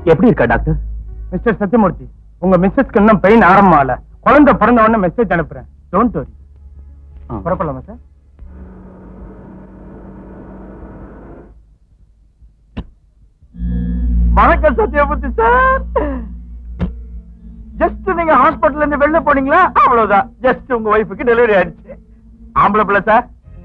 எப்படி இருக்கா doctor mister Sathyamoorthy உங்க மிஸ்ஸஸ்க்கு இன்னும் பெயின் ஆரம்பமால குழந்தை பிறந்த உடனே மெசேஜ் அனுப்புறேன் டோன்ட் வரி புறப்படலாமா சார் வணக்கம் சத்யமூர்த்தி சார் ஜஸ்ட் நீங்க ஹாஸ்பிடல்ல இருந்து வெளில போனீங்களா அவ்வளவுதான் ஜஸ்ட் உங்க ஒய்ஃபுக்கு டெலிவரி ஆயிடுச்சு ஆம்பளை பிள்ளை சார்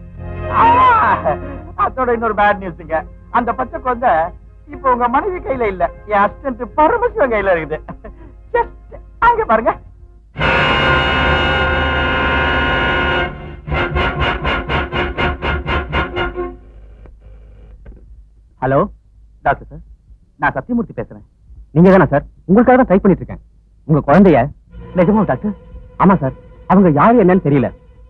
அதோட இன்னொரு பேட் நியூஸ்ங்க அந்த பச்சை குழந்தை இப்போ உங்க மனைவி கையில இல்ல என் அசிஸ்டன்ட் பரமசிவன் கையில இருக்குது ஜஸ்ட் அங்க பாருங்க ஹலோ டாக்டர் சார் நான் சத்யமூர்த்தி பேசுறேன் நீங்க தானே சார் உங்களுக்காக தான் ட்ரை பண்ணிட்டு இருக்கேன் உங்க குழந்தைய நிஜமா டாக்டர் ஆமா சார் அவங்க யாரு என்னன்னு தெரியல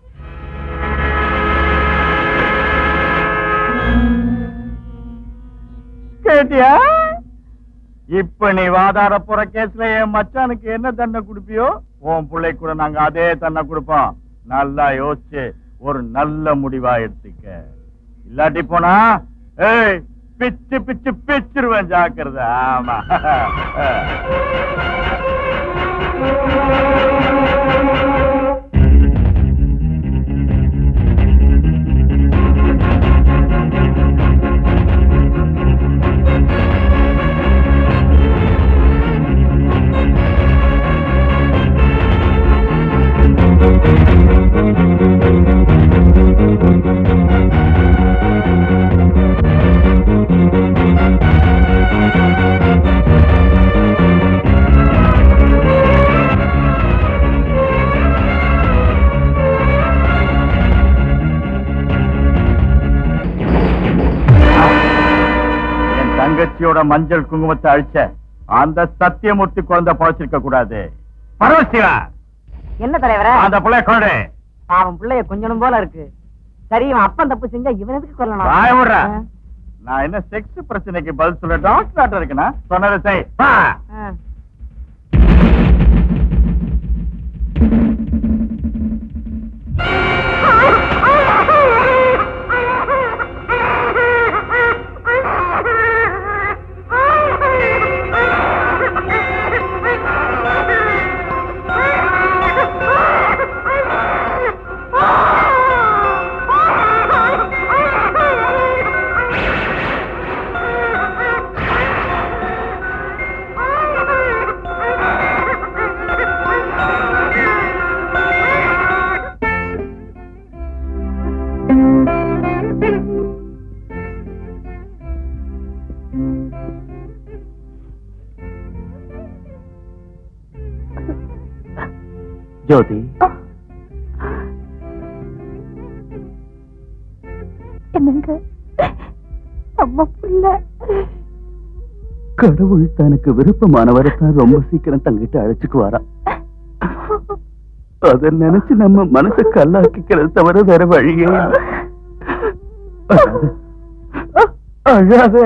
கேட்டியா இப்ப நீ வாதாட போற கேஸ்ல என் மச்சானுக்கு என்ன தண்டனை கொடுப்பியோ உன் பிள்ளை கூட நாங்க அதே தண்டனை கொடுப்போம் நல்லா யோசிச்சு ஒரு நல்ல முடிவா எடுத்துக்க இல்லாட்டி போனா ஏய் பிச்சு பிச்சு பிச்சிருவேன் ஜாக்கிரதை ஆமா என் தங்கச்சியோட மஞ்சள் குங்குமத்தை அழிச்ச அந்த சத்தியமூர்த்தி குழந்தை பழச்சிருக்க கூடாது பரவசிவா என்ன தலைவரே அந்த பிள்ளை கொண்டு அவன் பிள்ளைய கொஞ்சணும் போல இருக்கு சரி இவன் அப்பன் தப்பு செஞ்சா இவன் எதுக்கு கொல்லணும் வாய விடுறா. ஆ, நான் என்ன செக்ஸ் பிரச்சனைக்கு பதில் சொல்ல டாக்டர் இருக்கேனா சொன்னதை செய் வா. ஆ. ஜோதி என்னங்க அம்மா புள்ள கடவுள் தனக்கு விருப்பமானவரை தான் ரொம்ப சீக்கிரம் தங்கிட்ட அழைச்சுக்கு வரா அத நினைச்சு நம்ம மனசை கல்லாக்கிக்கிறது தவிர வேற வழியே இல்ல. அழாத. அழாத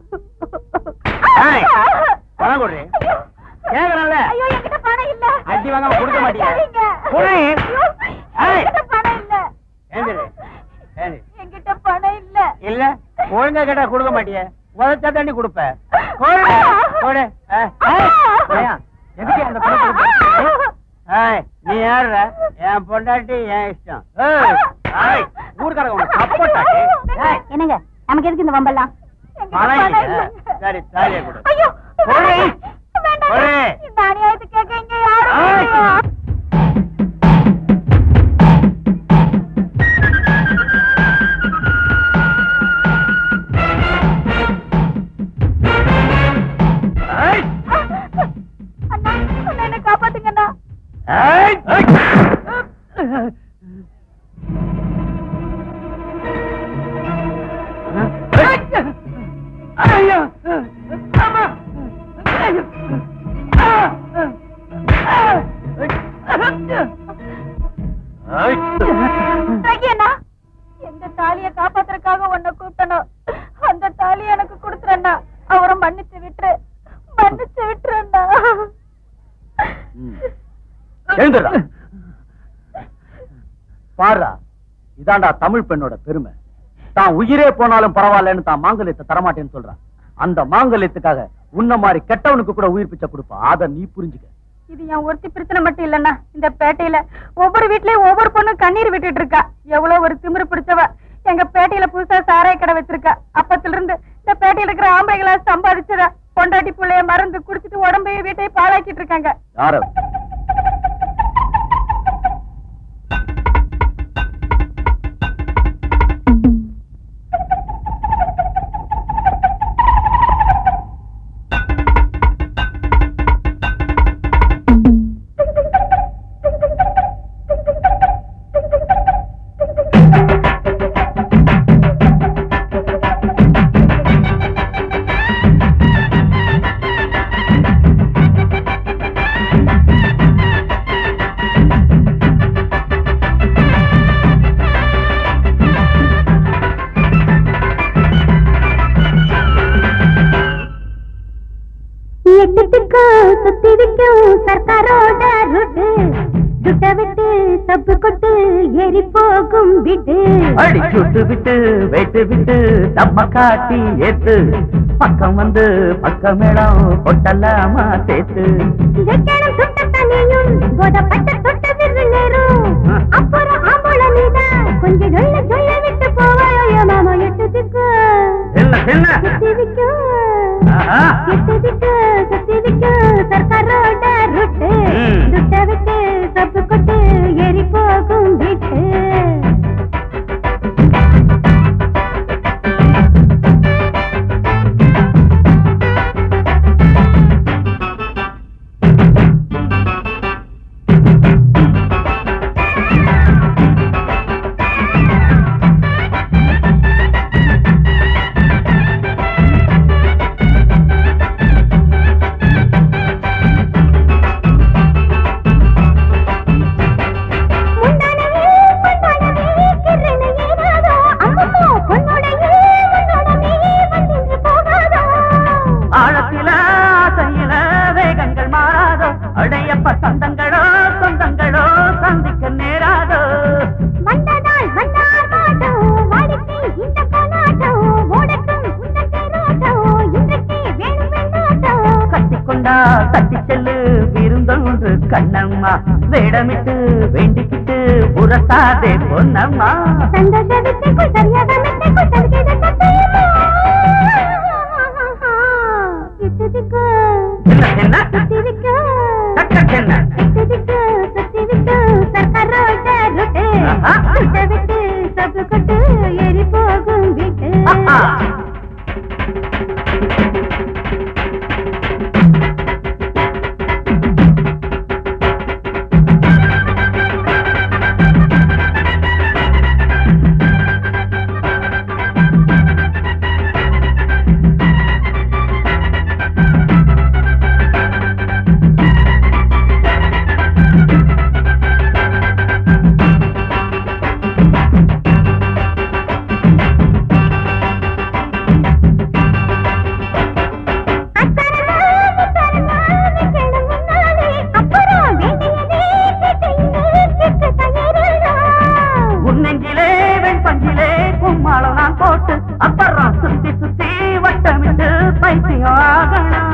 ஏய், பணம் கொடு. கேக்குறேன்ல? ஐயோ என்கிட்ட பணம் இல்ல அடி வாங்காம கொடுக்க மாட்டியா? அடிக்காதீங்க. கொடு. ஐயோ, ஏய். என்கிட்ட பணம் இல்ல ஏந்திரு. ஏந்திரு. என்கிட்ட பணம் இல்ல இல்ல ஒழுங்கா கேட்டா கொடுக்க மாட்டிய உதச்சா தண்ணி கொடுப்ப கொடு. கொடு. ஏய், ஏய், ஏன்? எதுக்கு அந்த பணத்தை கொடுத்த? ஏய், நீ யாருடா என் பொண்டாட்டி என் இஷ்டம் ஏய், ஏய், ஊர்க்காரங்க உனக்கு சப்போட்டாட்டி ஏய், என்னங்க நமக்கு எதுக்கு இந்த வம்பெல்லாம் என்கிட்ட பணம் பணம் இல்லையா? இல்லைங்க. சரி, தாலியை கொடு. ஐயோ கொடு. வேண்டாங்க. கொடு. இந்த அநியாயத்தை கேட்க இங்க யாரும் ஏய். இல்லையா? ஏய், அண்ணா அண்ணா என்ன காப்பாத்துங்கண்ணா ஏய், ஏய். ஐயோ அம்மா ஐயோ ரகி அண்ணா எந்த தாலிய காப்பாத்துறதுக்காக உன்னை கூப்பிட்டனோ அந்த தாலி எனக்கு கொடுத்துறண்ணா அவரை மன்னிச்சு விட்டுரு மன்னிச்சு விட்டுறண்ணா எழுந்துடா பாருடா இதாண்டா தமிழ் பெண்ணோட பெருமை தான் உயிரே போனாலும் பரவாயில்லன்னு தான் மாங்கல்யத்தை தரமாட்டேன்னு சொல்றான் அந்த மாங்கல்யத்துக்காக உன்ன மாதிரி கெட்டவனுக்கு கூட உயிர் பிச்சை கொடுப்பா அத நீ புரிஞ்சுக்க இது என் ஒருத்தி பிரச்சனை மட்டும் இல்லன்னா இந்த பேட்டையில ஒவ்வொரு வீட்லயும் ஒவ்வொரு பொண்ணும் கண்ணீர் விட்டுட்டு இருக்கா எவ்வளவு ஒரு திமிரு பிடிச்சவ எங்க பேட்டையில புதுசா சாராய கடை வச்சிருக்கா அப்பத்துல இருந்து இந்த பேட்டையில இருக்கிற ஆம்பளைகளா சம்பாதிச்சத பொண்டாட்டி புள்ளைய மறந்து குடிச்சிட்டு உடம்பையும் வீட்டையும் பாழாக்கிட்டு இருக்காங்க யார எட்டுக்கு சுத்தி விக்கும் சர்க்காரோட ரூட்டு துட்ட விட்டு தப்பு கொட்டு ஏறி போகும் விட்டு அடி சுட்டு விட்டு வெட்டு விட்டு நம்ம காட்டி ஏத்து பக்கம் வந்து பக்கம் இடம் கொட்டலாமா சேர்த்து வெக்கணம் சுட்ட தண்ணியும் போதப்பட்ட தொட்ட விரு நேரும் அப்புறம் ஆம்பள நீதான் கொஞ்சம் சொல்ல சொல்ல விட்டு போவாயோ மாமா எட்டுக்கு என்ன என்ன சுத்தி விக்கும் ஆஹா. எட்டுக்கு சுத்தி விக்கும் சர்க்காரோட ரூட்டு ம். துட்ட விட்டு தப்பு கொட்டு ஏறி போகும் விட்டு முந்தானையே பொன்னோடவே கிரணை ஏறாதோ அம்மம்மோ பொன்னோடையே உன்னோடவே வந்தின்று போகாதோ ஆழத்தில ஆசையில வேகங்கள் மாறாதோ அடையப்ப சொந்தங்களோ சொந்தங்களோ சந்திக்க நேராதோ வந்ததால் வந்தார் மாட்டோம் வாடிக்கை இந்த போனாட்டம் ஓடட்டும் உந்த தேரோட்டம் இன்றைக்கு வேணும் வெண்ணாட்டம் கட்டிக்கொண்டா தட்டி செல்லு விருந்தொன்று கண்ணம்மா வேடமிட்டு வேண்டிக்கிட்டு உரசாதே பொன்னம்மா சந்தோஷ வித்தைக்குள் சரியாக மெத்தைக்குள் தருகிற சத்தையுமா இட்டதுக்கு என்ன என்ன சுத்தி விக்கு என்ன இட்டதுக்கு சுத்தி விக்கு சர்க்காரோட ரொட்டு ஆஹா. சுட்ட விட்டு சப்பு கொட்டு ஏறி போகும் வீட்டு ஆஹா. உன்னெஞ்சிலே வெண்பஞ்சிலே கும்மாளம் நான் போட்டு அப்புறம் சுத்தி சுத்தி வட்டமிட்டு பைத்தியம் ஆகணும்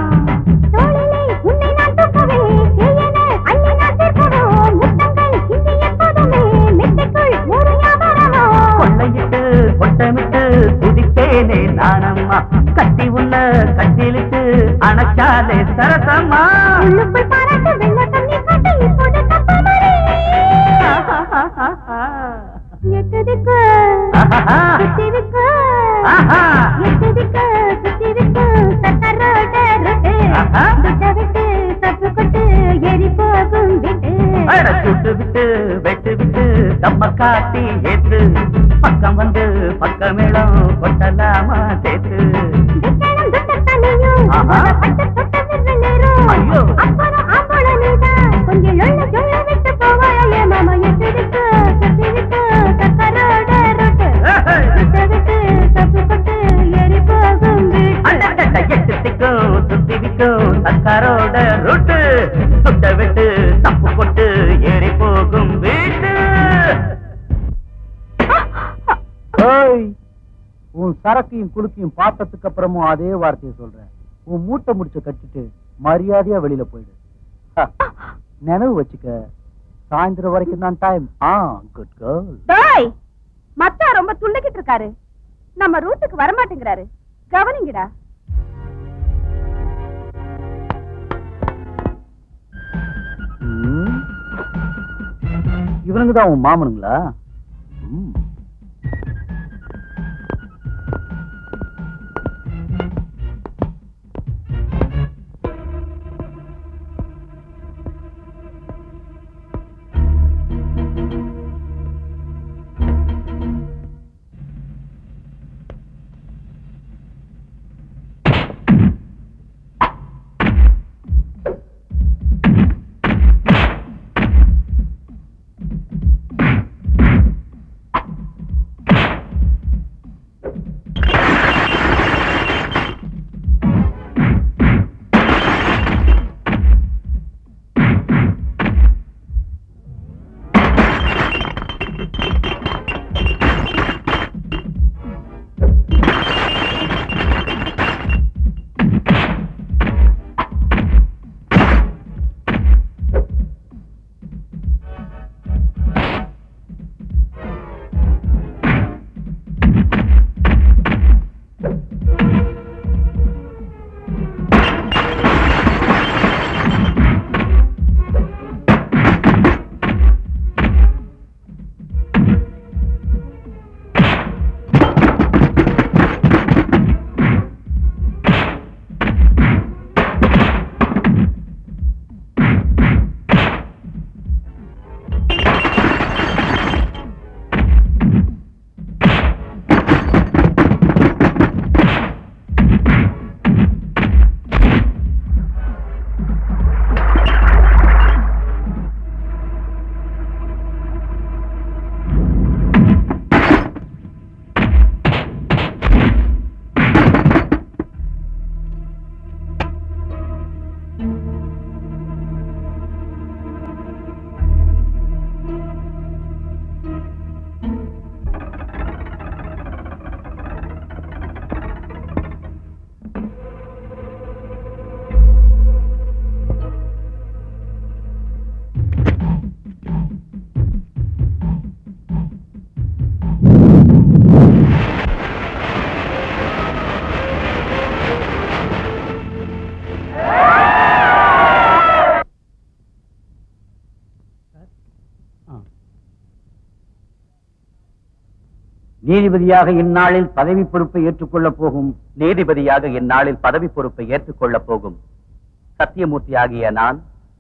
கொள்ளையிட்டு கொட்டமிட்டு குதிப்பேனே நானம்மா கட்டி உள்ள கட்டிலிட்டு அணைச்சாலே சரசம்மா ஆஹா. ஆஹா. ஆஹா. அட சுட்டு விட்டு வெட்டு விட்டு தம்ம காட்டி ஏத்து பக்கம் வந்து பக்கமேளம் கொட்டலாமா சேர்த்து ஆஹா. ஐயோ. கொஞ்சம் லொள்ள சொல்ல விட்டு போவாயே மாமா எட்டிருக்கு சுத்திருக்கு சக்கரோட ரொட்டு ஏஹே. விட்டு விட்டு தப்பு பட்டு ஏறி போகும் வீட்டு அண்டக்கட்ட எட்டு திக்கும் சுத்தி விக்கும் சர்க்காரோட ரூட்டு சுட்ட விட்டு தப்பு கொட்டு ஏறி போகும் வீட்டு ஏய், உன் சரக்கையும் குலுக்கையும் பார்த்ததுக்கு அப்புறமும் அதே வார்த்தையை சொல்றேன் உன் மூட்டை முடிச்ச கட்டிட்டு மரியாதையா வெளியில போயிடு ஹ, நினைவு வச்சுக்க சாயந்தரம் வரைக்கும் தான் டைம் ஆ குட் கேர்ள் டேய் மச்சான் ரொம்ப துள்ளிக்கிட்டு இருக்காரு நம்ம ரூட்டுக்கு வரமாட்டேங்கிறாரு கவனிங்கடா இவனுங்க தான் உன் மாமனுங்களா ம். நீதிபதியாக இந்நாளில் பதவி பொறுப்பை ஏற்றுக்கொள்ளப் போகும் நீதிபதியாக இந்நாளில் பதவி பொறுப்பை ஏற்றுக்கொள்ளப் போகும் சத்தியமூர்த்தி ஆகிய நான்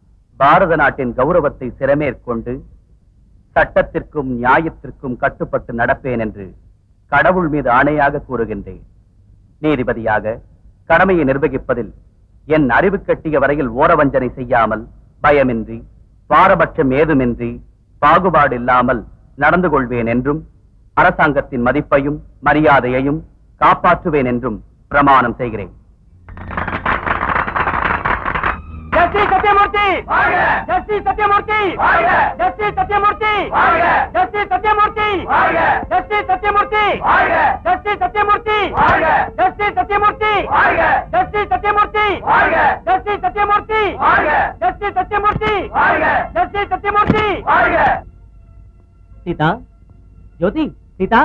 பாரத நாட்டின் கௌரவத்தை சிறமேற்கொண்டு சட்டத்திற்கும் நியாயத்திற்கும் கட்டுப்பட்டு நடப்பேன் என்று கடவுள் மீது ஆணையாக கூறுகின்றேன் நீதிபதியாக கடமையை நிர்வகிப்பதில் என் அறிவு கட்டிய வரையில் ஓரவஞ்சனை செய்யாமல் பயமின்றி பாரபட்சம் ஏதுமின்றி பாகுபாடு இல்லாமல் நடந்து கொள்வேன் என்றும் அரசாங்கத்தின் மதிப்பையும் மரியாதையையும் காப்பாற்றுவேன் என்றும் பிரமாணம் செய்கிறேன் justice Sathyamurthy justice Sathyamurthy justice Sathyamurthy justice Sathyamurthy justice Sathyamurthy justice Sathyamurthy justice Sathyamurthy justice Sathyamurthy justice Sathyamurthy justice Sathyamurthy justice Sathyamurthy Seetha Jothi Seetha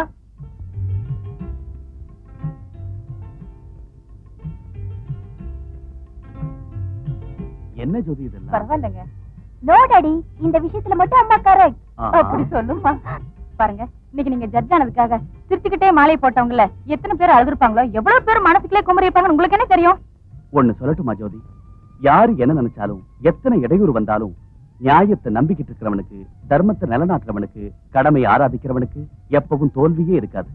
என்ன ஜோதி இதெல்லாம் பரவாயில்லைங்க நோ டாடி இந்த விஷயத்துல மட்டும் அம்மா கரெக்ட் ஆஹா. அப்படி சொல்லுமா பாருங்க இன்னைக்கு நீங்க ஜட்ஜ் ஆனதுக்காக சிரிச்சுக்கிட்டே மாலை போட்டவங்கள எத்தனை பேர் அழுதுருப்பாங்களோ எவ்வளவு பேர் மனசுக்குள்ளே குமரி இருப்பாங்கன்னு உங்களுக்கு என்ன தெரியும் ஒண்ணு சொல்லட்டுமா ஜோதி யாரு என்ன நினைச்சாலும் எத்தனை இடையூறு வந்தாலும் நியாயத்தை நம்பிக்கிட்டு இருக்கிறவனுக்கு தர்மத்தை நிலநாட்டுறவனுக்கு கடமையை ஆராதிக்கிறவனுக்கு எப்பவும் தோல்வியே இருக்காது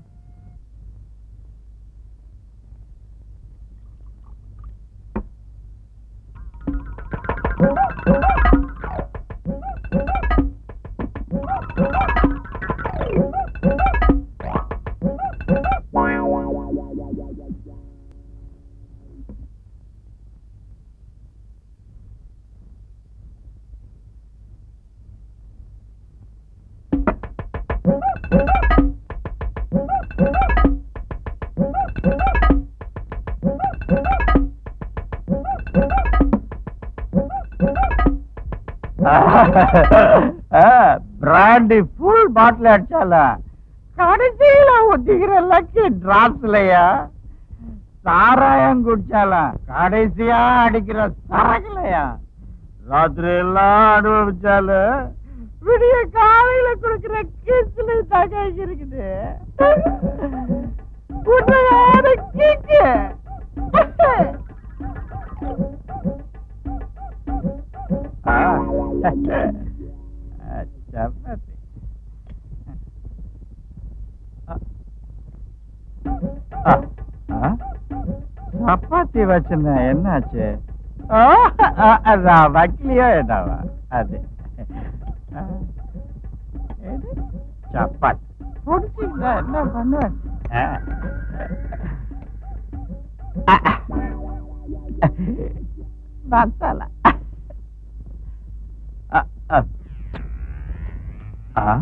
பிராண்டி ஃபுல் பாட்டில் அடிச்சால கடைசியில ஒத்திக்கிற லக்கி டிராப்ஸ்லயா சாராயம் குடிச்சாலாம் கடைசியா அடிக்கிற சரக்குலையா ராத்திரி எல்லாம் அனுபவிச்சால விடிய காலையில கொடுக்கிற கிஸ்ல தகை இருக்குது உண்மையான கிக்கு ஆ. ஆ, சப்பாத்தி ஆ. ஆ? சப்பாத்தி வச்சிருந்தேன் என்னாச்சு ஆ, ஆ, அதான் வைக்கலையோ என்னவா அது ஆ. எது? சப்பாத்தி பிடிச்சிங்களா என்ன பண்ணுவேன் ஆ. ஆ. மசாலா ஆ, ஆ. ஆ?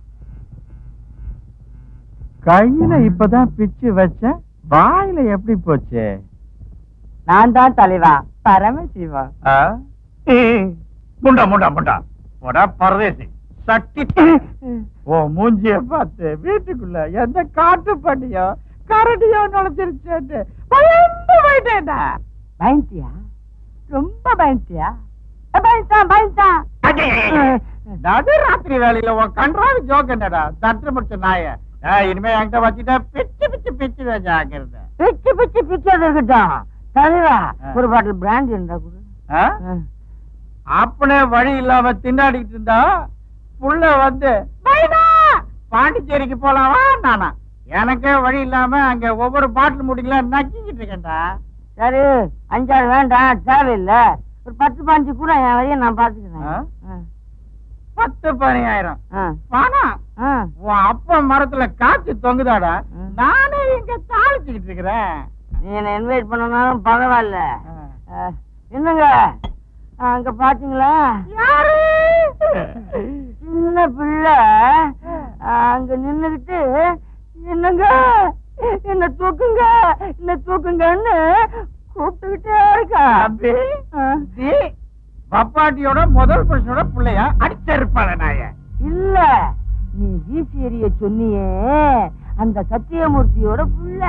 கையில இப்பதான் பிச்சு வச்சேன் வாயில எப்படி போச்சு நான் தான் தலைவா பரமசிவா ஆ? முண்டா முண்டா முண்டா போடா பரதேசி சட்டி ஓ மூஞ்சிய பார்த்து வீட்டுக்குள்ள எந்த காட்டு பண்ணியோ கரடியோ நுழைச்சிருச்சேன்னு பயந்து போயிட்டேன்டா பயந்தியா ரொம்ப பயந்தியா பயந்தான் பயந்தான் நடு ராத்திரி வேலையில உன் கன்றாவி ஜோக் என்னடா தட்டு முடிச்ச நாய ஏய், இனிமே என்கிட்ட வச்சுட்டா பிச்சு பிச்சு பிச்சு ஜாக்கிரதை பிச்சு பிச்சு பிச்சது இருக்கட்டும் தலைவா ஆ. ஒரு பாட்டில் பிராண்ட் இருந்தா கொடு ஆ? ஆ. அப்பனே வழி இல்லாம திண்டாடிட்டு இருந்தா புள்ள வந்து "நைனா, பாண்டிச்சேரிக்கு போலாமா நானா எனக்கே வழி இல்லாம அங்க ஒவ்வொரு பாட்டில் முடிக்கலாம் நக்கிக்கிட்டு இருக்கேன்டா சரி அஞ்சாறு வேண்டாம் தேவையில்லை ஒரு பத்து பாஞ்சு கூட என் வரையும் நான் ஆ? பாத்துக்கிறேன் ஆ. பத்து பதினாயிரம் ஆ. பணம் ஆ. உன் அப்பா மரத்துல காய்ச்சி தொங்குதாடா ம். நானே இங்க தாளிச்சுக்கிட்டு இருக்கிறேன் நீ என்ன இன்வைட் பண்ணனாலும் பரவாயில்ல ஆ. ஆ, என்னங்க ஆ, அங்க பாத்தீங்களா யாரு சின்ன பிள்ளை ஆ, அங்க நின்னுகிட்டு என்னங்க என்ன தூக்குங்க என்ன தூக்குங்கன்னு கூப்பிட்டுக்கிட்டே இருக்கா தம்பி ஆ. தி, பப்பாட்டியோட முதல் புருஷனோட பிள்ளையா அடிச்சிருப்பாள நாய இல்ல நீ வீசி எறிய சொன்னியே அந்த சத்தியமூர்த்தியோட புள்ள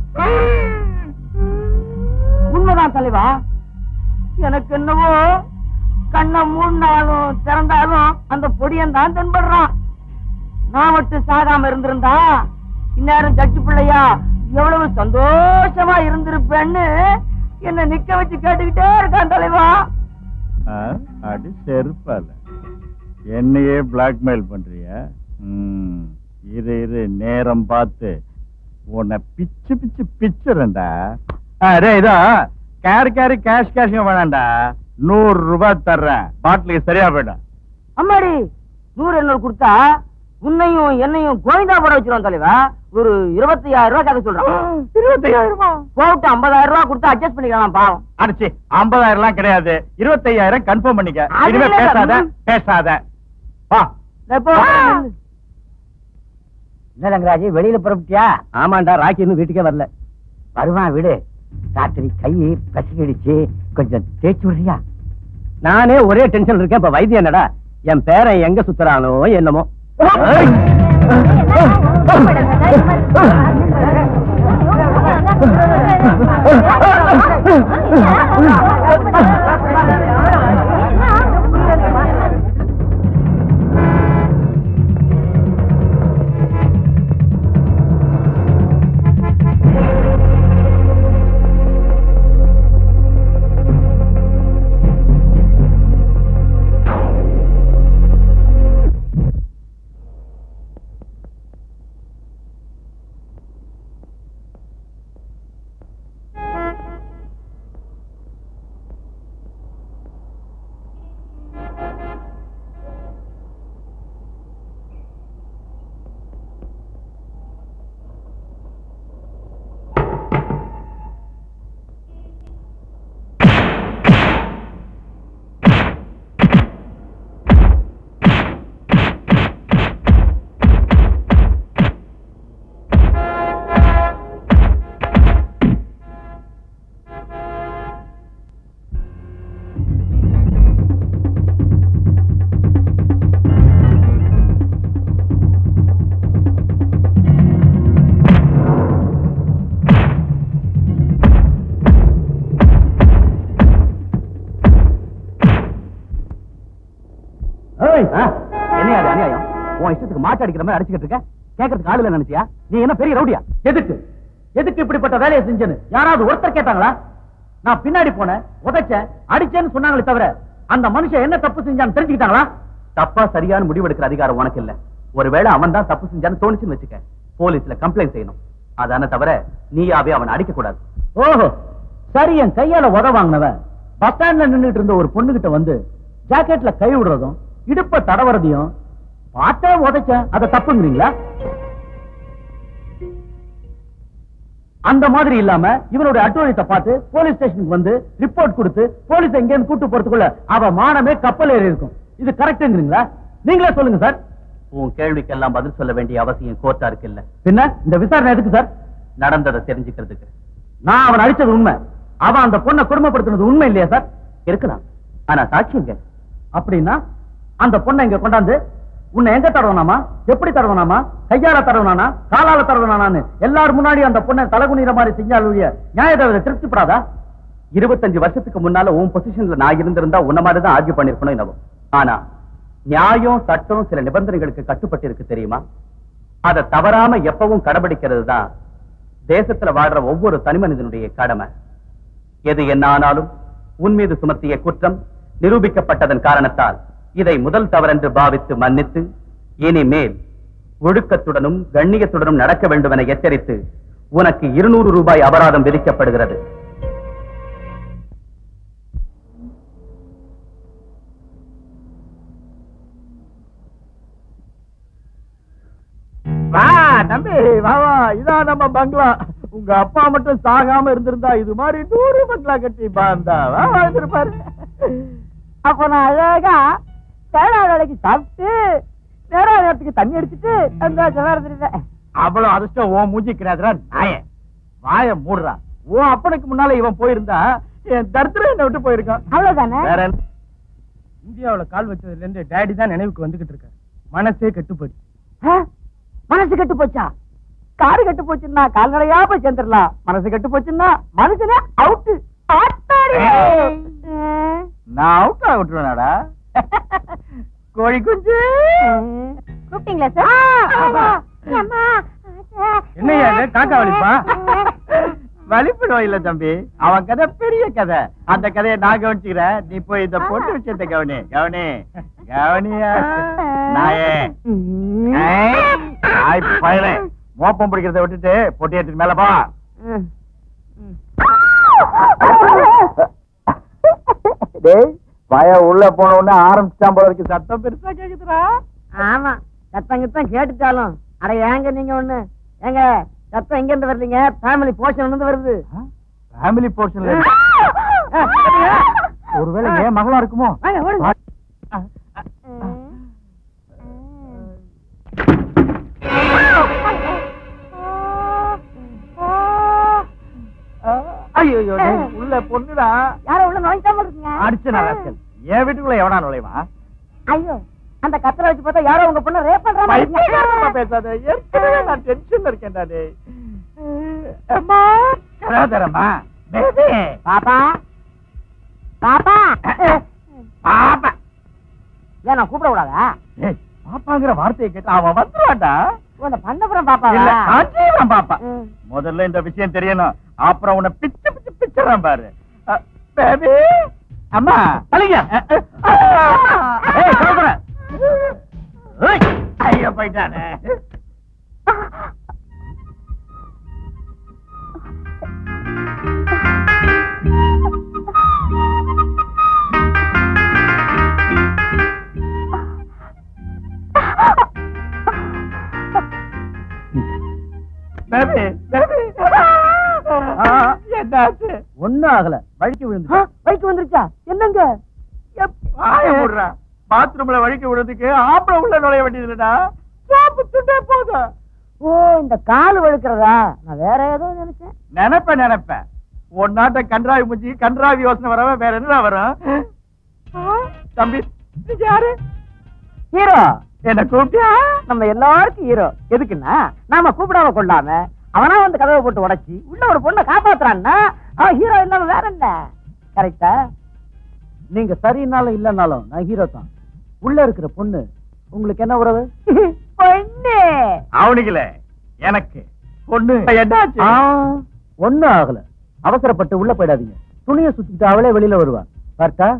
உண்மைதான் தலைவா எனக்கு என்னவோ கண்ணை மூடினாலும் திறந்தாலும் அந்த பொடியன் தான் தென்படுறான் நான் மட்டும் சாகாம இருந்திருந்தா இந்நேரம் ஜட்ஜு பிள்ளையா எவ்வளவு சந்தோஷமா இருந்திருப்பேன்னு என்ன நிக்க வச்சு கேட்டுக்கிட்டே இருக்கான் தலைவா ஆ, அடி செருப்பால என்னையே பிளாக்மெயில் பண்றியா ம், இரு இரு நேரம் பார்த்து உன்னை பிச்சு பிச்சு பிச்சுறேன்டா அரே இதோ கேரி கேரி கேஷ் கேஷ் வேணாம்டா நூறு ரூபாய் தர்றேன் பாட்டிலுக்கு சரியா போயிடும் அம்மாடி நூறு எண்ணூறு கொடுத்தா உன்னையும் என்னையும் கோவிந்தா போட வச்சிருவோம் தலைவா ஒரு இருபத்தி ஆயிரம் ரூபாய் கதை சொல்றான் இருபத்தையாயிரமா போட்டு ஐம்பதாயிரம் ரூபாய் கொடுத்து அட்ஜஸ்ட் பண்ணிக்கலாம் பாவம் அடிச்சு ஐம்பதாயிரம் எல்லாம் கிடையாது இருபத்தையாயிரம் கன்ஃபார்ம் பண்ணிக்க அது இனிமே இல்ல, பேசாத ம். பேசாத வா எப்போ என்ன ரங்கராஜ் வெளியில புறப்பட்டியா ஆமாண்டா ராக்கி இன்னும் வீட்டுக்கே வரல வருவான் விடு ராத்திரி கை கசிக்கிடுச்சு கொஞ்சம் தேய்ச்சி விடுறியா நானே ஒரே டென்ஷன் இருக்கேன் இப்ப வைத்தியம் என்னடா என் பேரன் எங்க சுத்துறானோ என்னமோ ஏய்! என்ன அது அநியாயம் உன் இஷ்டத்துக்கு மாட்டு அடிக்கிற மாதிரி அடிச்சுக்கிட்டு இருக்க கேட்கறதுக்கு ஆளு இல்ல நினைச்சியா நீ என்ன பெரிய ரவுடியா எதுக்கு எதுக்கு இப்படிப்பட்ட வேலையை செஞ்சேன்னு யாராவது ஒருத்தர் கேட்டாங்களா நான் பின்னாடி போனேன் உதைச்சேன் அடிச்சேன்னு சொன்னாங்களே தவிர அந்த மனுஷன் என்ன தப்பு செஞ்சான்னு தெரிஞ்சுக்கிட்டாங்களா தப்பா சரியான முடிவெடுக்கிற அதிகாரம் உனக்கு இல்ல ஒருவேளை அவன் தான் தப்பு செஞ்சான்னு தோணுச்சுன்னு வச்சுக்க போலீஸ்ல கம்ப்ளைண்ட் செய்யணும் அதான தவிர நீயாவே அவனை அடிக்க கூடாது ஓஹோ சரி என் கையால உத வாங்கினவன் பஸ் ஸ்டாண்ட்ல நின்னுட்டு இருந்த ஒரு பொண்ணு கிட்ட வந்து ஜாக்கெட்ல கை விடுறதும் இடுப்ப தடவறதையும் பார்த்தே உதைச்சேன் அதை தப்புங்கிறீங்களா அந்த மாதிரி இல்லாம இவனுடைய அட்டுவழியத்தை பார்த்து போலீஸ் ஸ்டேஷனுக்கு வந்து ரிப்போர்ட் கொடுத்து போலீஸ் எங்கேயும் கூட்டு போறதுக்குள்ள அவ மானமே கப்பல் ஏறி இருக்கும் இது கரெக்ட்ங்கிறீங்களா நீங்களே சொல்லுங்க சார் உன் கேள்விக்கெல்லாம் பதில் சொல்ல வேண்டிய அவசியம் கோர்ட்டா இருக்கு இல்ல பின்ன இந்த விசாரணை எதுக்கு சார் நடந்ததை தெரிஞ்சுக்கிறதுக்கு நான் அவன் அடிச்சது உண்மை அவன் அந்த பொண்ணை குடும்பப்படுத்தினது உண்மை இல்லையா சார் இருக்கலாம் ஆனா சாட்சியங்க அப்படின்னா அந்த பொண்ணை இங்க கொண்டாந்து உன்னை எங்க தடவனாமா எப்படி தடவனாமா கையால தடவனானா காலால தடவனானான்னு எல்லாரும் முன்னாடி அந்த பொண்ணை தலகுனிற மாதிரி செஞ்சாலுடைய நியாயத்தை திருப்திப்படாதா இருபத்தஞ்சு வருஷத்துக்கு முன்னால உன் பொசிஷன்ல நான் இருந்திருந்தா உன்ன மாதிரி தான் ஆர்கியூ பண்ணிருக்கணும் என்னவோ ஆனா நியாயம் சட்டம் சில நிபந்தனைகளுக்கு கட்டுப்பட்டு இருக்கு தெரியுமா அதை தவறாம எப்பவும் கடைபிடிக்கிறது தான் தேசத்துல வாழ்ற ஒவ்வொரு தனி மனிதனுடைய கடமை எது என்ன ஆனாலும் உன் மீது சுமத்திய குற்றம் நிரூபிக்கப்பட்டதன் காரணத்தால் இதை முதல் தவறென்று பாவித்து மன்னித்து இனிமேல் ஒழுக்கத்துடனும் கண்ணியத்துடனும் நடக்க வேண்டும் என எச்சரித்து உனக்கு இருநூறு ரூபாய் அபராதம் விதிக்கப்படுகிறது வா தம்பி வா வா இதான் நம்ம பங்களா உங்க அப்பா மட்டும் சாகாம இருந்திருந்தா இது மாதிரி நூறு பங்களா கட்டி பாந்தா வா வாழ்ந்திருப்பாரு அப்ப நான் அழகா தேடா வேலைக்கு சாப்பிட்டு நேரா நேரத்துக்கு தண்ணி அடிச்சிட்டு அந்த இருந்துருவேன் அவ்வளவு அதிர்ஷ்டம் உன் மூஞ்சி கிடையாதுடா நாய வாய மூடுறா உன் அப்பனுக்கு முன்னால இவன் போயிருந்தா என் தரித்திரம் என்ன விட்டு போயிருக்கான் அவ்வளவுதானே வேற என்ன? இந்தியாவுல கால் வச்சதுல இருந்து டேடி தான் நினைவுக்கு வந்துகிட்டு இருக்காரு மனசே கெட்டுப்படி ஆ? மனசு கெட்டு போச்சா காரு கெட்டு போச்சுன்னா கால்நடையா போய் சேர்ந்துடலாம் மனசு கெட்டு போச்சுன்னா மனுஷனே அவுட்டு நான் அவுட் ஆகிட்டுருவேனாடா கோழி குஞ்சு கூப்பிட்டீங்களா சார் என்னய்யா இது? காக்கா வலிப்பா? வலிப்பிடுவோம் இல்ல தம்பி அவன் கதை பெரிய கதை அந்த கதையை நான் கவனிச்சுக்கிறேன் நீ போய் இந்த பொண்ணு விஷயத்தை கவனி கவனி கவனியா நாயே ஏய், நாய் பயலே மோப்பம் பிடிக்கிறத விட்டுட்டு பொட்டி எடுத்துட்டு மேல போ டேய் பய உள்ள போன உடனே ஆரம்பிச்சான் போல இருக்கு சத்தம் பெருசா கேக்குதுடா ஆமா சத்தம் கித்தம் கேட்டுட்டாலும் அட ஏங்க நீங்க ஒண்ணு ஏங்க சத்தம் எங்க இருந்து வரலீங்க ஃபேமிலி போர்ஷன் இருந்து வருது ஃபேமிலி போர்ஷன்ல ஒருவேளை ஏன் மகளா இருக்குமோ வாங்க, ஓடுங்க. ஐயோ உள்ள பொண்ணுடா யாரோ உள்ள நுழைக்காம இருக்குங்க அடிச்ச நாராஸ்கல் என் வீட்டுக்குள்ள எவனா நுழைவா ஐயோ அந்த கத்தரை வச்சு பார்த்தா யாரோ உங்க பொண்ணு ரேப் பண்ற மாதிரி பைத்தியக்காரமா இருக்குங்க. பேசாத ஏற்கனவே நான் டென்ஷன்ல இருக்கேன்டா டேய் அம்மா கராதரம்மா பேபி பாப்பா பாப்பா பாப்பா ஏன் நான் கூப்பிட கூடாதா ஏய் பாப்பாங்கிற வார்த்தையை கேட்டு அவன் வந்துருவான்டா உன்னை பண்ணப்புறம் பாப்பா இல்ல நான் பாப்பா முதல்ல இந்த விஷயம் தெரியணும் அப்புறம் உன்னை பிச்சு பிச்சு பிச்சுறான் பாரு பேபி அம்மா அழிங்க ஏய் சொல்றேன் ஐயோ போயிட்டானே பேபி பேபி என்னாச்சு ஒண்ணும் ஆகல வழிக்கு விழுந்து பைக் வந்துருச்சா என்னங்க வாய விடுறா பாத்ரூம்ல வழிக்க விடுறதுக்கு ஆம்பளை உள்ள நுழைய வேண்டியது இல்லடா சோப்பு துண்டே போதும் ஓ இந்த கால் வழுக்கிறதா நான் வேற ஏதோ நினைச்சேன் நினைப்ப நினைப்ப உன் நாட்ட கன்றாவி முஞ்சி கன்றாவி யோசனை வரவ வேற என்ன வரும் தம்பி நீங்க யாரு ஹீரோ என்ன கூப்பிட்டியா நம்ம எல்லாருக்கும் ஹீரோ எதுக்குன்னா நாம கூப்பிடாம கொள்ளாம அவனா வந்து கதவை போட்டு உடைச்சி உள்ள ஒரு பொண்ணை காப்பாத்துறான்னா அவன் ஹீரோ இல்லாம வேற என்ன கரெக்டா நீங்க சரினாலும் இல்லனாலும் நான் ஹீரோ தான் உள்ள இருக்கிற பொண்ணு உங்களுக்கு என்ன உறவு பொண்ணு அவனுக்குல எனக்கு பொண்ணு என்னாச்சு ஆ, ஒண்ணும் ஆகல அவசரப்பட்டு உள்ள போயிடாதீங்க துணியை சுத்திட்டு அவளே வெளியில வருவா பார்த்தா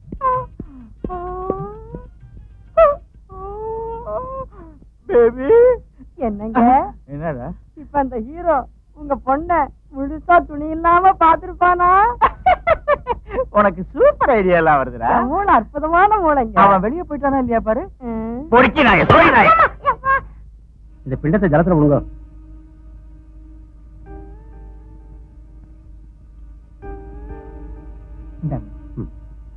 பேபி என்னங்க என்னடா இப்ப அந்த ஹீரோ உங்க பொண்ண முழுசா துணி இல்லாம பாத்துருப்பானா உனக்கு சூப்பர் ஐடியா எல்லாம் வருதுடா மூளை அற்புதமான மூளைங்க அவன் வெளிய போயிட்டானா இல்லையா பாரு ம். பொறுக்கி நாய சொல்லி நாய இந்த பிண்டத்தை ஜலத்துல விடுங்க ம்.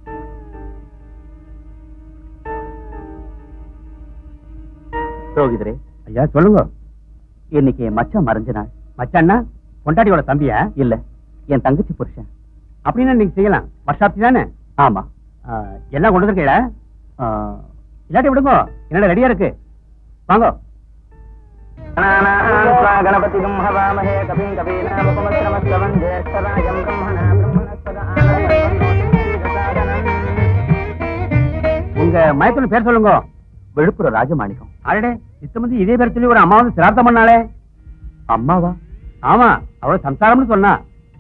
ரோகிதரே ஐயா சொல்லுங்க இன்னைக்கு என் மச்சான் மறைஞ்ச நாள் மச்சான்னா பொண்டாட்டியோட தம்பியா இல்ல என் தங்கச்சி புருஷன் அப்படின்னா நீங்க செய்யலாம் வருஷாப்தி தானே ஆமா ஆ, எல்லாம் கொண்டு வந்துருக்கீங்களா இல்லாட்டி விடுங்க என்னடா ரெடியா இருக்கு வாங்க கணபதி ஹவாமஹே கபிம் கபீனாமுபமஸ்ரமஸ்ரவம் ஜேஷ்டராஜம் பிரம்மணா உங்க மயத்துல பேர் சொல்லுங்க விழுப்புரம் ராஜமாணிக்கம் அடடே இத்தமதி இதே பேர் சொல்லி ஒரு அம்மா வந்து சிரார்த்தம் பண்ணாளே அம்மாவா ஆமா அவள சம்சாரம்னு சொன்னா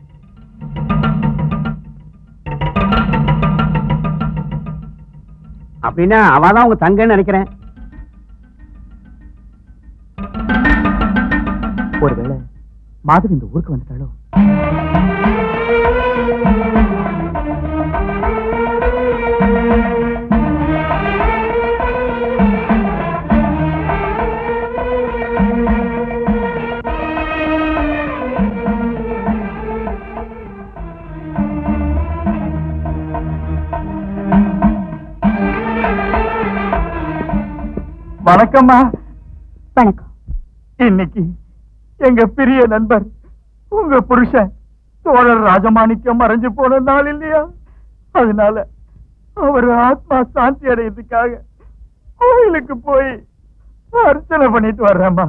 அப்படின்னா அவதான் உங்க தங்கன்னு நினைக்கிறேன் ஒருவேளை மாதவி இந்த ஊருக்கு வந்துட்டாளோ வணக்கம்மா வணக்கம் இன்னைக்கு எங்க பிரிய நண்பர் உங்க புருஷன் தோழர் ராஜமாணிக்கம் மறைஞ்சு போன நாள் இல்லையா அதனால அவர் ஆத்மா சாந்தி அடையறதுக்காக கோயிலுக்கு போய் அர்ச்சனை பண்ணிட்டு வர்றேம்மா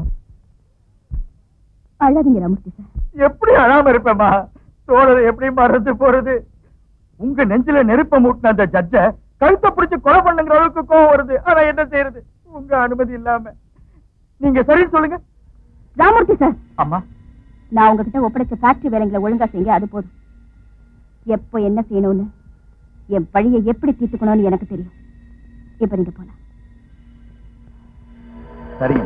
அழாதீங்க ராமூர்த்தி சார் எப்படி அழாம இருப்பேம்மா தோழரை எப்படி மறந்து போறது உங்க நெஞ்சில நெருப்ப மூட்டின அந்த ஜட்ஜ கழுத்தை பிடிச்சு கொலை பண்ணுங்கிற அளவுக்கு கோவம் வருது ஆனா என்ன செய்யறது உங்க அனுமதி இல்லாம நீங்க சரின்னு சொல்லுங்க ராமூர்த்தி சார் அம்மா நான் உங்ககிட்ட ஒப்படைச்ச ஃபேக்டரி வேலைங்களை ஒழுங்கா செய்யுங்க அது போதும் எப்போ என்ன செய்யணும்னு என் பழியை எப்படி தீர்த்துக்கணும்னு எனக்கு தெரியும் இப்ப நீங்க போலாம் சரிங்க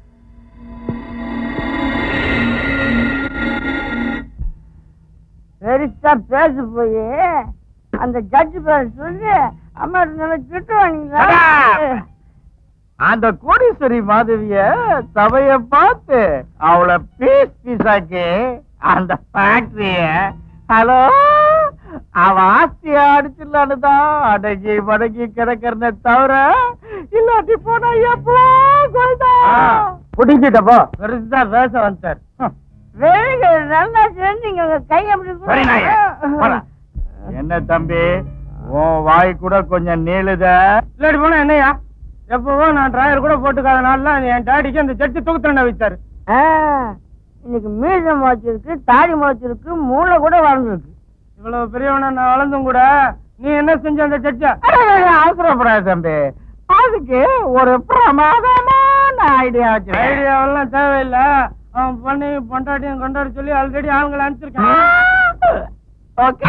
பெருசா பேச போய் அந்த ஜட்ஜ் பேர் சொல்லி அம்மா நல்லா திட்டுவாங்களா அந்த கோடீஸ்வரி மாதவிய சபைய பார்த்து அவளை பீஸ் பீஸாக்கி அந்த ஃபேக்டரிய ஹலோ அவ ஆஸ்திய அடிச்சிடலான்னு தான் அடங்கி மடங்கி கிடக்கிறத தவிர இல்லாட்டி போனா எப்போ கோயிதா புடிச்சிட்டப்போ பெருசா பேச வந்தார் வேலைகள் நல்லா செஞ்சீங்க உங்க கை அப்படி சரி நாயே, போடா. என்ன தம்பி உன் வாய் கூட கொஞ்சம் நீளுத இல்லாடி போனா என்னையா எப்பவோ நான் டிராயர் கூட போட்டுக்காத நாள்ல என் டாடிக்கு அந்த ஜட்ஜி தொகுத்தண்டா வச்சாரு ஆ, இன்னைக்கு மீசம் முளைச்சிருக்கு தாடி முளைச்சிருக்கு மூளை கூட வளர்ந்துருக்கு இவ்வளவு பெரியவனா நான் வளர்ந்தும் கூட நீ என்ன செஞ்ச அந்த ஜட்ஜா அவசரப்படாது தம்பி அதுக்கு ஒரு பிரமாதமான ஐடியா வச்சு ஐடியாவெல்லாம் தேவையில்ல அவன் பண்ணி பொண்டாட்டியும் கொண்டாடி சொல்லி ஆல்ரெடி ஆளுங்களை அனுப்பிச்சிருக்கான் ஓகே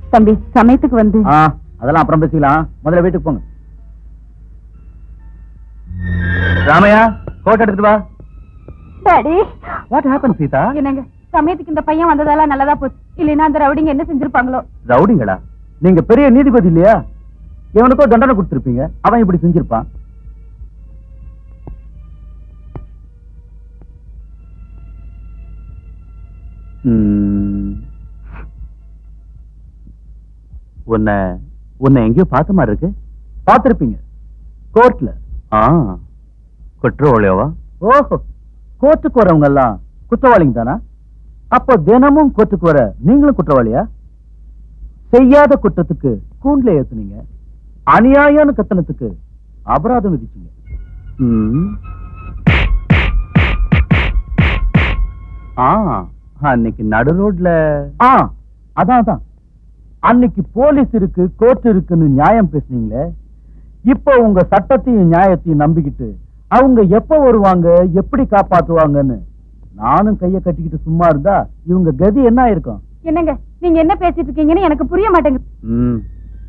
தம்பி சமயத்துக்கு வந்து ஆ அதெல்லாம் அப்புறம் பேசிக்கலாம் முதல்ல வீட்டுக்கு போங்க ராமையா கோட் எடுத்துட்டு வா டாடி வாட் ஹேப்பன் சீதா என்னங்க சமயத்துக்கு இந்த பையன் வந்ததால நல்லதா போச்சு இல்லைன்னா அந்த ரவுடிங்க என்ன செஞ்சிருப்பாங்களோ ரவுடிங்களா நீங்க பெரிய நீதிபதி இல்லையா இவனுக்கோ தண்டனை கொடுத்திருப்பீங்க அவன் இப்படி செஞ்சிருப்பான் ம். உன்னை உன்னை எங்கேயோ பார்த்த மாதிரி இருக்கு பார்த்திருப்பீங்க கோர்ட்ல ஆ குற்றவாளியாவா ஓஹோ கோர்ட்டுக்கு வரவங்க எல்லாம் குற்றவாளிங்க தானா அப்போ தினமும் கோர்ட்டுக்கு வர நீங்களும் குற்றவாளியா செய்யாத குற்றத்துக்கு கூண்டுல ஏத்துனீங்க அநியாயம்னு கத்தனத்துக்கு அபராதம் விதிச்சீங்க ம். ஆ அன்னைக்கு நடு ரோட்ல ஆ அதான் அதான் அன்னைக்கு போலீஸ் இருக்கு கோர்ட் இருக்குன்னு நியாயம் பேசுனீங்களே இப்போ உங்க சட்டத்தையும் நியாயத்தையும் நம்பிக்கிட்டு அவங்க எப்ப வருவாங்க எப்படி காப்பாத்துவாங்கன்னு நானும் கைய கட்டிக்கிட்டு சும்மா இருந்தா இவங்க கதி என்ன ஆயிருக்கும் என்னங்க நீங்க என்ன பேசிட்டு இருக்கீங்கன்னு எனக்கு புரிய மாட்டேங்குது ம்.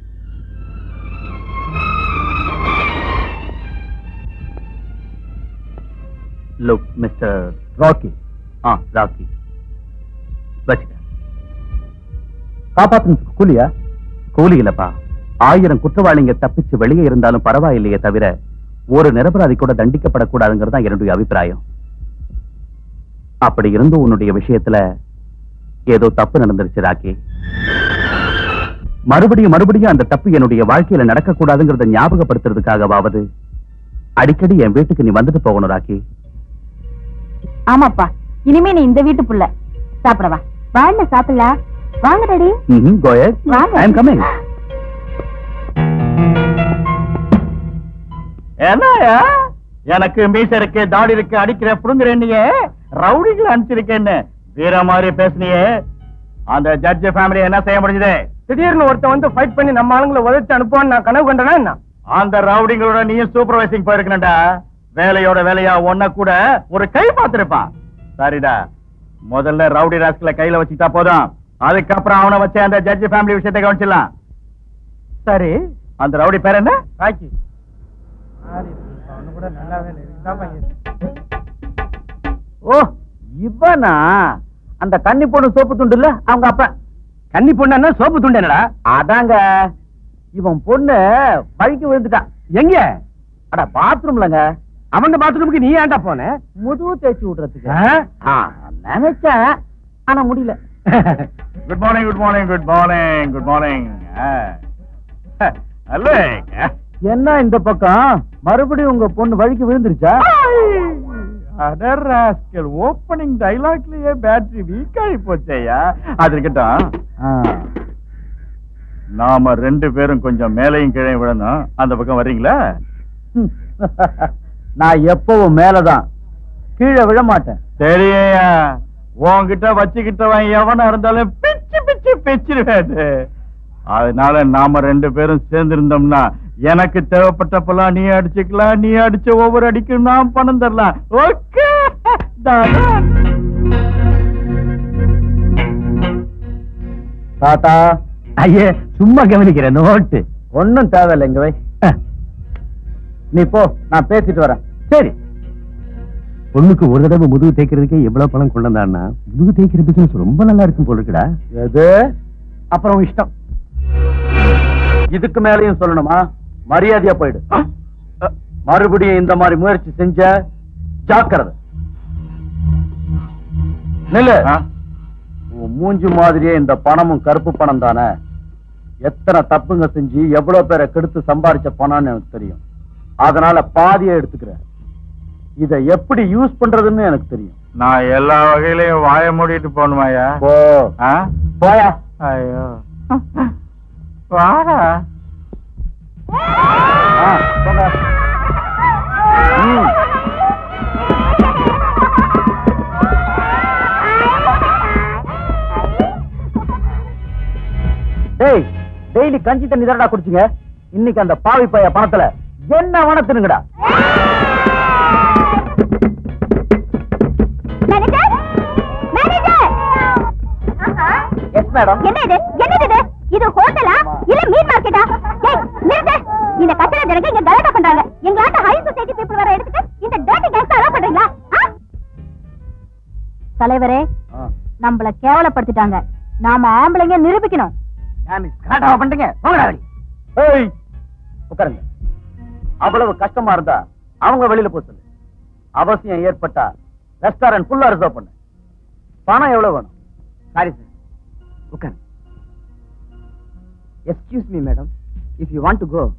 லுக் மிஸ்டர் ராக்கி ஆ ராக்கி வச்சுக்க காப்பாத்துனதுக்கு கூலியா கூலி இல்லப்பா ஆயிரம் குற்றவாளிங்க தப்பிச்சு வெளியே இருந்தாலும் பரவாயில்லையே தவிர ஒரு நிரபராதி கூட தண்டிக்கப்படக்கூடாதுங்கிறது தான் என்னுடைய அபிப்பிராயம் அப்படி இருந்தும் உன்னுடைய விஷயத்துல ஏதோ தப்பு நடந்துருச்சு ராக்கி மறுபடியும் மறுபடியும் அந்த தப்பு என்னுடைய வாழ்க்கையில நடக்கக்கூடாதுங்கிறத ஞாபகப்படுத்துறதுக்காகவாவது அடிக்கடி என் வீட்டுக்கு நீ வந்துட்டு போகணும் ராக்கி ஆமாப்பா இனிமே நீ இந்த வீட்டு புள்ள சாப்பிடவா வாங்க சாப்பிடலாம் வாங்க டாடி ம்ஹும், go ahead. வாங்க. I am coming. என்னயா எனக்கு மீச இருக்கு தாடி இருக்கு அடிக்கிற புடுங்குறேன்னியே ரவுடிகளை அனுப்பிச்சிருக்கேன்னு வீர மாதிரி பேசுனியே அந்த ஜட்ஜ் ஃபேமிலி என்ன செய்ய முடிஞ்சது திடீர்னு ஒருத்தன் வந்து ஃபைட் பண்ணி நம்ம ஆளுங்களை உதச்சு அனுப்புவான்னு நான் கனவு கண்டனா என்ன அந்த ரவுடிங்களோட நீயும் சூப்பர்வைசிங் போயிருக்கணும்டா வேலையோட வேலையா ஒன்ன கூட ஒரு கை பார்த்திருப்பான் சரிடா முதல்ல ரவுடி ராஸ்கல கையில வச்சுக்கிட்டா போதும் அதுக்கப்புறம் அவனை வச்சு அந்த ஜட்ஜ் ஃபேமிலி விஷயத்தை கவனிச்சிடலாம் சரி அந்த ரவுடி பேர் என்ன ராக்கி மாறி இருக்கு. அவனு கூட நல்லாவே இல்லை. இதுதான் பையன். ஓ இவனா அந்த கன்னி பொண்ணு சோப்பு துண்டு இல்ல அவங்க அப்பா கன்னி பொண்ணா சோப்பு துண்டு என்னடா அதாங்க இவன் பொண்ணு வழிக்கு விழுந்துட்டான் எங்க அட பாத்ரூம்லங்க அவன் பாத்ரூமுக்கு நீ ஏன்டா போன முதுகு தேய்ச்சி விடுறதுக்கு ஆ? ஆ, நினைச்சேன் ஆனா முடியல good morning good morning good morning good morning அல்ல என்ன இந்த பக்கம் மறுபடியும் உங்க பொண்ணு வழிக்கு விழுந்துருச்சா அதர் ராஸ்கல் ஓப்பனிங் டைலாக்லயே பேட்டரி வீக் ஆகி போச்சேயா அது இருக்கட்டும் ஆ. நாம ரெண்டு பேரும் கொஞ்சம் மேலையும் கீழே விழணும் அந்த பக்கம் வர்றீங்களா ம். நான் எப்பவும் மேலதான் கீழே விழ மாட்டேன் தெரியா உன்கிட்ட வச்சுக்கிட்டவன் எவனா இருந்தாலும் பிச்சு பிச்சு பிச்சிருவேது அதனால நாம ரெண்டு பேரும் சேர்ந்து இருந்தோம்னா எனக்கு தேவைப்பட்டப்பெல்லாம் நீ அடிச்சுக்கலாம் நீ அடிச்ச ஒவ்வொரு அடிக்கும் நான் பணம் தரலாம் ஓகே தாத்தா ஐயே சும்மா கவனிக்கிறேன் நோட்டு ஒண்ணும் தேவையில்லை இங்க வை நீ போ நான் பேசிட்டு வரேன் சரி பொண்ணுக்கு ஒரு தடவை முதுகு தேய்க்கிறதுக்கே எவ்வளவு பணம் கொண்டு வந்தான்னா முதுகு தேய்க்கிற பிசினஸ் ரொம்ப நல்லா இருக்கும் போல இருக்குடா எது அப்புறம் இஷ்டம் இதுக்கு மேலயும் சொல்லணுமா மரியாதையா போயிடு மறுபடியும் இந்த மாதிரி முயற்சி செஞ்ச ஜாக்கிரதை நில்லு உன் மூஞ்சி மாதிரியே இந்த பணமும் கருப்பு பணம் தானே எத்தனை தப்புங்க செஞ்சு எவ்வளவு பேரை கெடுத்து சம்பாரிச்ச பணம்னு எனக்கு தெரியும் அதனால பாதியை எடுத்துக்கிறேன் இத எப்படி யூஸ் பண்றதுன்னு எனக்கு தெரியும் நான் எல்லா வகையிலயும் வாய மூடிட்டு போகணுமாயா போ ஆ? போயா ஐயோ வாடா ஆ, போங்க. ம். டேய் டெய்லி கஞ்சி தண்ணி தானடா குடிச்சீங்க இன்னைக்கு அந்த பாவி பைய பணத்துல என்ன வனத்துனுங்கடா மேனேஜர் மேனேஜர் எஸ் மேடம் என்ன இது என்னது இது இது ஹோட்டலா இல்ல மீன் மார்க்கெட்டா ஏய் நிறுத்து இந்த கச்சட ஜனங்க இங்க கலாட்டா பண்றாங்க எங்களாட்ட ஹை சொசைட்டி பீப்புள் வர இடத்துக்கு இந்த டர்ட்டி கேங்ஸ் அலோ பண்றீங்களா ஆ? தலைவரே நம்மள கேவலப்படுத்திட்டாங்க நாம ஆம்பளைங்க நிரூபிக்கணும் கரெக்டா பண்றீங்க போங்கடா வெளிய. ஏய் உட்காருங்க அவ்வளவு கஷ்டமா இருந்தா அவங்க வெளியில போக சொல்லு அவசியம் ஏற்பட்டா ரெஸ்டாரண்ட் ஃபுல்லா ரிசர்வ் பண்ணு பணம் எவ்வளவு வேணும் சாரி சார் உட்கார் excuse me madam if you want to go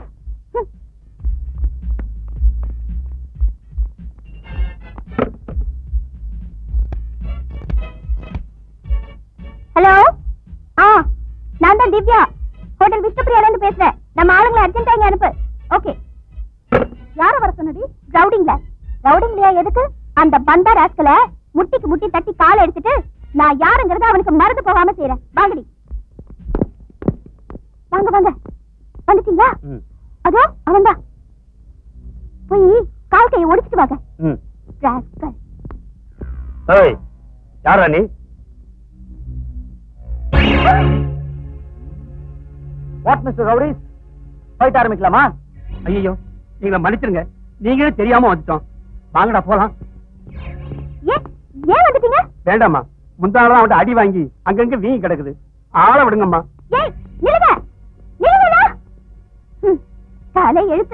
hello ஆ நான் தான் திவ்யா ஹோட்டல் விஷ்ணுபிரியால இருந்து பேசுறேன் நம்ம ஆளுங்களை அர்ஜென்ட்டா இங்க அனுப்பு ஓகே யார வர சொன்னடி ரவுடிங்ல ரவுடிங்லயா எதுக்கு அந்த பந்தா ராஸ்கல முட்டிக்கு முட்டி தட்டி காலை எடுத்துட்டு நான் யாருங்கறத அவனுக்கு மறந்து போகாம செய்யறேன் வாங்கடி வாங்க வாங்க வந்துட்டீங்களா அதோ அவன்தான் போய் கால் கையை ஒடிச்சிட்டு வாங்க ராஸ்கல் ஏய் யாரா நீ வாட் மிஸ்டர் ரவுடிஸ் ஃபைட் ஆரம்பிக்கலாமா ஐயோ நீங்க மன்னிச்சிருங்க நீங்களே தெரியாம வந்துட்டோம் வாங்கடா போலாம் ஏன் ஏன் வந்துட்டீங்க வேண்டாம்மா முந்தாள் அவன் அடி வாங்கி அங்கங்க வீங்கி கிடக்குது ஆள விடுங்கம்மா ஏய் நில்லுங்க நில்லுங்கண்ணா ம், தலை எழுத்து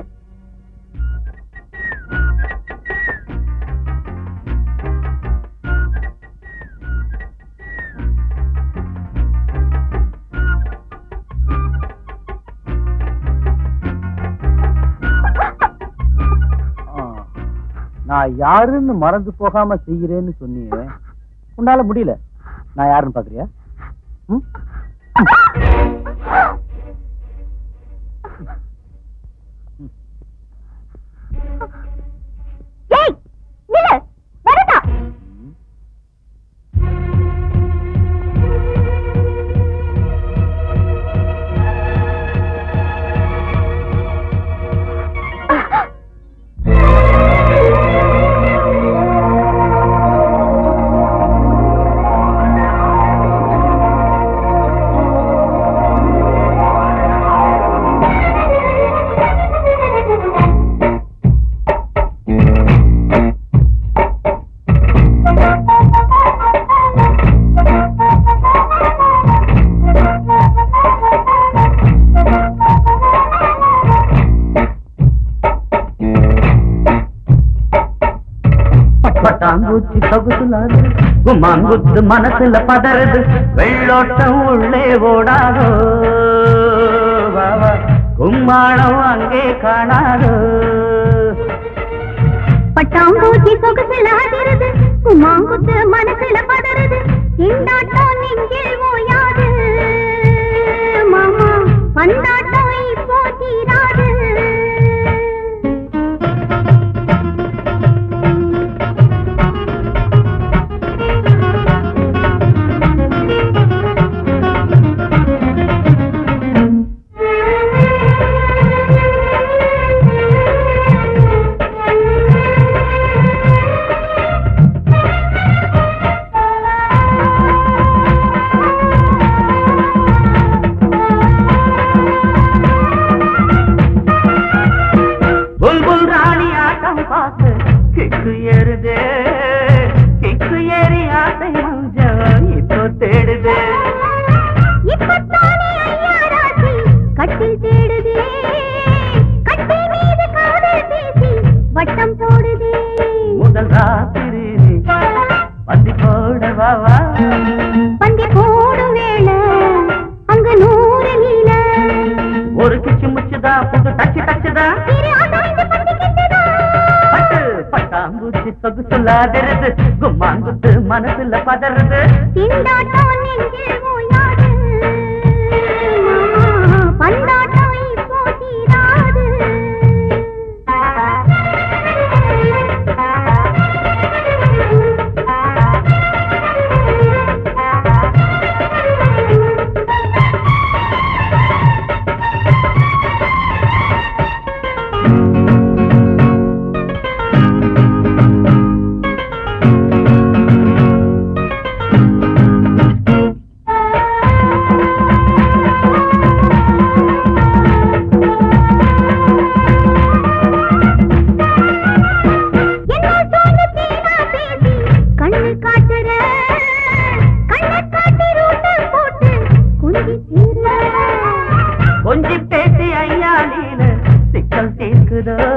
நான் யாருன்னு மறந்து போகாம செய்கிறேன்னு சொன்னியே உன்னால முடியல நான் யாருன்னு பாக்குறியா ம்? ஏய் நில்லு வரடா பட்டாம்பூச்சி சொகுசுலாது குமாங்குத்து மனசுல பதறது வெள்ளோட்டம் உள்ளே ஓடாதோ வா, வா. கும்மாளம் அங்கே காணாதோ பட்டாம்பூச்சி சொகுசுல அதிருது குமாங்குத்து மனசுல பதறுது திண்டாட்டம் நெஞ்சில் ஓயாது மாமா பந்தாட்டம் இப்போ தீராது புல்புல் ராணி ஆட்டம் பார்த்து கிக்கு ஏறுதே கிக்கு ஏறி ஆசை மஞ்சள் இப்போ தேடுதே இப்பத்தானே ஐயா ராசி கட்டில் தேடுதே கட்டில் மீது காதல் பேசி வட்டம் போடுதே முதல் ராத்திரி பந்தி போட வா வா பந்தி போடும் வேளை அங்க நூறு நீல ஒரு கிச்சு முச்சுதான் புது டச்சு டச்சுதான் திரு அசாய்ந்து பந்தி கெட்டதா பட்டு பட்டாம்பூச்சி சொகுசுலாதிருது கும்மாங்குத்து மனசுல பதறது திண்டாட்டம் நெஞ்சில் ஓயாது மாமா, பந்தாட்டம் இப்போ தீராது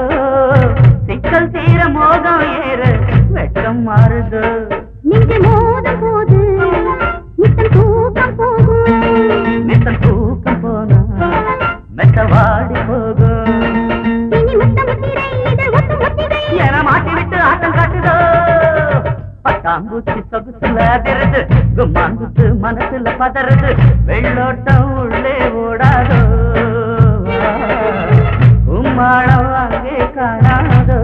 சிக்கல் தீர மோகம் ஏற வெட்கம் மாறுதோ நெஞ்சு மோதும் போது நித்தம் தூக்கம் போகும் நித்தம் தூக்கம் போனா மெத்த வாடி போகும் இனி முத்தம் முத்திரை இதழ் ஒட்டும் முத்திரை என மாட்டி விட்டு ஆட்டம் காட்டுதோ பட்டாம்பூச்சி சொகுசுல அதிருது கும்மாங்குத்து மனசுல பதறுது வெள்ளோட்டம் உள்ளே ஓடாதோ கும்மாளம் அங்கே காணாதோ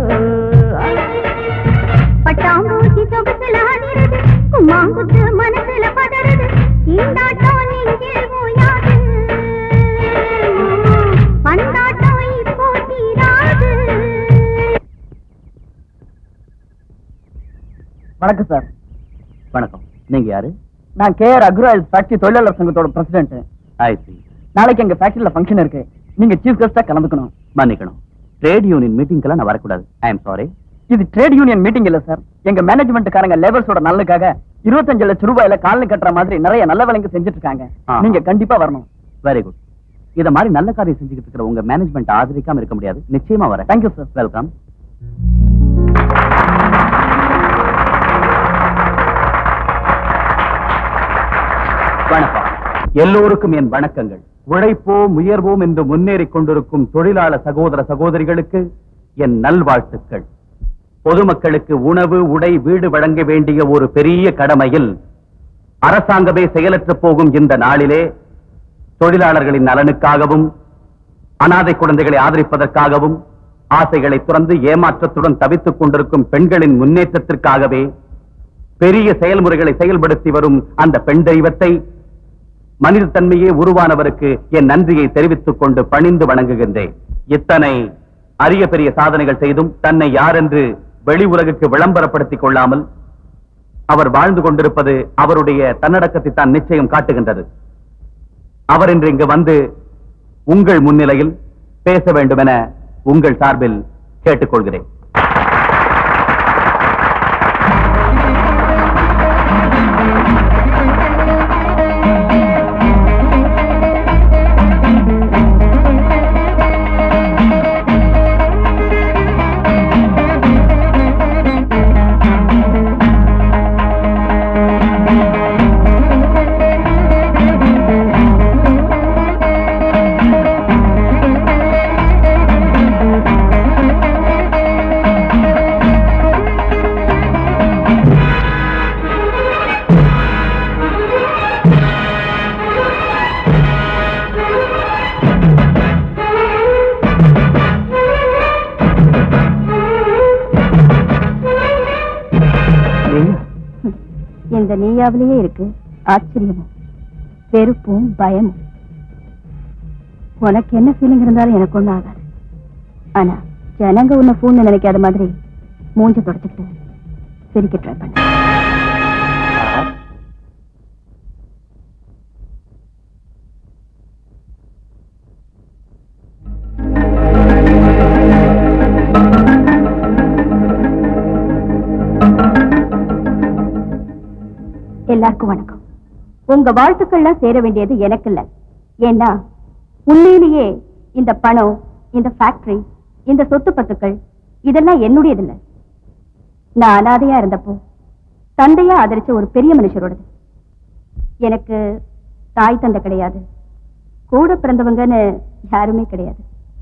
பட்டாம்பூச்சி சொகுசுல அதிருது கும்மாங்குத்து மனசுல பதறுது தீண்டாட்டம் நெஞ்சில் ஓயாது பந்தாட்டம் இப்போ தீராது வணக்கம் சார் வணக்கம் நீங்க யாரு நான் கேஆர் அக்ரோயில் ஃபேக்டரி தொழிலாளர் சங்கத்தோட பிரசிடென்ட் ஐ சி நாளைக்கு எங்க ஃபேக்டரியில ஃபங்க்ஷன் இருக்கு நீங்க சீஃப் கெஸ்டா கலந்துக்கணும் மன்னிக்கணும் ட்ரேட் யூனியன் மீட்டிங்க்கெல்லாம் நான் வரக்கூடாது ஐ எம் சாரி இது ட்ரேட் யூனியன் மீட்டிங் இல்ல சார் எங்க மேனேஜ்மெண்ட்காரங்க லேபர்ஸோட நல்லுக்காக இருபத்தஞ்சு லட்சம் ரூபாயில காலனி கட்டுற மாதிரி நிறைய நல்ல வேலைங்க செஞ்சுட்டு இருக்காங்க ஆ. நீங்க கண்டிப்பா வரணும் வெரி குட் இத மாதிரி நல்ல காரியம் செஞ்சுக்கிட்டு இருக்கிற உங்க மேனேஜ்மெண்ட் ஆதரிக்காம இருக்க முடியாது நிச்சயமா வரேன் தேங்க்யூ சார் வெல்கம் வணக்கம் எல்லோருக்கும் என் வணக்கங்கள் உழைப்போம் உயர்வோம் என்று முன்னேறிக் கொண்டிருக்கும் தொழிலாளர் சகோதர சகோதரிகளுக்கு என் நல்வாழ்த்துக்கள் பொதுமக்களுக்கு உணவு உடை வீடு வழங்க வேண்டிய ஒரு பெரிய கடமையில் அரசாங்கமே செயலற்று போகும் இந்த நாளிலே தொழிலாளர்களின் நலனுக்காகவும் அனாதை குழந்தைகளை ஆதரிப்பதற்காகவும் ஆசைகளை துறந்து ஏமாற்றத்துடன் தவித்துக் கொண்டிருக்கும் பெண்களின் முன்னேற்றத்திற்காகவே பெரிய செயல்முறைகளை செயல்படுத்தி வரும் அந்த பெண் தெய்வத்தை மனித தன்மையே உருவானவருக்கு என் நன்றியை தெரிவித்துக் கொண்டு பணிந்து வணங்குகின்றேன் இத்தனை அரிய பெரிய சாதனைகள் செய்தும் தன்னை யாரென்று வெளி உலகுக்கு விளம்பரப்படுத்திக் கொள்ளாமல் அவர் வாழ்ந்து கொண்டிருப்பது அவருடைய தன்னடக்கத்தை தான் நிச்சயம் காட்டுகின்றது அவர் இன்று இங்கு வந்து உங்கள் முன்னிலையில் பேச வேண்டும் என உங்கள் சார்பில் கேட்டுக்கொள்கிறேன் இந்த நீயாவிலேயே இருக்கு ஆச்சரியமும் வெறுப்பும் பயமும் உனக்கு என்ன ஃபீலிங் இருந்தாலும் எனக்கு ஒண்ணும் ஆகாது ஆனா ஜனங்க உன்னை ஃபோன் நினைக்காத மாதிரி மூஞ்ச தொடச்சுக்கிட்டு சிரிக்க ட்ரை பண்ண எல்லாருக்கும் வணக்கம் உங்க வாழ்த்துக்கள்லாம் சேர வேண்டியது எனக்கு இல்ல ஏன்னா உண்மையிலேயே இந்த பணம் இந்த ஃபேக்டரி இந்த சொத்து பத்துக்கள் இதெல்லாம் என்னுடையது இல்ல நான் அனாதையா இருந்தப்போ தந்தையா ஆதரிச்ச ஒரு பெரிய மனுஷரோடது எனக்கு தாய் தந்தை கிடையாது கூட பிறந்தவங்கன்னு யாருமே கிடையாது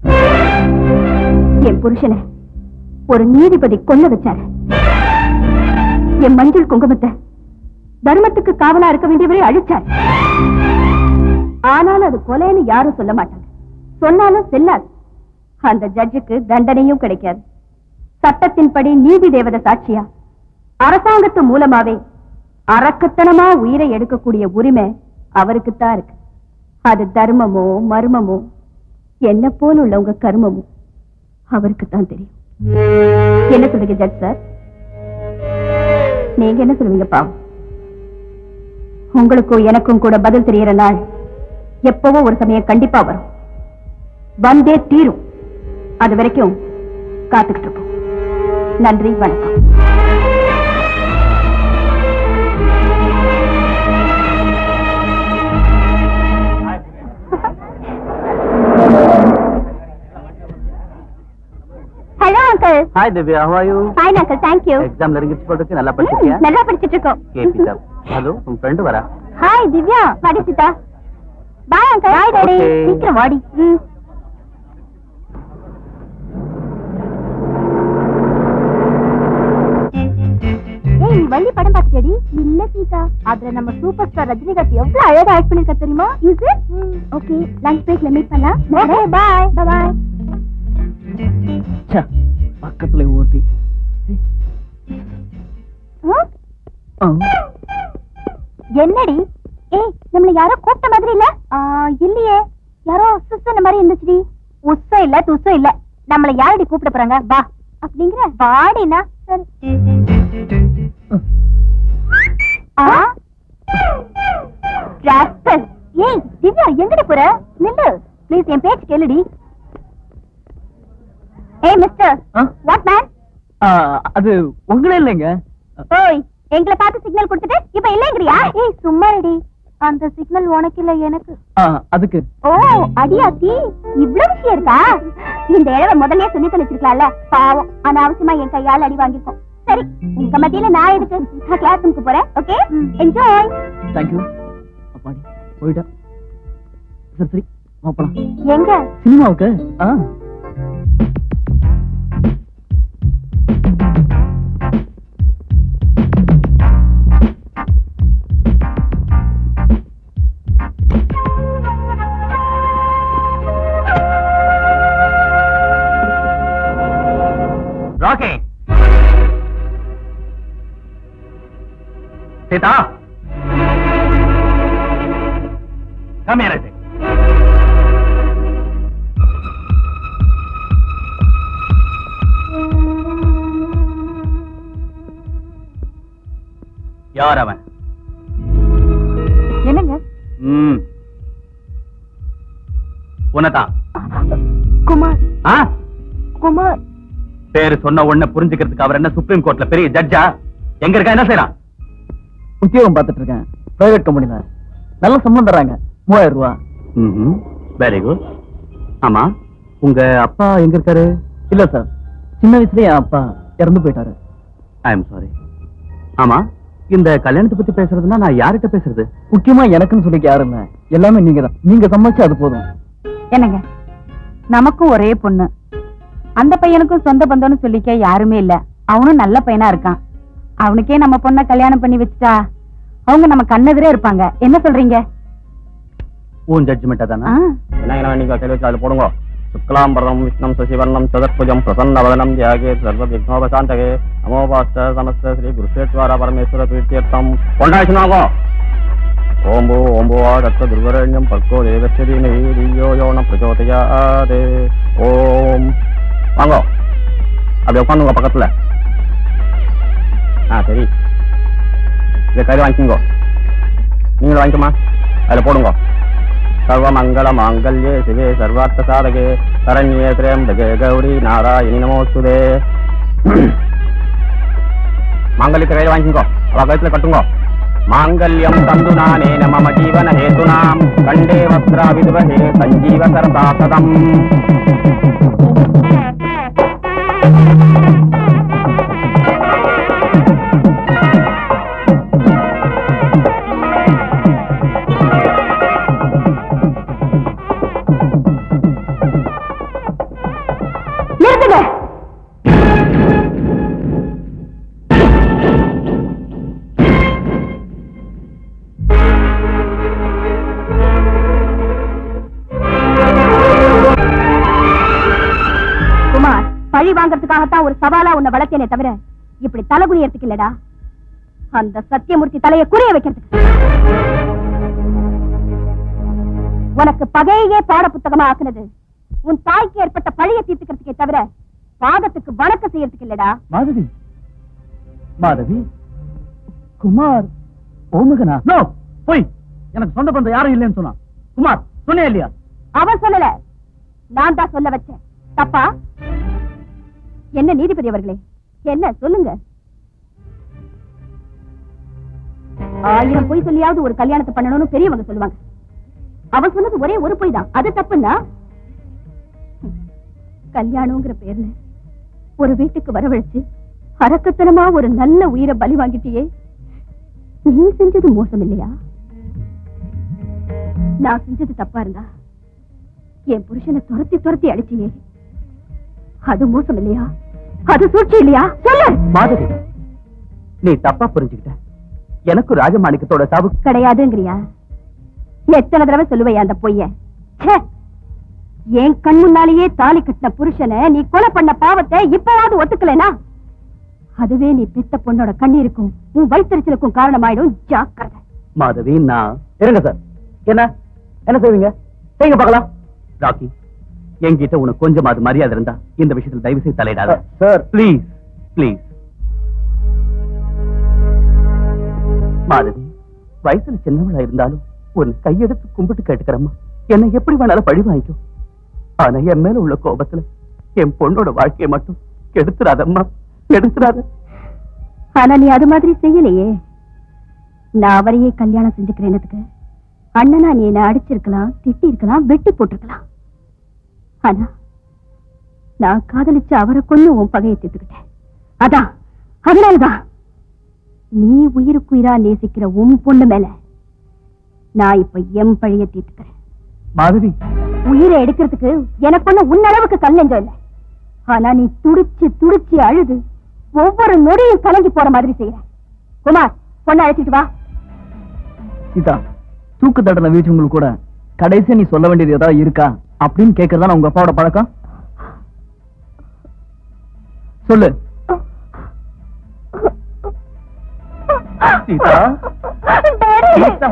என் புருஷனை ஒரு நீதிபதி கொல்ல வச்சாரு என் மஞ்சள் குங்குமத்தை தர்மத்துக்கு காவலா இருக்க வேண்டியவரை அழிச்சார் ஆனாலும் அது கொலைன்னு யாரும் சொல்ல மாட்டாங்க சொன்னாலும் செல்லாது அந்த ஜட்ஜுக்கு தண்டனையும் கிடைக்காது சட்டத்தின்படி நீதி தேவத சாட்சியா அரசாங்கத்து மூலமாவே அரக்கத்தனமா உயிரை எடுக்கக்கூடிய உரிமை அவருக்குத்தான் இருக்கு அது தர்மமோ மர்மமோ என்ன போல உள்ளவங்க கர்மமோ அவருக்குத்தான் தெரியும் என்ன சொல்றீங்க ஜட்ஜ் சார் நீங்க என்ன சொல்லுவீங்க பாவம் உங்களுக்கும் எனக்கும் கூட பதில் தெரியற நாள் எப்பவோ ஒரு சமயம் கண்டிப்பா வரும் வந்தே தீரும் அது வரைக்கும் காத்துக்கிட்டு இருப்போம் நன்றி வணக்கம் uncle hi Divya how are you fine uncle thank you exam நெருங்கிச்சு போட்டுக்கு நல்லா படிச்சிருக்கியா நல்லா படிச்சிட்டு இருக்கோம் கேப் இட் அப் ஹலோ உன் ஃப்ரெண்ட் வரா ஹாய் திவ்யா வாடி Seetha bye uncle bye daddy Okay. சீக்கிரம் வாடி ம் ஏய் நீ வள்ளி படம் பார்த்தியாடி இல்ல சீதா அதுல நம்ம சூப்பர் ஸ்டார் ரஜினிகாந்த் எவ்வளவு அழகா ஆக்ட் பண்ணிருக்கா தெரியுமா இஸ் இட் ஓகே லஞ்ச் பிரேக்ல மீட் பண்ணலாம் ஓகே பை பை பக்கத்துல ஊர்த்தி என்னடி ஏய் நம்மள யாரோ கூப்பிட்ட மாதிரி இல்ல ஆ, இல்லையே யாரோ சுசன மாதிரி இருந்துச்சுடி உஸ்ஸம் இல்ல துசம் இல்ல நம்மள யாரடி கூப்பிட போறாங்க வா அப்படிங்கிற வாடினா சரி ஆ ராஸ்கல் ஏய் திவ்யா எங்கடி போற நில்லு ப்ளீஸ் என் பேச்சு கேளுடி ஏய் மிஸ்டர் வாட் மேன் அது உங்களே இல்லைங்க ஓய் எங்களை பார்த்து சிக்னல் கொடுத்துட்டு இப்ப இல்லங்கறியா ஏய் சும்மா ரெடி அந்த சிக்னல் உனக்கு இல்ல எனக்கு அதுக்கு ஓ அடியாத்தி இவ்வளவு விஷயம் இருக்கா இந்த இழவை முதல்லயே சொல்லி தொலைச்சிருக்கலாம்ல பாவம் அனாவசியமா என் கையால அடி வாங்கிருக்கோம் சரி உங்க மத்தியில நான் எதுக்கு நான் கிளாஸ் ரூமுக்கு போறேன் ஓகே என்ஜாய் தேங்க்யூ அப்பாடி போயிட்டா சரி சரி போலாம் எங்க சினிமாவுக்கு ஆ rakhi Sita Come here, I think. யார் அவன் என்னங்க ம் உன்னதான் குமார் ஆ குமார் பேரு சொன்ன உடனே புரிஞ்சுக்கிறதுக்கு அவர் என்ன சுப்ரீம் கோர்ட்ல பெரிய ஜட்ஜா எங்க இருக்கா என்ன செய்யறான் உத்தியோகம் பார்த்துட்டு இருக்கேன் பிரைவேட் கம்பெனில நல்ல சம்பளம் தர்றாங்க மூவாயிரம் ரூபா வெரி குட் ஆமா உங்க அப்பா எங்க இருக்காரு இல்ல சார் சின்ன வயசுலயே என் அப்பா இறந்து போயிட்டாரு ஐ எம் சாரி ஆமா இந்த கல்யாணத்தை பத்தி பேசுறதுன்னா நான் யார்கிட்ட பேசுறது முக்கியமா எனக்குன்னு சொல்லிக்க யாரும் இல்ல எல்லாமே நீங்க தான் நீங்க சம்பாதிச்சு அது போதும் என்னங்க நமக்கும் ஒரே பொண்ணு அந்த பையனுக்கும் சொந்த பந்தம்னு சொல்லிக்க யாருமே இல்ல அவனும் நல்ல பையனா இருக்கான் அவனுக்கே நம்ம பொண்ண கல்யாணம் பண்ணி வச்சுட்டா அவங்க நம்ம கண்ணெதிரே இருப்பாங்க என்ன சொல்றீங்க உன் ஜட்ஜ்மெண்டா தானே ஆ, என்ன நீங்க கேள்வி வச்சு அதில் போடுங்க சுக்லாம்பரம் விஷ்ணம் சசிவர்ணம் சதுர்புஜம் பிரசன்னவதனம் தியாகே சர்வ விக்னோபசாந்தகே நமோபாஸ்த சமஸ்த ஸ்ரீ குருஷேத்வார பரமேஸ்வர பீர்த்தியர்த்தம் கொண்டாச்சுனாகோ ஓம்போ ஓம்போ தத்த துர்வரண்யம் பர்கோ தேவஸ்ரீ நெய்யோ யோன பிரச்சோதயாதே ஓம் வாங்கோ அப்படி உட்காந்துங்க பக்கத்துல ஆ சரி இதை கையில் வாங்கிக்கோங்க நீங்களும் வாங்கிக்கோமா அதில் போடுங்க சர்வமங்கல மாங்கல்யே சிவே சர்வார்த்த சாதகே சரண்யே திரையம்பகே கௌரி நாராயணி நமோஸ்துதே மாங்கல்யத்தை கையில் வாங்கிக்கோ அவ கழுத்துல கட்டுங்கோ மாங்கல்யம் தந்து நானேன மம ஜீவன ஹேதுனாம் கண்டே வஸ்திரா விதுவஹே சஞ்சீவ சரதா சதம் நிறுத்துங்க குமார் பழி வாங்கறதுக்காகத்தான் ஒரு சவாலா உன்னை வளர்த்தேனே தவிர இப்படி தலைகுனியறதுக்கு இல்லடா அந்த சத்தியமூர்த்தி தலையை குறிய வைக்கிறதுக்கு உனக்கு பகையே பாட புத்தகமா ஆக்குனது உன் தாய்க்கு ஏற்பட்ட பழிய தீர்த்துக்கிறதுக்கே தவிர பாதத்துக்கு வணக்கம் செய்யறதுக்கு இல்லடா மாதவி மாதவி குமார் ஓமுகனா நோ போய் எனக்கு சொந்த பந்தம் யாரும் இல்லைன்னு சொன்னான் குமார் சொன்னே இல்லையா அவன் சொல்லல நான் தான் சொல்ல வச்சேன் தப்பா என்ன நீதிபதி அவர்களே என்ன சொல்லுங்க ஆயிரம் பொய் சொல்லியாவது ஒரு கல்யாணத்தை பண்ணணும்னு பெரியவங்க சொல்லுவாங்க அவன் சொன்னது ஒரே ஒரு பொய் தான் அது தப்புன்னா ஹம், கல்யாணம்ங்கிற பேர்ல ஒரு வீட்டுக்கு வரவழைச்சு அரக்கத்தனமா ஒரு நல்ல உயிரை பலி வாங்கிட்டியே நீ செஞ்சது மோசம் இல்லையா நான் செஞ்சது தப்பா இருந்தா என் புருஷனை துரத்தி துரத்தி அடிச்சியே அது மோசம் இல்லையா அது சூழ்ச்சி இல்லையா சொல்லு மாதவி நீ தப்பா புரிஞ்சுக்கிட்ட எனக்கு ராஜமாணிக்கத்தோட சாவு கிடையாதுங்கிறியா எத்தனை தடவை சொல்லுவையா அந்த பொய்ய ச்சே! என் கண் முன்னாலேயே தாலி கட்டின புருஷனை நீ கொலை பண்ண பாவத்தை இப்பவாவது ஒத்துக்கலைனா அதுவே நீ பெத்த பொண்ணோட கண்ணீருக்கும் உன் வயிற்றுச்சலுக்கும் காரணமாயிடும் ஜாக்கிரதை மாதவி நான் இருங்க சார் என்ன என்ன செய்வீங்க செய்யுங்க பார்க்கலாம் ராக்கி என்கிட்ட உனக்கு கொஞ்சமாவது மரியாதை இருந்தா இந்த விஷயத்துல தயவு செய்து தலையிடாத சார் ப்ளீஸ் ப்ளீஸ் மாதவி வயசுல சின்னவளா இருந்தாலும் உன் கையெடுத்து கும்பிட்டு கேட்டுக்கிறம்மா என்னை எப்படி வேணாலும் பழி வாங்கிக்கும் ஆனா என் மேல உள்ள கோபத்துல என் பொண்ணோட வாழ்க்கையை மட்டும் கெடுத்துறாதம்மா கெடுத்துறாத ஆனா நீ அது மாதிரி செய்யலையே நான் அவரையே கல்யாணம் செஞ்சுக்கிறேனதுக்கு அண்ணனா நீ என்ன அடிச்சிருக்கலாம் திட்டி இருக்கலாம் வெட்டி போட்டிருக்கலாம் ஆனா நான் காதலிச்சு அவரை கொண்டு உன் பகையை தீர்த்துக்கிட்டேன் அதான் அதனாலதான் நீ உயிருக்குயிரா நேசிக்கிற உன் பொண்ணு மேல நான் இப்ப எம் பழிய தீர்த்துக்கிறேன் மாதவி உயிரை எடுக்கிறதுக்கு எனக்கு ஒண்ணு உன் அளவுக்கு கல் நெஞ்சம் இல்லை ஆனா நீ துடிச்சு துடிச்சு அழுது ஒவ்வொரு நொடியும் கலங்கி போற மாதிரி செய்யற குமார் பொண்ணை அழைச்சிட்டு வா சீதா தூக்கு தண்டனை வீச்சவங்களுக்கு கூட கடைசியா நீ சொல்ல வேண்டியது ஏதாவது இருக்கா அப்படின்னு கேக்குறதா உங்க அப்பாவோட பழக்கம் சொல்லு சீதா சீதா.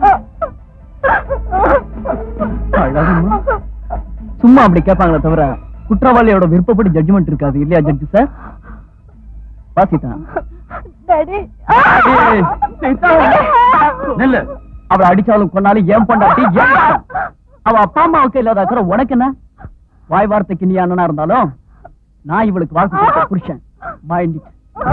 அழகம்மா. சும்மா அப்படி கேட்பாங்களே தவிர குற்றவாளியோட விருப்பப்படி ஜட்ஜ்மெண்ட் இருக்காது இல்லையா ஜட்ஜி சார் வா சீதா ஏய், சீதா. நில்லு அவளை அடிச்சாலும் கொன்னாலும் ஏன் பொண்டாட்டி ஏன் இஷ்டம். அவ அப்பா அம்மாவுக்கு இல்லாத அக்கறை உனக்கு என்ன வாய் வார்த்தைக்கு நீ அண்ணனா இருந்தாலும் நான் இவளுக்கு வாழ்க்கை கொடுத்த புருஷன் மாயண்டிட்டு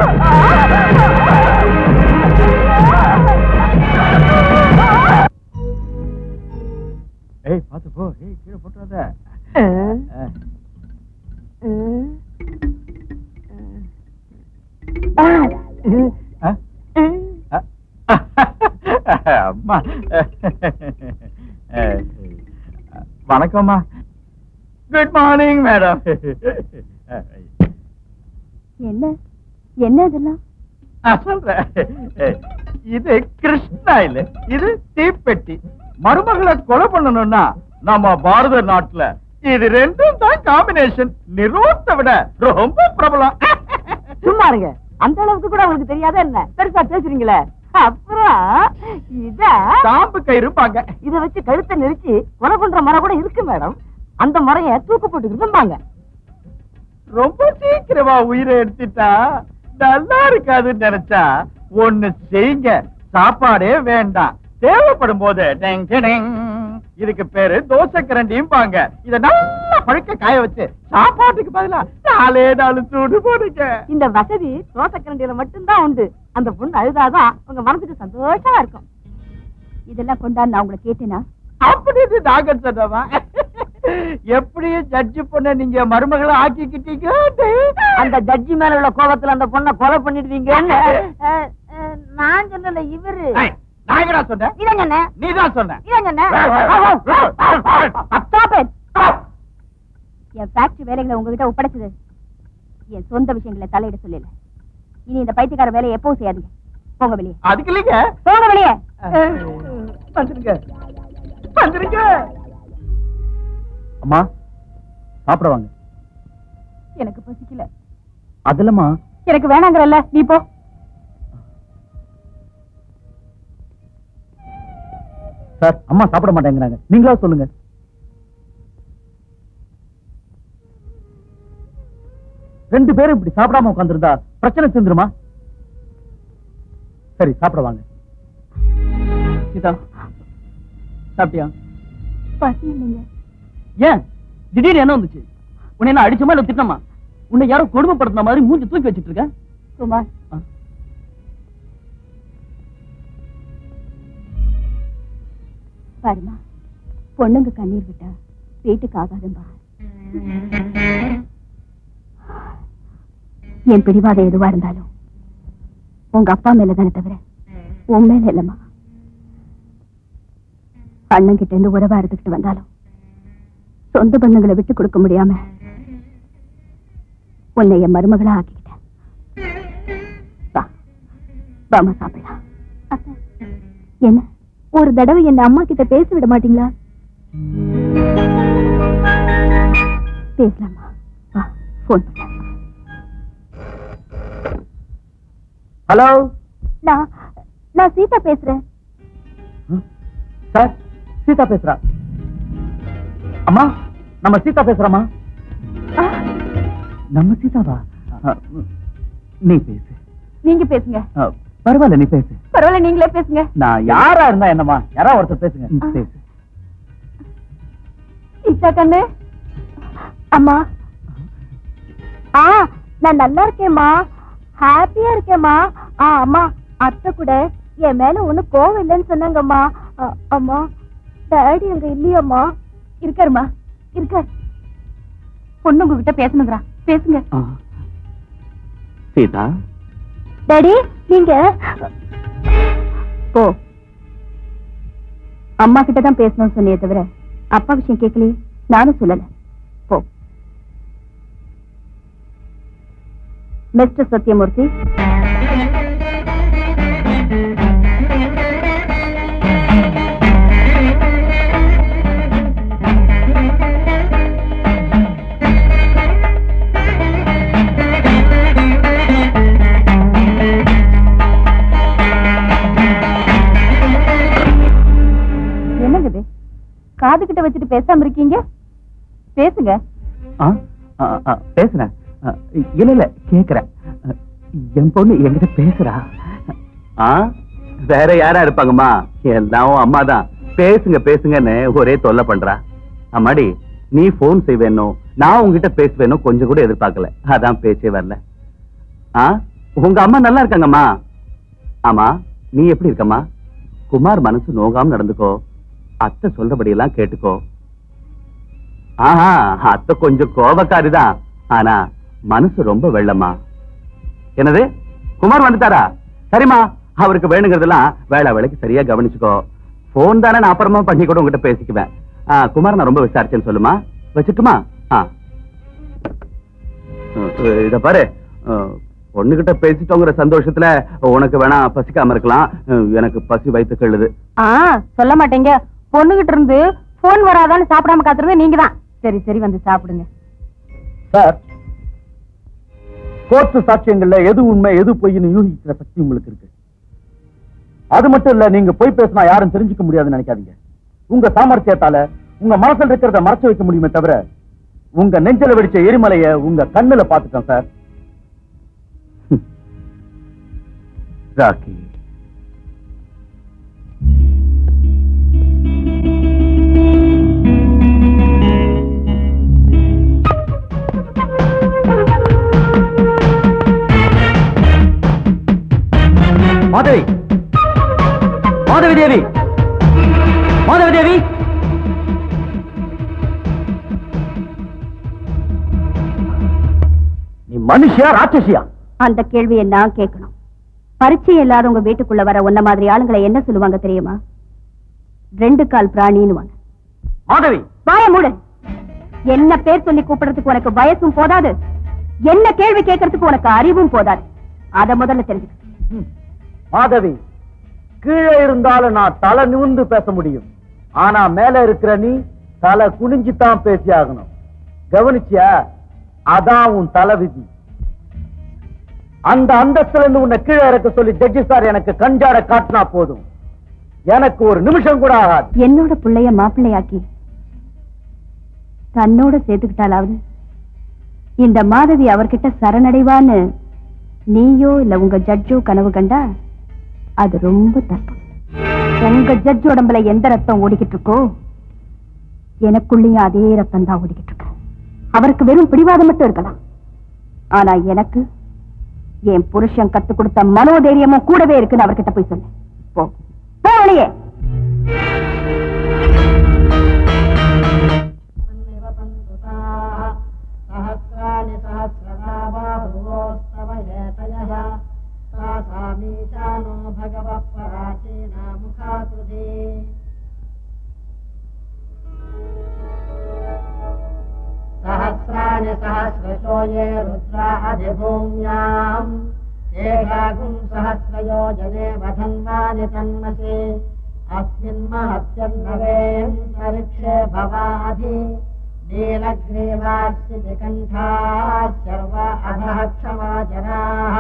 ஏய் பாத்து போ ஏய் கீழே போட்டுறாத ஆ? அம்மா வணக்கம்மா குட் மார்னிங் மேடம் என்ன என்ன இதெல்லாம் சொல்றேன் இது கிருஷ்ணா இல்ல இது தீப்பெட்டி மருமகளை கொலை பண்ணணும்னா நம்ம பாரத நாட்டுல இது ரெண்டும் தான் காம்பினேஷன் நிரோத்தை விட ரொம்ப பிரபலம் சும்மா இருங்க அந்த அளவுக்கு கூட உங்களுக்கு தெரியாத என்ன பெருசா பேசுறீங்களே அப்புறம் இத சாம்பு கயிறு பாங்க இத வச்சு கழுத்தை நெரிச்சு கொலை பண்ற முறை கூட இருக்கு மேடம் அந்த முறைய தூக்கு போட்டு விரும்பாங்க ரொம்ப சீக்கிரமா உயிரை எடுத்துட்டா நல்லா இருக்காதுன்னு நினைச்சா ஒண்ணு செய்யுங்க சாப்பாடே வேண்டாம் தேவைப்படும் போது டெங் டெங். இதுக்கு பேரு தோசை கரண்டியும் பாங்க இத நல்லா பழுக்க காய வச்சு சாப்பாட்டுக்கு பதிலா நாலே நாலு சூடு போடுங்க இந்த வசதி தோசைக்கரண்டியில மட்டும்தான் உண்டு அந்த பொண்ணு அழுதாதான் உங்க மனசுக்கு சந்தோஷமா இருக்கும் இதெல்லாம் கொண்டாந்து நான் உங்களை கேட்டேனா அப்படின்னு நாங்க சொன்னவா எப்படியும் ஜட்ஜி பொண்ண நீங்க மருமகளை ஆக்கிக்கிட்டீங்க அந்த ஜட்ஜி மேல உள்ள கோபத்துல அந்த பொண்ணை கொலை பண்ணிடுவீங்கன்னு அஹ், அஹ், நான் சொன்னல இவரு ஏய், நான் எங்கடா சொன்னேன் இதான் சொன்னேன் நீதான் சொன்ன இதான் சொன்னேன் Stop it. என் ஃபேக்டரி வேலைகளை உங்ககிட்ட ஒப்படைச்சது என் சொந்த விஷயங்களை தலையிட சொல்லல இனி இந்த பைத்தியக்கார வேலையை எப்பவும் செய்யாதீங்க போங்க வெளியே அதுக்கு இல்லைங்க போங்க வெளியே வந்துருங்க வந்துருங்க அம்மா சாப்பிட வாங்க எனக்கு பசிக்கல அதுலமா எனக்கு வேணாங்கிறல்ல நீ போ சார் அம்மா சாப்பிட மாட்டேங்கிறாங்க நீங்களா சொல்லுங்க ரெண்டு பேரும் இப்படி சாப்பிடாம உட்காந்துருந்தா பிரச்சனை செஞ்சிருமா சரி சாப்பிட வாங்க சீதா சாப்பிட்டியா பசி இல்லைங்க ஏன் திடீர்னு என்ன வந்துச்சு உன்னை என்ன அடிச்சமா இல்ல திட்டமா உன்னை யாரோ கொடுமைப்படுத்தின மாதிரி மூஞ்சி தூக்கி வச்சிட்டு இருக்க குமார் ஆ. பாருமா பொண்ணுங்க கண்ணீர் விட்டா வீட்டுக்கு ஆகாதும்பா என் பிடிவாதம் எதுவா இருந்தாலும் உங்க அப்பா மேல தானே தவிர உன் மேல இல்லம்மா அண்ணன் கிட்ட இருந்து உறவா இருந்துகிட்டு வந்தாலும் சொந்த பந்தங்களை விட்டு கொடுக்க முடியாம உன்னை என் மருமகளா ஆக்கிக்கிட்டேன் வா வாமா சாப்பிடலாம் என்ன ஒரு தடவை என் அம்மா கிட்ட பேச விட மாட்டீங்களா பேசலாமா வா போன் ஹலோ நான் நான் சீதா பேசுறேன் சார் சீதா பேசுறா அம்மா நம்ம சீதா பேசுறோமா ஆ, நம்ம சீதாவா அ, நீ பேசு நீங்க பேசுங்க அ, பரவாயில்ல நீ பேசு பரவாயில்ல நீங்களே பேசுங்க நான் யாரா இருந்தா என்னம்மா யாரா ஒருத்தர் பேசுங்க ம், பேசு சீதா கண்ணு அம்மா ஆ நான் நல்லா இருக்கேம்மா ஹாப்பியா இருக்கேம்மா ஆ அம்மா அத்தை கூட என் மேல ஒண்ணும் கோவம் இல்லைன்னு சொன்னாங்கம்மா அ, அம்மா டாடி அங்க இல்லையாம்மா இருக்காருமா இருக்கார் பொண்ணு உங்ககிட்ட பேசணுங்கிறா பேசுங்க ஆ. சீதா டாடி நீங்க போ அம்மா கிட்ட தான் பேசணும்னு சொன்னியே தவிர அப்பா விஷயம் கேட்கலையே நானும் சொல்லல போ மிஸ்டர் சத்யமூர்த்தி என்னங்க இது காது கிட்ட வச்சுட்டு பேசாம இருக்கீங்க பேசுங்க ஆ, ஆ, ஆ, பேசுறேன் ஆ, இல்ல இல்ல கேக்குறேன் ஆ, என் பொண்ணு என்கிட்ட பேசுறா ஆ வேற யாரா இருப்பாங்கம்மா எல்லாம் உன் அம்மா தான் பேசுங்க பேசுங்கன்னு ஒரே தொல்லை பண்றா அம்மாடி நீ போன் செய்வேனோ நான் உங்ககிட்ட பேசுவேனோ கொஞ்சம் கூட எதிர்பார்க்கல அதான் பேச்சே வரல ஆ உங்க அம்மா நல்லா இருக்காங்கம்மா ஆமா நீ எப்படி இருக்கம்மா குமார் மனசு நோகாம நடந்துக்கோ அத்தை சொல்றபடி எல்லாம் கேட்டுக்கோ ஆஹா அத்தை கொஞ்சம் கோபக்காரிதான் ஆனா மனசு ரொம்ப வெள்ளமா என்னது குமார் வந்துட்டாரா சரிம்மா அவருக்கு வேணுங்கிறதெல்லாம் வேலை வேலைக்கு சரியா கவனிச்சுக்கோ போன் தானே நான் அப்புறமா பண்ணி கூட உங்ககிட்ட பேசிக்குவேன் ஆ, குமார் நான் ரொம்ப விசாரிச்சேன்னு சொல்லுமா வச்சுட்டுமா ஆ அஹ், இத பாரு அஹ், பொண்ணுகிட்ட பேசிட்டோங்கிற சந்தோஷத்துல உனக்கு வேணா பசிக்காம இருக்கலாம் அஹ், எனக்கு பசி வயித்து கழுது ஆ சொல்ல மாட்டேங்க பொண்ணுகிட்ட இருந்து போன் வராதான்னு சாப்பிடாம காத்துறது நீங்க தான் சரி சரி வந்து சாப்பிடுங்க சார் கோர்ட்டு சாட்சியங்கள்ல எது உண்மை எது பொய்ன்னு யூகிக்கிற சக்தி உங்களுக்கு இருக்கு அது மட்டும் இல்ல நீங்க பொய் பேசினா யாரும் தெரிஞ்சுக்க முடியாதுன்னு நினைக்காதீங்க உங்க சாமர்த்தியத்தால உங்க மனசுல இருக்கிறத மறைச்சு வைக்க முடியுமே தவிர உங்க நெஞ்சில வெடிச்ச எரிமலைய உங்க கண்ணுல பாத்துட்டேன் சார் ராக்கி மாதவி மாதவி தேவி மாதவி தேவி நீ மனுஷியா ராட்சசியா அந்த கேள்வியை நான் கேட்கணும் பரிச்சயம் இல்லாத உங்க வீட்டுக்குள்ள வர உன்ன மாதிரி ஆளுங்களை என்ன சொல்லுவாங்க தெரியுமா ரெண்டு கால் பிராணின்னு மாதவி வாய மூடு என்ன பேர் சொல்லி கூப்பிடுறதுக்கு உனக்கு வயசும் போதாது என்ன கேள்வி கேட்கறதுக்கு உனக்கு அறிவும் போதாது அத முதல்ல தெரிஞ்சுக்க ம். மாதவி கீழே இருந்தாலும் நான் தலை நிமிர்ந்து பேச முடியும் ஆனா மேல இருக்கிற நீ தலை குனிஞ்சு தான் பேசி ஆகணும் கவனிச்சியா அதான் உன் தலை விதி அந்த அந்தஸ்துல இருந்து உன்னை கீழே இறக்க சொல்லி ஜட்ஜி சார் எனக்கு கஞ்சாட காட்டினா போதும் எனக்கு ஒரு நிமிஷம் கூட ஆகாது என்னோட பிள்ளைய மாப்பிள்ளையாக்கி தன்னோட சேர்த்துக்கிட்டாலாவது இந்த மாதவி அவர்கிட்ட சரணடைவான்னு நீயோ இல்ல உங்க ஜட்ஜோ கனவு கண்டா அது ரொம்ப தப்பு உங்க ஜட்ஜ் உடம்புல எந்த ரத்தம் ஓடிக்கிட்டு இருக்கோ எனக்குள்ளேயும் அதே ரத்தம் தான் ஓடிக்கிட்டு இருக்கு அவருக்கு வெறும் பிடிவாதம் மட்டும் இருக்கலாம் ஆனா எனக்கு என் புருஷன் கத்து கொடுத்த மனோதைரியமும் கூடவே இருக்குன்னு அவர்கிட்ட போய் சொல்லு போ போ வெளியே सहस्राणि सहस्रनामा भुवोस्तव भूम्याम् केशाकुम् सहस्रयोजने वधन्वानि तन्मसे अस्मिन् महत्यन्तरेऽन्तरिक्षे भवाधि नीलग्रीवाश्चिकण्ठाः सर्व अधः क्षमा जनाः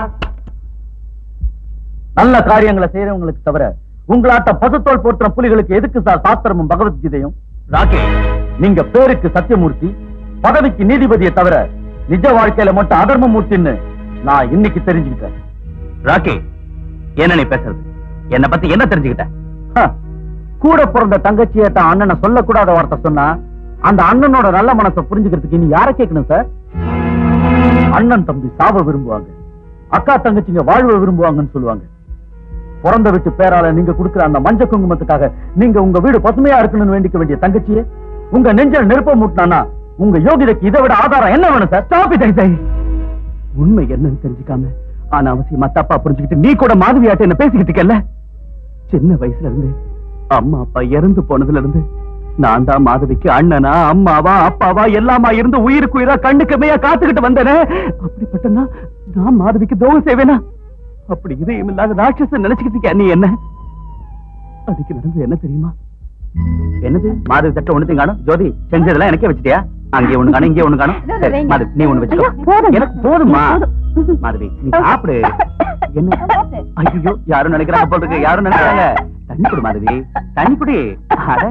நல்ல காரியங்களை செய்யறவங்களுக்கு தவிர உங்களாட்ட பசுத்தோல் போற்ற புலிகளுக்கு எதுக்கு சார் சாஸ்திரமும் பகவத்கீதையும் ராகே நீங்க பேருக்கு சத்தியமூர்த்தி பதவிக்கு நீதிபதியை தவிர நிஜ வாழ்க்கையில மட்டும் அதர்மமூர்த்தின்னு நான் இன்னைக்கு தெரிஞ்சுக்கிட்டேன் ராக்கி என்ன நீ பேசுறது என்ன பத்தி என்ன தெரிஞ்சுக்கிட்ட ஹ, கூட பிறந்த தங்கச்சியை தான் அண்ணனை சொல்லக்கூடாத வார்த்தை சொன்னா அந்த அண்ணனோட நல்ல மனசை புரிஞ்சுக்கிறதுக்கு நீ யாரை கேட்கணும் சார் அண்ணன் தம்பி சாவ விரும்புவாங்க அக்கா தங்கச்சிங்க வாழ்வ விரும்புவாங்கன்னு சொல்லுவாங்க பிறந்த வீட்டு பேரால நீங்க கொடுக்கிற அந்த மஞ்ச குங்குமத்துக்காக நீங்க உங்க வீடு பசுமையா இருக்கணும்னு வேண்டிக்க வேண்டிய தங்கச்சியே உங்க நெஞ்சில் நெருப்ப மூட்டினானா உங்க யோகிதைக்கு இதை விட ஆதாரம் என்ன வேணும் சார் ஸ்டாப் இட் உண்மை என்னன்னு தெரிஞ்சுக்காம ஆனா அவசியமா தப்பா புரிஞ்சுக்கிட்டு நீ கூட மாதவியாட்ட என்ன பேசிக்கிட்டு இருக்கல சின்ன வயசுல இருந்து அம்மா அப்பா இறந்து போனதுல இருந்து நான் தான் மாதவிக்கு அண்ணனா அம்மாவா அப்பாவா எல்லாமா இருந்து உயிருக்கு உயிரா கண்ணுக்கு மையா காத்துக்கிட்டு வந்தேனே அப்படிப்பட்ட நான் நான் மாதவிக்கு துரோகம் செய்வேனா அப்படி இதயம் இல்லாத ராட்சசன் நினைச்சுக்கிட்டு இருக்கியா நீ என்ன அதுக்கு நடந்தது என்ன தெரியுமா என்னது மாதவி தட்ட ஒண்ணு காணும் ஜோதி செஞ்சதெல்லாம் எனக்கே வச்சிட்டியா அங்கே ஒண்ணு காணும் இங்கே ஒண்ணு காணும் சரி, மாதவி நீ ஒண்ணு வச்சுக்கோ ஐயா, போதும். எனக்கு போதுமா மாதவி நீ சாப்பிடு என்ன ஐயோ யாரும் நினைக்கிறாங்க போல இருக்கு யாரும் நினைக்கிறாங்க தண்ணி குடி மாதவி தண்ணி குடி அட.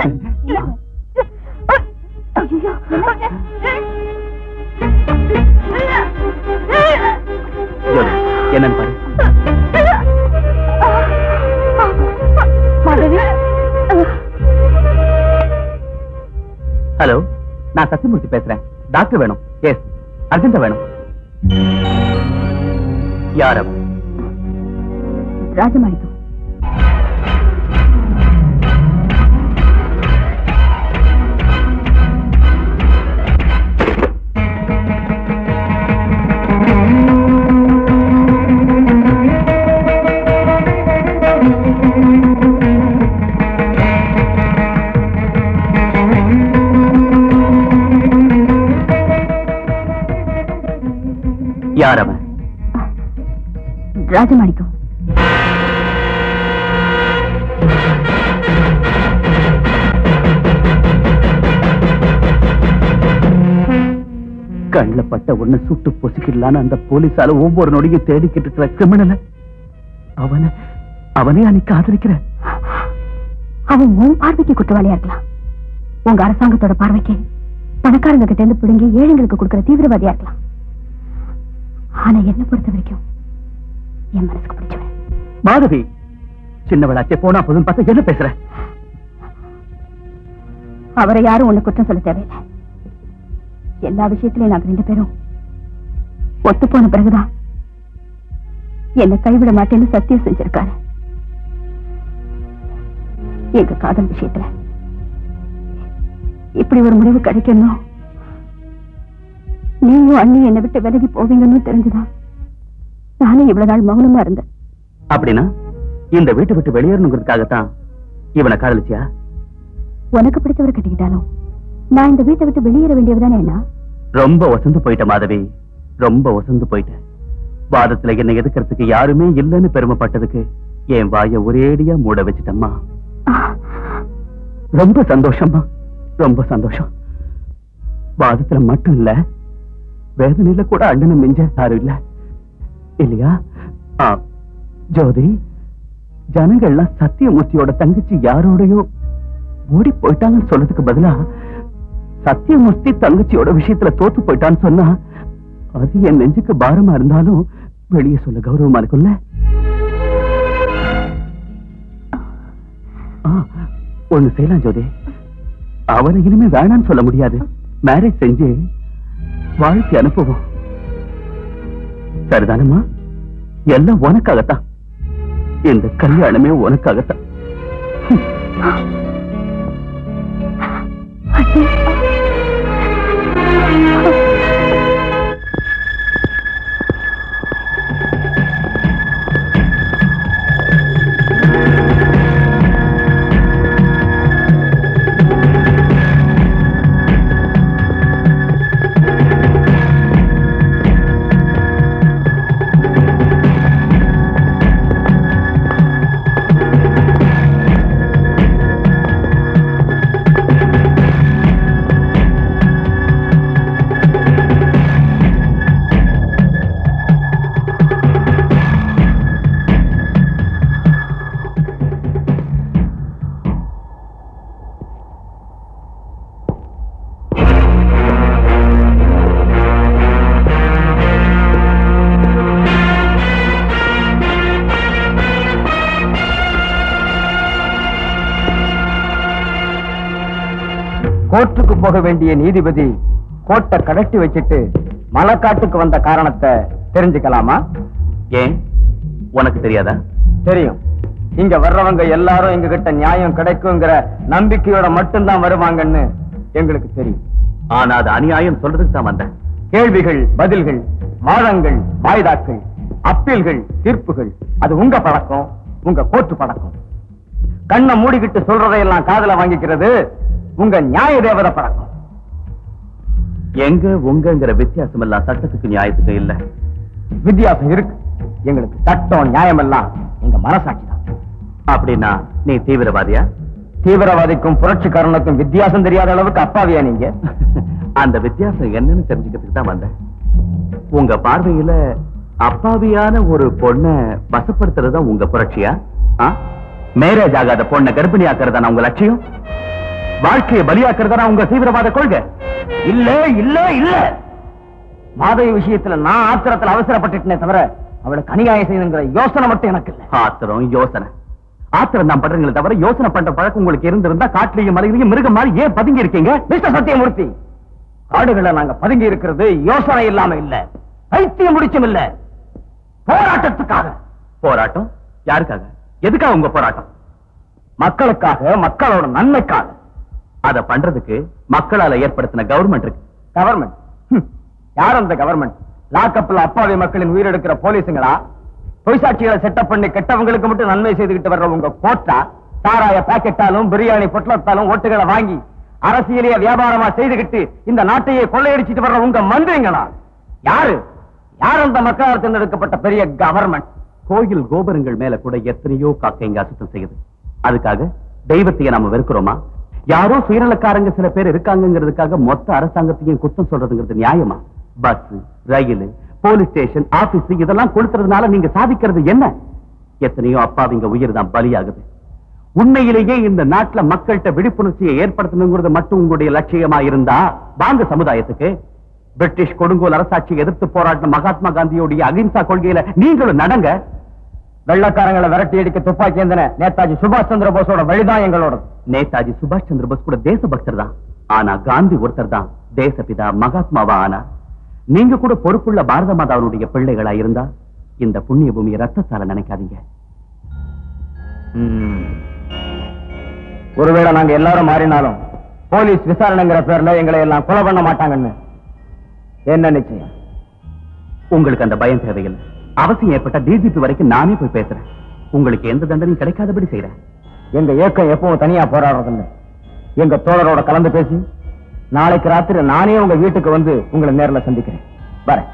ஜோதி என்னன்னு பாரு ஹலோ நான் சத்தியமூர்த்தி பேசுறேன் டாக்டர் வேணும் எஸ் அர்ஜென்டா வேணும் யார் அவன் ராஜமாணிக்கம் யார் அவன் ராஜமாணிக்கம் கண்ணுல பட்ட உன்னை சுட்டு பொசுக்கிடலான்னு அந்த போலீஸால ஒவ்வொரு நொடியும் தேடிக்கிட்டு இருக்கிற கிரிமினல அவனை அவனே அன்னைக்கு காதலிக்கிற அவன் உன் பார்வைக்கு குற்றவாளியா இருக்கலாம் உங்க அரசாங்கத்தோட பார்வைக்கு பணக்காரங்க கிட்ட இருந்து பிடுங்கி ஏழைங்களுக்கு கொடுக்கிற தீவிரவாதியா இருக்கலாம் ஆனா என்ன பொறுத்த வரைக்கும் என் மனசுக்கு பிடிச்சவன் மாதவி சின்னவளாச்சே போனா போதும் பார்த்தா என்ன பேசுற அவரை யாரும் ஒண்ணு குற்றம் சொல்ல தேவையில்லை எல்லா விஷயத்திலயும் நாங்க ரெண்டு பேரும் ஒத்து போன பிறகுதான் என்னை கைவிட மாட்டேன்னு சத்தியம் செஞ்சிருக்காரு எங்க காதல் விஷயத்துல இப்படி ஒரு முடிவு கிடைக்கணும் நீயும் அண்ணி என்னை விட்டு விலகி போவீங்கன்னு தெரிஞ்சுதான் நானே இவ்வளவு நாள் மௌனமா இருந்தேன் அப்படின்னா இந்த வீட்டை விட்டு வெளியேறணுங்கிறதுக்காகத்தான் இவனை காதலிச்சியா உனக்கு பிடிச்சவர் கட்டிக்கிட்டாலும் நான் இந்த வீட்டை விட்டு வெளியேற வேண்டியதுதானே என்ன ரொம்ப வசந்து போயிட்ட மாதவி ரொம்ப வசந்து போயிட்ட வாதத்துல என்னை எதுக்கிறதுக்கு யாருமே இல்லைன்னு பெருமைப்பட்டதுக்கு என் வாய ஒரேடியா மூட வச்சிட்டம்மா ரொம்ப சந்தோஷம்மா ரொம்ப சந்தோஷம் வாதத்துல மட்டும் இல்ல வேதனையில கூட அண்ணனை மிஞ்ச யாரும் இல்ல இல்லையா ஆ, ஜோதி ஜனங்கள்லாம் சத்தியமூர்த்தியோட தங்கச்சி யாரோடயோ ஓடி போயிட்டாங்கன்னு சொல்றதுக்கு பதிலா சத்தியமூர்த்தி தங்கச்சியோட விஷயத்துல தோத்து போயிட்டான்னு சொன்னா அது என் நெஞ்சுக்கு பாரமா இருந்தாலும் வெளியே சொல்ல கௌரவமா இருக்கும்ல ஆ, ஒண்ணு செய்யலாம் ஜோதி அவனை இனிமே வேணான்னு சொல்ல முடியாது மேரேஜ் செஞ்சு வாழ்க்கை அனுப்புவோம் சரிதானம்மா எல்லாம் உனக்காகத்தான் இந்த கல்யாணமே உனக்காகத்தான் கோர்ட்டுக்கு போக வேண்டிய நீதிபதி கோர்ட்டை கடட்டி வச்சிட்டு மலைக்காட்டுக்கு வந்த காரணத்தை தெரிஞ்சுக்கலாமா ஏன் உனக்கு தெரியாதா தெரியும் இங்க வர்றவங்க எல்லாரும் எங்க கிட்ட நியாயம் கிடைக்குங்கிற நம்பிக்கையோட மட்டும்தான் வருவாங்கன்னு எங்களுக்கு தெரியும் ஆனா அது அநியாயம் சொல்றதுக்கு தான் வந்தேன் கேள்விகள் பதில்கள் வாதங்கள் வாய்தாக்கள் அப்பீல்கள் தீர்ப்புகள் அது உங்க பழக்கம் உங்க கோர்ட்டு பழக்கம் கண்ணை மூடிக்கிட்டு சொல்றதையெல்லாம் காதுல வாங்கிக்கிறது உங்க நியாய தேவத பழக்கம் எங்க உங்கங்கிற வித்தியாசம் எல்லாம் சட்டத்துக்கு நியாயத்துக்கு இல்ல வித்தியாசம் இருக்கு எங்களுக்கு சட்டம் நியாயம் எல்லாம் எங்க மனசாட்சி தான் அப்படின்னா நீ தீவிரவாதியா தீவிரவாதிக்கும் புரட்சிக்காரனுக்கும் வித்தியாசம் தெரியாத அளவுக்கு அப்பாவியா நீங்க அந்த வித்தியாசம் என்னன்னு தெரிஞ்சுக்கிறதுக்கு தான் வந்தேன் உங்க பார்வையில அப்பாவியான ஒரு பொண்ணை வசப்படுத்துறது தான் உங்க புரட்சியா மேரேஜ் ஆகாத பொண்ணை கர்ப்பிணியாக்குறதா உங்க லட்சியம் வாழ்க்கையை பலியாக்குறதா உங்க தீவிரவாத கொள்கை இல்ல இல்ல இல்ல மாதவி விஷயத்துல நான் ஆத்திரத்துல அவசரப்பட்டுட்டேனே தவிர அவளுக்கு அநியாயம் செய்யணுங்கிற யோசனை மட்டும் எனக்கு இல்ல ஆத்திரம் யோசனை ஆத்திரம் தான் பண்றீங்களே தவிர யோசனை பண்ற பழக்கம் உங்களுக்கு இருந்திருந்தா காட்டுலயும் மலையிலையும் மிருகம் மாதிரி ஏன் பதுங்கி இருக்கீங்க மிஸ்டர் சத்தியமூர்த்தி காடுகளை நாங்க பதுங்கி இருக்கிறது யோசனை இல்லாம இல்ல பைத்தியம் முடிச்சும் இல்ல போராட்டத்துக்காக போராட்டம் யாருக்காக எதுக்காக உங்க போராட்டம் மக்களுக்காக மக்களோட நன்மைக்காக அத பண்றதுக்கு மக்களால ஏற்படுத்தின கவர்மெண்ட் இருக்கு கவர்மெண்ட் ஹம், யார் அந்த கவர்மெண்ட் லாக்கப்ல அப்பாவி மக்களின் உயிரெடுக்கிற போலீஸுங்களா பொய்சாட்சிகளை செட்டப் பண்ணி கெட்டவங்களுக்கு மட்டும் நன்மை செய்துகிட்டு வர்ற உங்க கோட்டா சாராய பாக்கெட்டாலும் பிரியாணி பொட்டலத்தாலும் ஓட்டுகளை வாங்கி அரசியலைய வியாபாரமா செய்துகிட்டு இந்த நாட்டையே கொள்ளையடிச்சிட்டு வர்ற உங்க மந்திரிங்களா யாரு யார் அந்த மக்களால் தேர்ந்தெடுக்கப்பட்ட பெரிய கவர்மெண்ட் கோயில் கோபுரங்கள் மேல கூட எத்தனையோ காக்கைங்க அசுத்தம் செய்யுது அதுக்காக தெய்வத்தையே நாம வெறுக்கிறோமா யாரோ சுயநலக்காரங்க சில பேர் இருக்காங்கங்கிறதுக்காக மொத்த அரசாங்கத்தையும் குத்தம் சொல்றதுங்கிறது நியாயமா பஸ் ரயில் போலீஸ் ஸ்டேஷன் ஆபீஸ் இதெல்லாம் கொடுக்கறதுனால நீங்க சாதிக்கிறது என்ன எத்தனையோ அப்பாவிங்க உயிர் தான் பலியாகுது உண்மையிலேயே இந்த நாட்டுல மக்கள்கிட்ட விழிப்புணர்ச்சியை ஏற்படுத்தணுங்கிறது மட்டும் உங்களுடைய லட்சியமா இருந்தா வாங்க சமுதாயத்துக்கு பிரிட்டிஷ் கொடுங்கோல் அரசாட்சியை எதிர்த்து போராடின மகாத்மா காந்தியோடைய அகிம்சா கொள்கையில நீங்களும் நடங்க வெள்ளக்காரங்களை விரட்டி அடிக்க துப்பாக்கி ஏந்தின நேதாஜி சுபாஷ் சந்திர போஸோட வழிதான் எங்களோட நேதாஜி சுபாஷ் சந்திர போஸ் கூட தேசபக்தர் தான் ஆனா காந்தி ஒருத்தர் தான் தேசபிதா மகாத்மாவா ஆனா நீங்க கூட பொறுப்புள்ள பாரத மாதாவுடைய பிள்ளைகளா இருந்தா இந்த புண்ணிய பூமியை ரத்தத்தால நினைக்காதீங்க ம், ஒருவேளை நாங்க எல்லாரும் மாறினாலும் போலீஸ் விசாரணைங்கிற பேர்ல எங்களை எல்லாம் கொலை பண்ண மாட்டாங்கன்னு என்ன நிச்சயம் உங்களுக்கு அந்த பயம் தேவையில்லை அவசியம் ஏற்பட்ட டிஜிபி வரைக்கும் நானே போய் பேசுறேன் உங்களுக்கு எந்த தண்டனையும் கிடைக்காதபடி செய்யறேன் எங்க இயக்கம் எப்பவும் தனியா போராடுறதில்ல எங்க தோழரோட கலந்து பேசி நாளைக்கு ராத்திரி நானே உங்க வீட்டுக்கு வந்து உங்களை நேர்ல சந்திக்கிறேன் வரேன்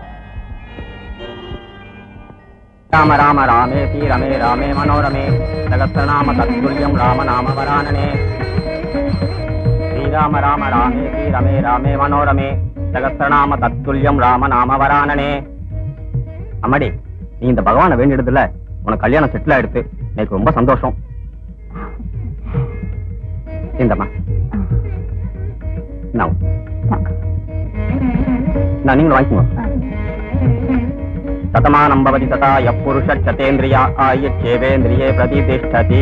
ராம ராம ராமே ஸ்ரீ ரமே ராமே மனோரமே சகஸ்ரநாம தத்துல்யம் ராம நாம வரானனே ஸ்ரீராம ராம ராமே ஸ்ரீ ரமே ராமே மனோரமே சகஸ்ரநாம தத்துல்யம் ராம நாம வரானனே அம்மாடி நீ இந்த பகவானை வேண்டிடுதுல உனக்கு கல்யாணம் செட்டில் ஆயிடுத்து எனக்கு ரொம்ப சந்தோஷம் இந்தம்மா நான் நான் நீங்களும் வாங்கிக்கோங்க शतमानं भवति तथा यः पुरुषच्छतेन्द्रिया आयुच्छेवेन्द्रिये प्रतितिष्ठति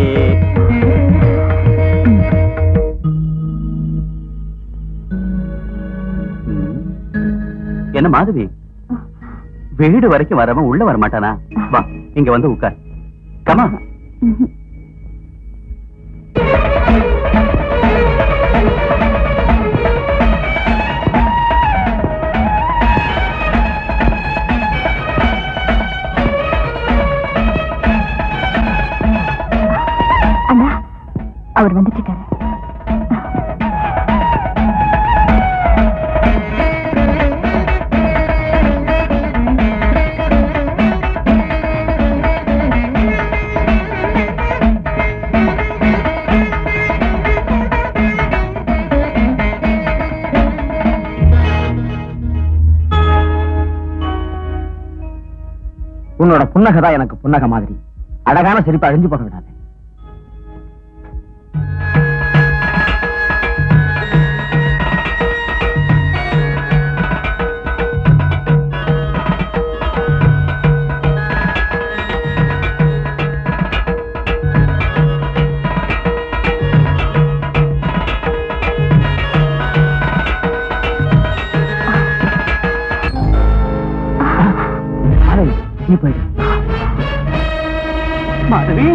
ம். என்ன மாதவி வீடு வரைக்கும் வரவன் உள்ள வர மாட்டானா வா இங்க வந்து உட்கார் கமா அண்ணா அவர் வந்துட்டு இருக்காரு உன்னோட புன்னகை தான் எனக்கு புன்னகை மாதிரி அழகான சிரிப்பு அழிஞ்சு போக விடாது நீ போயிடு மாதவி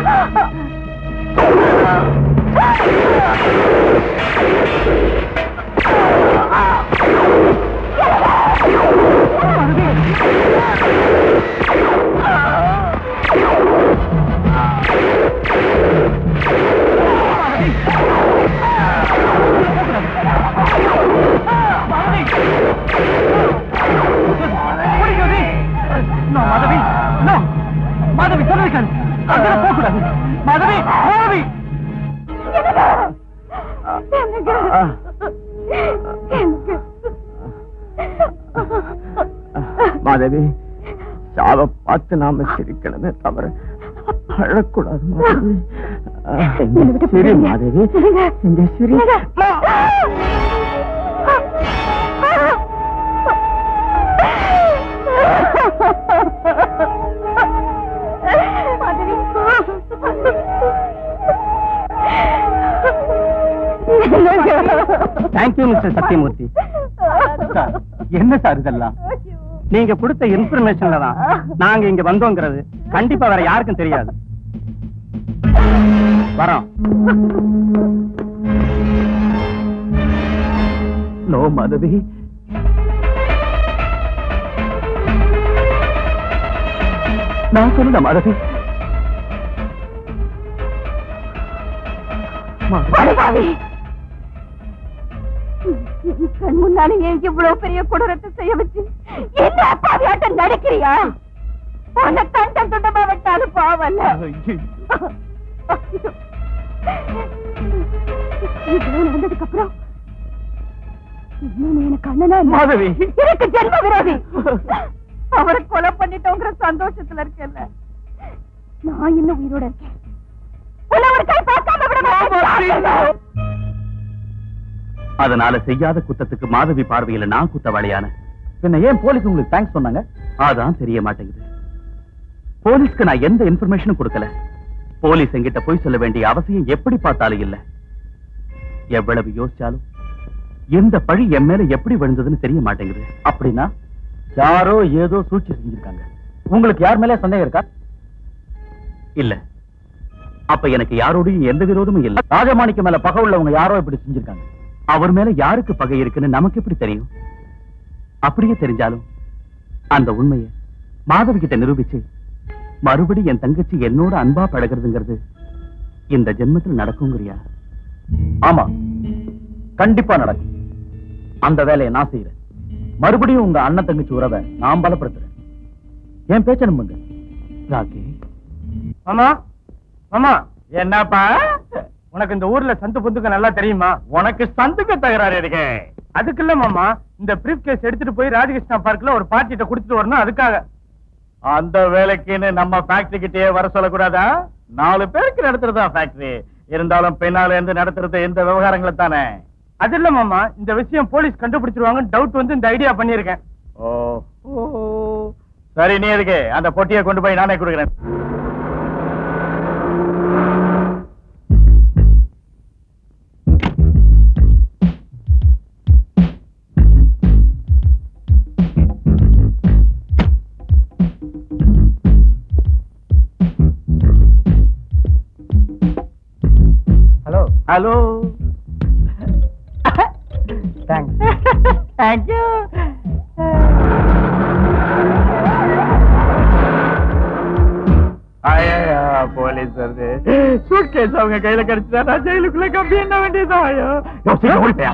No, மாதவி no. மாதவி சொல்லிருக்கேன் அங்கே போகக்கூடாது மாதவி மாதவி மாதவி சாவ பார்த்து நாம சிரிக்கணுமே தவிர அழக்கூடாது மாதவி இங்க சிரி மாதவி இங்க சிரி தேங்க்யூ மிஸ்டர் சத்யமூர்த்தி சார் என்ன சார் இதெல்லாம் நீங்க கொடுத்த இன்ஃபர்மேஷன்ல தான் நாங்க இங்க வந்தோங்கிறது கண்டிப்பா வேற யாருக்கும் தெரியாது வரோம் நோ மாதவி நான் சொன்ன மாதவி மாதவி கண் முன்னாலே ஏன் இவ்வளவு பெரிய கொடூரத்தை செய்ய வச்சு என்ன அப்பாவியாட்டம் நடக்கிறியா உன்னை கண்டம் துண்டமா விட்டாலும் பாவல்ல இவ்வளவு நடந்ததுக்கு அப்புறம் இன்னும் எனக்கு அண்ணனா இல்ல. மாதவி. எனக்கு ஜென்ம விரோதி அவரை கொலை பண்ணிட்டோங்கிற சந்தோஷத்துல இருக்கேன்ல நான் இன்னும் உயிரோட இருக்கேன் உன்னை ஒரு கை பார்க்காம விட மாட்டேன். அதனால செய்யாத குத்தத்துக்கு மாதவி பார்வையில நான் குத்தவாளியான பின்ன ஏன் போலீஸ் உங்களுக்கு தேங்க்ஸ் சொன்னாங்க அதான் தெரிய மாட்டேங்குது போலீஸ்க்கு நான் எந்த இன்ஃபர்மேஷனும் கொடுக்கல போலீஸ் என்கிட்ட போய் சொல்ல வேண்டிய அவசியம் எப்படி பார்த்தாலும் இல்ல எவ்வளவு யோசிச்சாலும் எந்த பழி என் மேல எப்படி விழுந்ததுன்னு தெரிய மாட்டேங்குது அப்படின்னா யாரோ ஏதோ சூழ்ச்சி செஞ்சிருக்காங்க உங்களுக்கு யார் மேல சந்தேகம் இருக்கா இல்ல அப்ப எனக்கு யாரோடையும் எந்த விரோதமும் இல்ல ராஜமாணிக்க மேல பகை உள்ளவங்க யாரோ இப்படி செஞ்சிருக்காங்க அவர் மேல யாருக்கு பகை இருக்குன்னு நமக்கு எப்படி தெரியும் அப்படியே தெரிஞ்சாலும் அந்த உண்மையை மாதவி கிட்ட நிரூபிச்சு மறுபடி என் தங்கச்சி என்னோட அன்பா பழகுறதுங்கிறது இந்த ஜென்மத்தில் நடக்குங்கிறியா ஆமா கண்டிப்பா நடக்கும் அந்த வேலையை நான் செய்யறேன் மறுபடியும் உங்க அண்ணன் தங்கச்சி உறவை நான் பலப்படுத்துறேன் என் பேச்ச நம்புங்க ராகே மாமா மாமா என்னப்பா உனக்கு இந்த ஊர்ல சந்து பொந்துக்கு நல்லா தெரியுமா உனக்கு சந்துக்கு தகராறு இருக்கு அதுக்கு இல்ல மாமா இந்த பிரீஃப் கேஸ் எடுத்துட்டு போய் ராஜகிருஷ்ணா பார்க்ல ஒரு பார்ட்டிட்ட கொடுத்துட்டு வரணும் அதுக்காக அந்த வேலைக்குன்னு நம்ம ஃபேக்டரி கிட்டே வர சொல்லக்கூடாதா நாலு பேருக்கு நடத்துறதா ஃபேக்டரி இருந்தாலும் பின்னால இருந்து நடத்துறது இந்த விவகாரங்களை தானே அது இல்ல மாமா இந்த விஷயம் போலீஸ் கண்டுபிடிச்சிருவாங்க டவுட் வந்து இந்த ஐடியா பண்ணிருக்கேன் ஓ சரி நீ எதுக்கு அந்த பொட்டியை கொண்டு போய் நானே கொடுக்குறேன் ஹலோ ஹலோ தேங்க்ஸ் தேங்க்யூ ஐயா போலீஸ் வருது சூட்கேஸ் அவங்க கையில கிடைச்சதா நான் ஜெயிலுக்குள்ள கம்பி என்ன வேண்டியதா ஐயோ சீக்கிரம் ஓடிப்பையா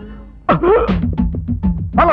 ஹலோ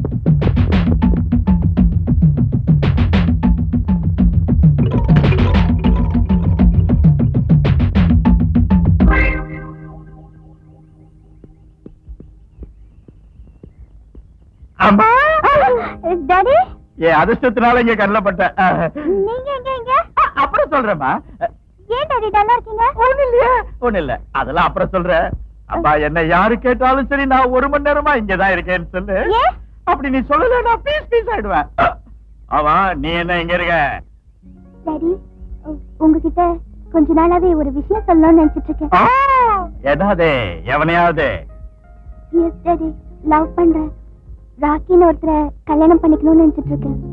அம்மா டாடி என் அதிர்ஷ்டத்தினால இங்க கண்ணில் பட்டேன் நீங்க எங்க இங்க அப்புறம் சொல்றேம்மா ஏன் டாடி டல்லா இருக்கீங்க ஒண்ணு இல்லையா ஒண்ணு இல்ல அதெல்லாம் அப்புறம் சொல்றேன் அப்பா என்ன யாரு கேட்டாலும் சரி நான் ஒரு மணி நேரமா இங்கதான் இருக்கேன்னு சொல்லு ஏன்? அப்படி நீ சொல்லல நான் பீஸ் பீஸ் ஆயிடுவேன் ஆமா நீ என்ன இங்க இருக்க டாடி உ- உங்ககிட்ட கொஞ்ச நாளாவே ஒரு விஷயம் சொல்லணும்னு நினைச்சிட்டு இருக்கேன் ஆ, என்னது எவனையாவது எஸ் டாடி லவ் பண்றேன் ராக்கின்னு ஒருத்தரை கல்யாணம் பண்ணிக்கணும்னு நினைச்சிட்டு இருக்கேன்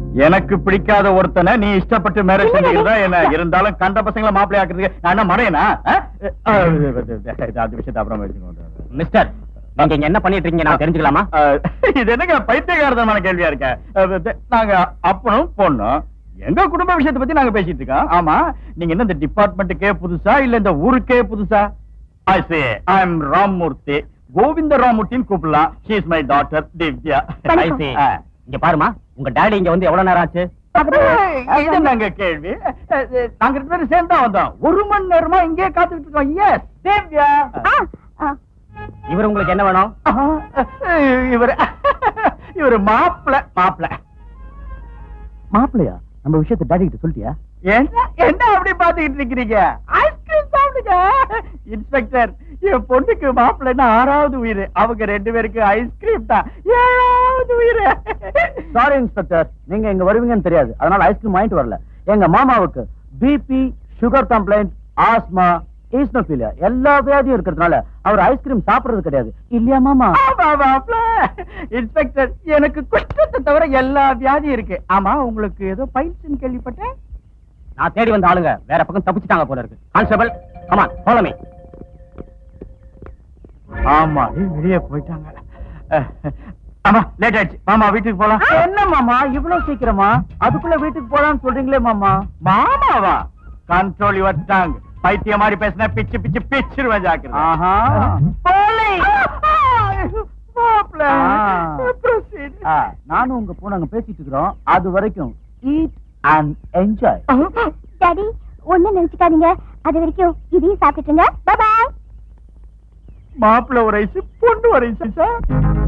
எனக்கு பிடிக்காத ஒருத்தனை நீ இஷ்டப்பட்டு மேரேஜ் பண்ணிக்கிறதா என்ன இருந்தாலும் கண்ட பசங்களை மாப்பிள்ளை ஆக்குறதுக்கு நான் என்ன மடையனா ஆ? ஆ, இது அந்த விஷயத்தை அப்புறம் வச்சுக்கோங்க மிஸ்டர் நீங்க இங்க என்ன பண்ணிட்டு இருக்கீங்க நான் தெரிஞ்சுக்கலாமா ஆ, இது என்னங்க பைத்தியகாரதமான கேள்வியா இருக்க அஹ், இது, நாங்க அப்பனும் பொண்ணும் எங்க குடும்ப விஷயத்தை பத்தி நாங்க பேசிட்டு இருக்கோம் ஆமா நீங்க என்ன இந்த டிபார்ட்மெண்ட்டுக்கே புதுசா இல்ல இந்த ஊருக்கே புதுசா I say I am Rammurthy Govind ராமூர்த்தின்னு கூப்பிடலாம் she is my daughter Divya I see. இங்க பாருமா உங்க டாடி இங்க வந்து எவ்வளவு நேரம் ஆச்சு இது நாங்க கேள்வி அஹ், அஹ், நாங்க ரெண்டு பேரும் சேர்ந்து தான் வந்தோம் ஒரு மணி நேரமா இங்கே காத்துக்கிட்டு இருக்கோம் எஸ் திவ்யா ஆ, ஆ. இவர் உங்களுக்கு என்ன வேணும் ஆஹா, இவரு இவரு மாப்பிள மாப்பிள மாப்பிள்ளையா நம்ம விஷயத்தை டாடி கிட்ட சொல்லிட்டியா என்ன என்ன அப்படி பாத்துக்கிட்டு இருக்கிறீங்க ஐஸ்கிரீம் சாப்பிடுங்க இன்ஸ்பெக்டர் என் பொண்ணுக்கு மாப்பிள்ளைன்னா ஆறாவது உயிர் அவங்க ரெண்டு பேருக்கு ஐஸ்கிரீம் தான் ஏழாவது உயிர் சாரி இன்ஸ்பெக்டர் நீங்க இங்க வருவீங்கன்னு தெரியாது அதனால ஐஸ்கிரீம் வாங்கிட்டு வரல எங்க மாமாவுக்கு BP sugar complaint asthma eosinophilia எல்லா வியாதியும் இருக்கிறதுனால அவர் ஐஸ்கிரீம் சாப்பிடுறது கிடையாது இல்லையா மாமா ஆமா மாப்பிள இன்ஸ்பெக்டர் எனக்கு குஷ்டத்தை தவிர எல்லா வியாதியும் இருக்கு ஆமா உங்களுக்கு ஏதோ பைல்ஸ்னு கேள்விப்பட்டேன் நான் தேடி வந்த ஆளுங்க வேற பக்கம் தப்பிச்சிட்டாங்க போல இருக்கு கான்ஸ்டபிள் கமான் ஃபாலோ மீ ஆமா வெளியே போயிட்டாங்க அஹ், ஆமா லேட் ஆயிடுச்சு மாமா வீட்டுக்கு போலாம் என்ன மாமா இவ்வளவு சீக்கிரமா அதுக்குள்ள வீட்டுக்கு போலாம்னு சொல்றீங்களே மாமா மாமாவா கண்ட்ரோல் யுவர் டங் பைத்திய மாதிரி பேசினா பிச்சு பிச்சு பிச்சிருவேன் ஜாக்கிரதை ஆஹா. மாப்பிள ஆ. proceed. ஆ, நானும் உங்க பூனை அங்க பேசிட்டு இருக்கிறோம் அது வரைக்கும் ஈட் அண்ட் என்ஜாய் டாடி ஒண்ணு நினைச்சுக்காதீங்க அது வரைக்கும் இதையும் சாப்பிட்டுருங்க பாய் மாப்பிள ஒரு ஐஸ் பொண்ணு ஒரு ஐஸ் சார்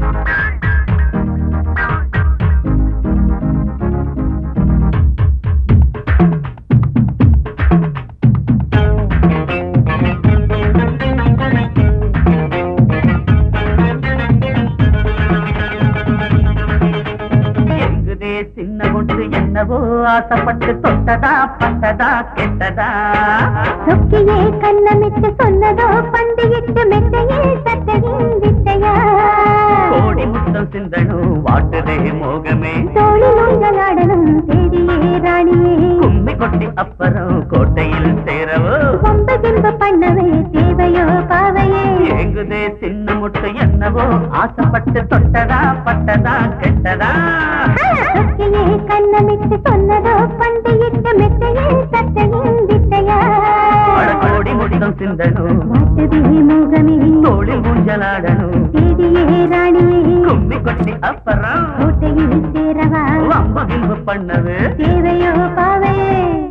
எங்குதே சின்ன ஒன்று என்னவோ ஆசைப்பட்டு தொட்டதா பட்டதா கெட்டதா சொக்கியே கண்ணமிட்டு சொன்னதோ பந்தியிட்டு மெத்தையில் சட்டையின் வித்தையா கோடி முத்தம் சிந்தனும் வாட்டுதே மோகமே தோளில் ஊஞ்சலாடணும் தேடியே ராணியே கும்மி கொட்டி அப்புறம் கோட்டையில் சேரவோ வம்பு கிம்பு பண்ணவே தேவையோ பாவையே எங்குதே சின்ன முட்டு என்னவோ ஆசைப்பட்டு தொட்டதா பட்டதா கெட்டதா சொக்கியே கண்ணமிட்டு சொன்னதோ பந்தியிட்டு மெத்தையில் சட்டையின் வித்தையா அட கோடி முத்தம் சிந்தனும் வாட்டுதே மோகமே தோளில் ஊஞ்சலாடணும் தேடியே ராணியே கும்மி கொட்டி அப்புறம் கோட்டையில் சேரவா வம்பு கிம்பு பண்ணது தேவையோ பாவையே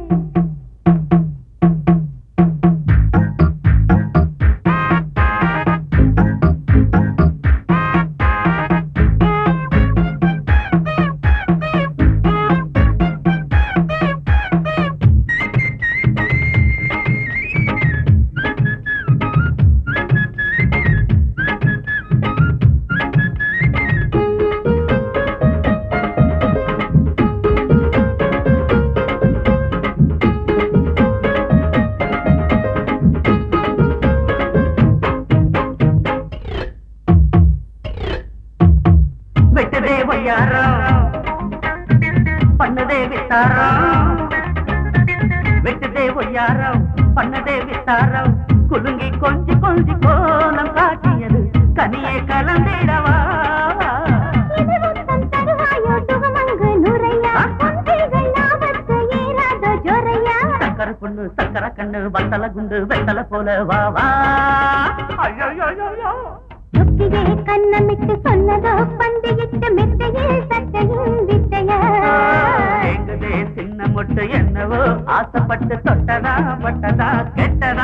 வெட்டதே வையாரம் பண்ணதே வித்தாரம் வெட்டதே ஒய்யாரம் பண்ணதே வித்தாரம் குலுங்கி கொஞ்சி கொஞ்சி கோலம் காட்டியது கனியே கலந்திடவா இது முத்தம் தருவாயோ சுகமங்கு நுரையா பொன்கைகள் நாமத்து ஏறாதோ ஜொரையா சக்கர பொண்ணு சக்கர கண்ணு வத்தல குண்டு வெத்தல போல வா வா ஐயோ சொக்கியே கண்ணமிட்டு சொன்னதோ பந்தியிட்டு மெத்தையில் சட்டையின் வித்தையா எங்குதே சின்ன முட்டு என்னவோ ஆசைப்பட்டு தொட்டதா பட்டதா கெட்டதா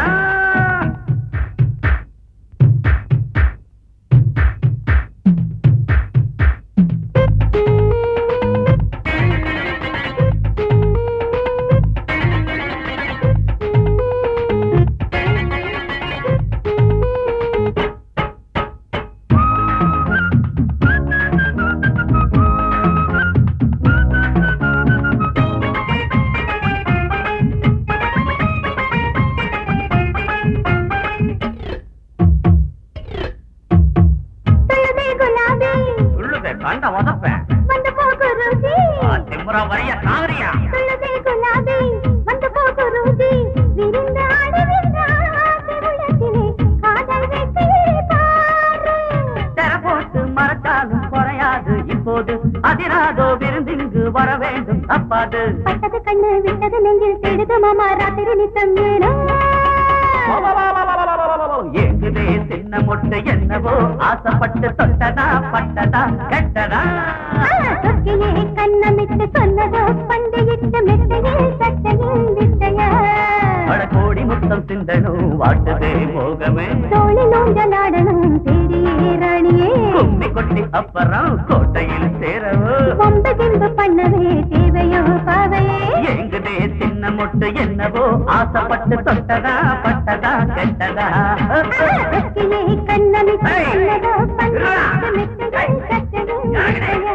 பட்டது கண்ணு விட்டது நெஞ்சில் தேடுது மாமா ராத்திரி நித்தம் ஏனோ ஏங்குதே சின்ன மொட்டை என்னவோ ஆசைப்பட்டு தொட்டதா பட்டதா கெட்டதா சொற்கிலே கண்ணமிட்டு சொன்னதோ பண்டையிட்ட மெத்தையில் சட்டையில் விட்டையா பட கோடி முத்தம் சிந்தனும் வாட்டுதே மோகமே தோழி நோஞ்சலாடணும் தேடியே ராணியே கும்மி கொட்டி அப்புறம் கோட்டையில் சேரவோ வம்பு கிம்பு பண்ணவே தேவையோ பாவையே ஏங்குதே சின்ன மொட்டை என்னவோ ஆசைப்பட்டு தொட்டதா பட்டதா கெட்டதா சொற்கிலே கண்ணமிட்டு சொன்னதோ பண்டையிட்ட மெத்தையில் சட்டையில் விட்டையா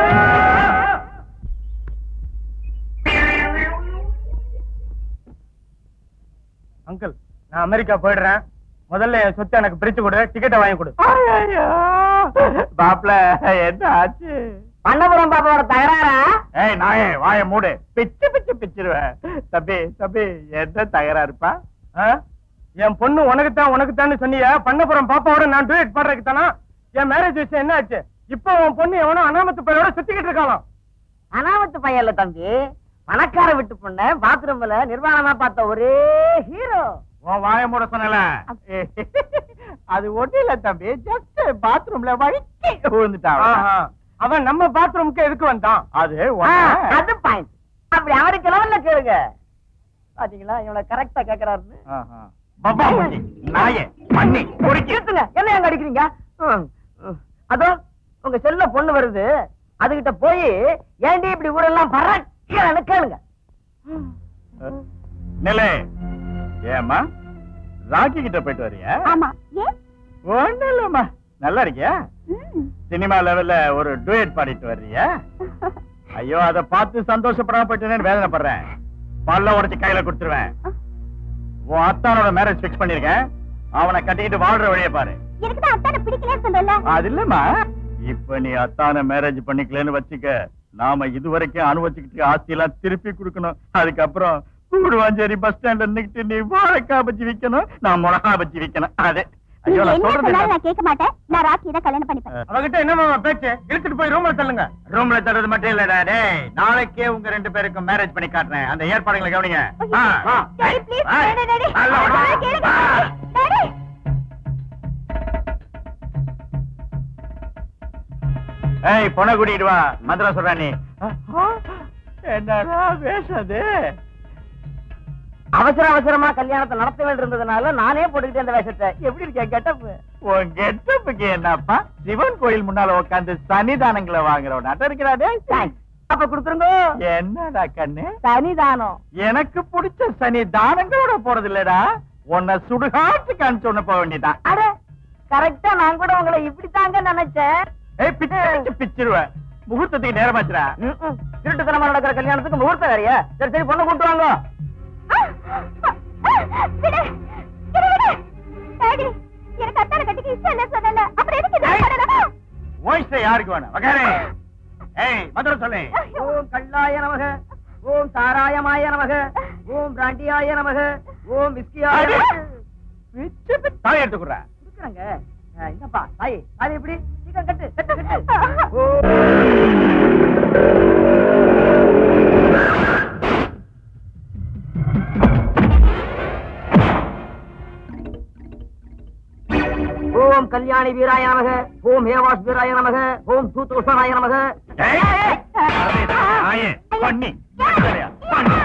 அங்கிள் நான் அமெரிக்கா போயிடுறேன் முதல்ல என் சொத்தை எனக்கு பிரிச்சு கொடு டிக்கெட்டை வாங்கி கொடு பாப்ல என்ன ஆச்சு பண்ணபுரம் பாப்பாவோட தகராறா ஏய் நாயே வாய மூடு பிச்சு பிச்சு பிச்சிருவேன் தம்பி தம்பி என்ன தகராறுப்பா ஆ? என் பொண்ணு உனக்கு தான் உனக்கு தான் சொன்னிய பண்ணப்புறம் பாப்பாவோட நான் டூயட் பாடுறதுக்கு தானா என் மேரேஜ் விஷயம் என்ன ஆச்சு இப்போ உன் பொண்ணு எவனோ அனாமத்து பையனோட சுத்திக்கிட்டு இருக்காளாம் அனாமத்து பையன் இல்ல தம்பி பணக்கார விட்டு பொண்ண பாத்ரூம்ல நிர்வாணமா பார்த்த ஒரே ஹீரோ உன் வாய மூட சொன்னல அது ஒண்ணு இல்ல தம்பி ஜஸ்ட் பாத்ரூம்ல வழுக்கி விழுந்துட்டான் ஆஹா. அவன் நம்ம பாத்ரூமுக்கு எதுக்கு வந்தான் அது ஆ, ஒண்ணு. அது பாயிண்ட் அப்படி அவருக்கு லெவல்ல கேளுங்க பாத்தீங்களா இவ்வளவு கரெக்டா கேக்குறாருன்னு ஆஹா. பப்பா மூஞ்சி, நாயே பண்ணி பொறுக்கி நிறுத்துங்க என்ன எங்க அடிக்கிறீங்க ம், ம். அதோ உங்க செல்ல பொண்ணு வருது அதுகிட்ட போய் ஏண்டி இப்படி ஊரெல்லாம் பறக்கன்னு கேளுங்க நிலை ஏம்மா ராக்கி கிட்ட போயிட்டு வரியா ஆமா ஏன் ஒண்ணு இல்லம்மா நல்லா இருக்கியா ம். சினிமா லெவல்ல ஒரு டூயட் பாடிட்டு வர்றியா ஐயோ அத பார்த்து சந்தோஷப்படாம போயிட்டேன்னு வேதனைப்படுறேன் பல்ல உடைச்சு கையில கொடுத்துருவேன் உன் அத்தானோட மேரேஜ் ஃபிக்ஸ் பண்ணிருக்கேன் அவனை கட்டிக்கிட்டு வாழ்ற வழியை பாரு எனக்கு தான் அத்தானை பிடிக்கலன்னு சொன்னல அது இல்லம்மா இப்ப நீ அத்தான மேரேஜ் பண்ணிக்கலன்னு வச்சுக்க நாம இதுவரைக்கும் அனுபவிச்சுக்கிட்டு ஆஸ்தி எல்லாம் திருப்பி கொடுக்கணும் அதுக்கப்புறம் கூடுவாஞ்சேரி பஸ் ஸ்டாண்ட்ல நிக்கிட்டு நீ வாழைக்காய் பஜ்ஜி விக்கணும் நான் மிளகா பஜ்ஜி விக்கணும் அது நீங்க ஐயோ நான் என்ன சொல்றது சொன்னாலும் என்ன? நான் கேட்க மாட்டேன் நான் ராக்கி தான் கல்யாணம் பண்ணிப்பேன் அவகிட்ட என்ன பேச்சு இழுத்துட்டு போய் ரூம்ல தள்ளுங்க ரூம்ல தர்றது மட்டும் இல்லடா டேய் நாளைக்கே உங்க ரெண்டு பேருக்கும் மேரேஜ் பண்ணி காட்டுறேன் அந்த ஏற்பாடுகளை கவனிங்க ஆ, ஆ. டாடி ப்ளீஸ் ஆ. டாடி டாடி நல்லா வா. டாடி, கேளுங்க ஆ. டாடி ஏய் பொண்ணை கூட்டிட்டு வா மதுரை சொல்ற நீ என்னடா பேசுறது அவசர அவசரமா கல்யாணத்தை நடத்த வேண்டியிருந்ததுனால நானே போட்டுக்கிட்டே அந்த வேஷத்தை எப்படி இருக்கேன் கெட்டப் உன் கெட்டப்புக்கு என்னப்பா சிவன் கோயில் முன்னால உட்காந்து சன்னிதானங்களை வாங்குறவன் நட்ட இருக்கிறாடே அப்ப கொடுத்துருங்க என்னடா கண்ணு சனிதானம் எனக்கு பிடிச்ச சனி தானங்களோட போறது இல்லடா உன்னை சுடுகாட்டுக்கு அனுப்பிச்சு ஒண்ணு போக வேண்டியதான் அட கரெக்டா நான் கூட உங்களை இப்படித்தாங்க நினைச்சேன் ஏய் பிச்சு பிச்சு பிச்சிருவேன் முகூர்த்தத்துக்கு நேரமாச்சுடா ம்ம். திருட்டுத்தனமா நடக்கிற கல்யாணத்துக்கு முகூர்த்தம் வேறையா சரி சரி பொண்ணு கூட்டு வாங்க விடு விடு விடு டாடி எனக்கு அத்தானை கட்டிக்க இஷ்டம் இல்ல சொன்னல அப்புறம் எதுக்கு இது பண்ணணும் வாய்ஸ் யாருக்கு வேணும் வகாரே ஏய் மதுரை சொல்லு ஓம் கல்லாய நமக ஓம் சாராயமாய நமக ஓம் பிராண்டியாய நமக ஓம் விஸ்கியாய அடே. நமக பிச்சு பிச்சு தாய் எடுத்துக்குறேன் இருக்கிறாங்க என்னப்பா தாய் தாய் எப்படி சீக்கிரம் கட்டு கட்டு கட்டு ஓ. ஓம் கல்யாணி வீராய நமக ஓம் ஹேவாஸ் வீராய நமக ஓம் சூத்ரோஷனாய நமக ஏய், ஏய், அதே தான், நாயே, பண்ணி வகாரையா, பண்ணி.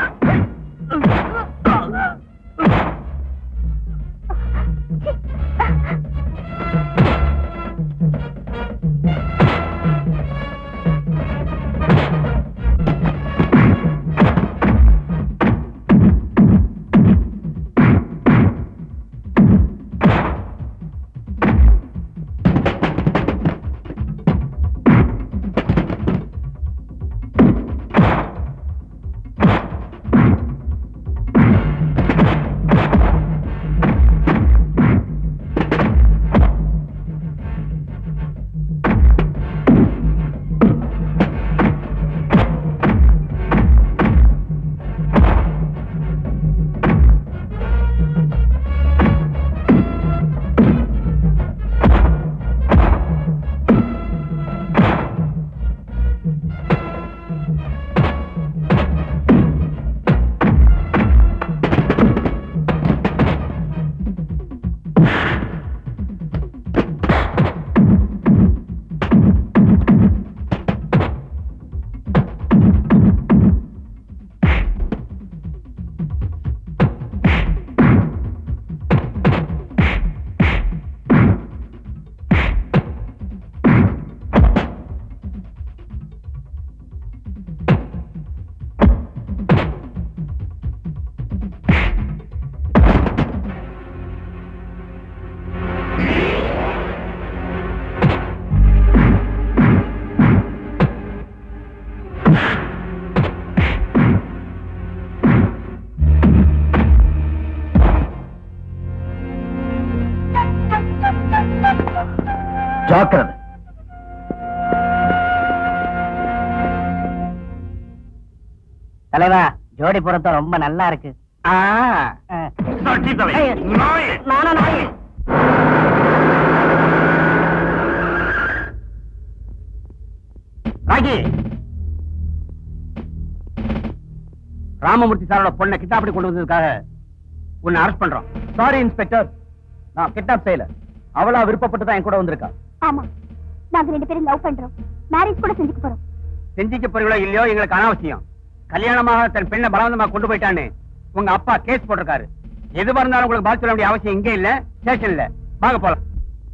ஜாக்கிரதை தலைவா ஜோடி பொருத்தம் ரொம்ப நல்லா இருக்கு நானா நாய் ராகி ராமமூர்த்தி சாரோட பொண்ணை கிட்டாப்படி கொண்டு வந்ததுக்காக உன்னை அரெஸ்ட் பண்றோம் சாரி இன்ஸ்பெக்டர் நான் கிட்னாப் செய்யல அவளா விருப்பப்பட்டு தான் என் கூட வந்திருக்கா ஆமா நாங்க ரெண்டு பேரும் லவ் பண்றோம் மேரேஜ் கூட செஞ்சுக்க போறோம் செஞ்சிக்க போறீங்களோ இல்லையோ எங்களுக்கு அனாவசியம் கல்யாணமாக தன் பெண்ணை பலவந்தமா கொண்டு போயிட்டான்னு உங்க அப்பா கேஸ் போட்டிருக்காரு எதுவா இருந்தாலும் உங்களுக்கு பாதிச்சு சொல்ல வேண்டிய அவசியம் இங்கே இல்ல ஸ்டேஷன்ல வாங்க போலாம்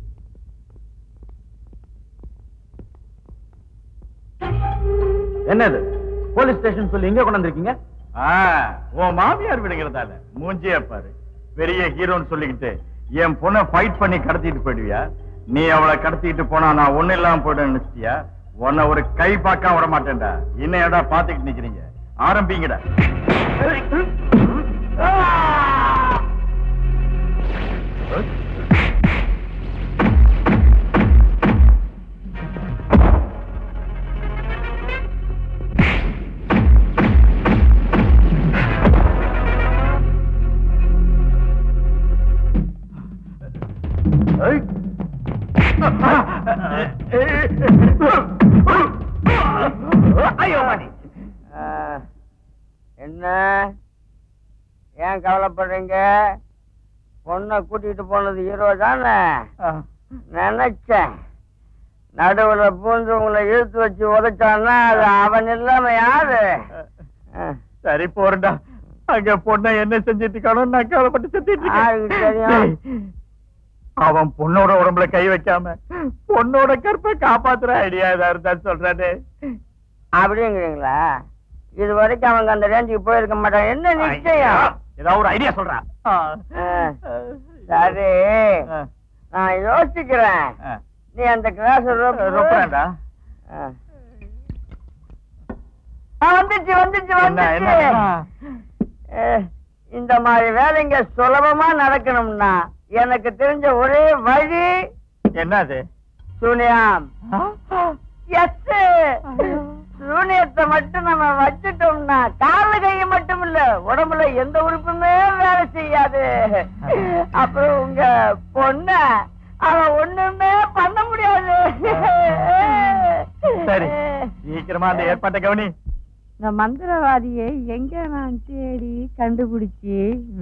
என்னது போலீஸ் ஸ்டேஷன் சொல்லி இங்க கொண்டு வந்திருக்கீங்க ஆ, உன் மாமியார் விடுங்கிறதால மூஞ்சிய பாரு பெரிய ஹீரோன்னு சொல்லிக்கிட்டு என் பொண்ணை ஃபைட் பண்ணி கடத்திட்டு போயிடுவியா நீ அவளை கடத்திட்டு போனா நான் ஒண்ணு இல்லாம போயிடுன்னு நினைச்சிட்டியா உன்னை ஒரு கை பார்க்காம விட மாட்டேன்டா இன்னும் ஏடா பாத்துக்கிட்டு நிக்கிறீங்க ஆரம்பிங்கடா ஐயோ மணி என்ன ஏன் கவலைப்படுறீங்க பொண்ணை கூட்டிட்டு போனது ஹீரோ தானே நினைச்சேன் நடுவுல பூந்து உங்களை இழுத்து வச்சு உதைச்சான்னா அது அவன் இல்லாம யாரு சரி போறடா அங்க பொண்ணை என்ன செஞ்சிட்டு இருக்கானோ நான் கவலைப்பட்டு செஞ்சிட்டு யாருக்கு தெரியும்? இருக்கேன் டேய், அவன் பொண்ணோட உடம்புல கை வைக்காம பொண்ணோட கற்பை காப்பாத்துற ஐடியா ஏதா இருந்தா சொல்றானே அப்படிங்கிறீங்களா இது வரைக்கும் அவங்க அந்த ரேஞ்சுக்கு போயிருக்க மாட்டாங்க என்ன நிச்சயம் ஏதாவது ஒரு ஐடியா சொல்றா ஆ, சரி நான் யோசிக்கிறேன் நீ அந்த கிளாஸ் ரொப்பறேன்டா வந்துச்சு வந்துச்சு என்ன என்ன வந்துச்சு அஹ், இந்த மாதிரி வேலைங்க சுலபமா நடக்கணும்னா எனக்கு தெரிஞ்ச ஒரே வழி என்னது சூனியம் எஸ் சூனியத்தை மட்டும் நம்ம வச்சுட்டோம்னா கால கைய மட்டும் இல்ல உடம்புல எந்த உறுப்புமே வேலை செய்யாது அப்புறம் உங்க பொண்ண அவன் ஒண்ணுமே பண்ண முடியாது சரி சீக்கிரமா அந்த ஏற்பாட்டை கவனி இந்த மந்திரவாதியை எங்க நான் தேடி கண்டுபிடிச்சி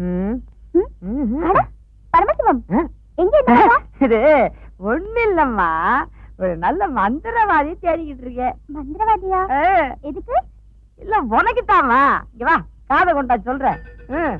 அட, பரமசிவம் எங்க இருந்த இது ஒண்ணு இல்லம்மா ஒரு நல்ல மந்திரவாதி தேடிக்கிட்டு இருக்கேன் மந்திரவாதியா ஆ, எதுக்கு இல்ல உனக்குத்தாமா இங்க வா காதை கொண்டா சொல்றேன் ம்.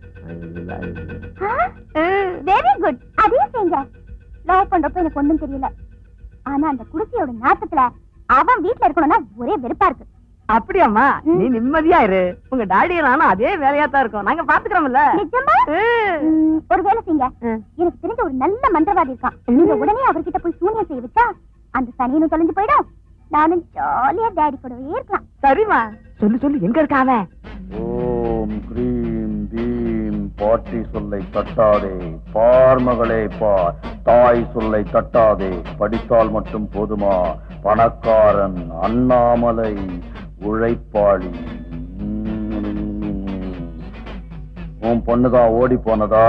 வெரி குட் அதே செய்யுங்க லவ் பண்றப்ப எனக்கு ஒண்ணும் தெரியல ஆனா அந்த குடிசையோட நாட்டத்துல அவன் வீட்ல இருக்கணும்னா ஒரே வெறுப்பா இருக்கு அப்படியாம்மா ம். நீ நிம்மதியா இரு உங்க டாடி நானும் அதே வேலையா தான் இருக்கோம் நாங்க பாத்துக்கிறோம்ல நிஜமா ம், ஒரு வேலை செய்யுங்க எனக்கு தெரிஞ்ச ஒரு நல்ல மந்திரவாதி இருக்கான் நீங்க உடனே அவர்கிட்ட போய் சூனியம் செய்ய வச்சா அந்த சனியனும் தொலைஞ்சு போயிடும் நானும் ஜாலியா டேடி கூடவே இருக்கலாம் சரிம்மா சொல்லு சொல்லு எங்க இருக்கா அவன் ஓம் கிரீம் பீம் பாட்டி சொல்லை தட்டாதே பார் மகளே பார் தாய் சொல்லை தட்டாதே படித்தால் மட்டும் போதுமா பணக்காரன் அண்ணாமலை உழைப்பாளி உன் பொண்ணுதான் ஓடி போனதா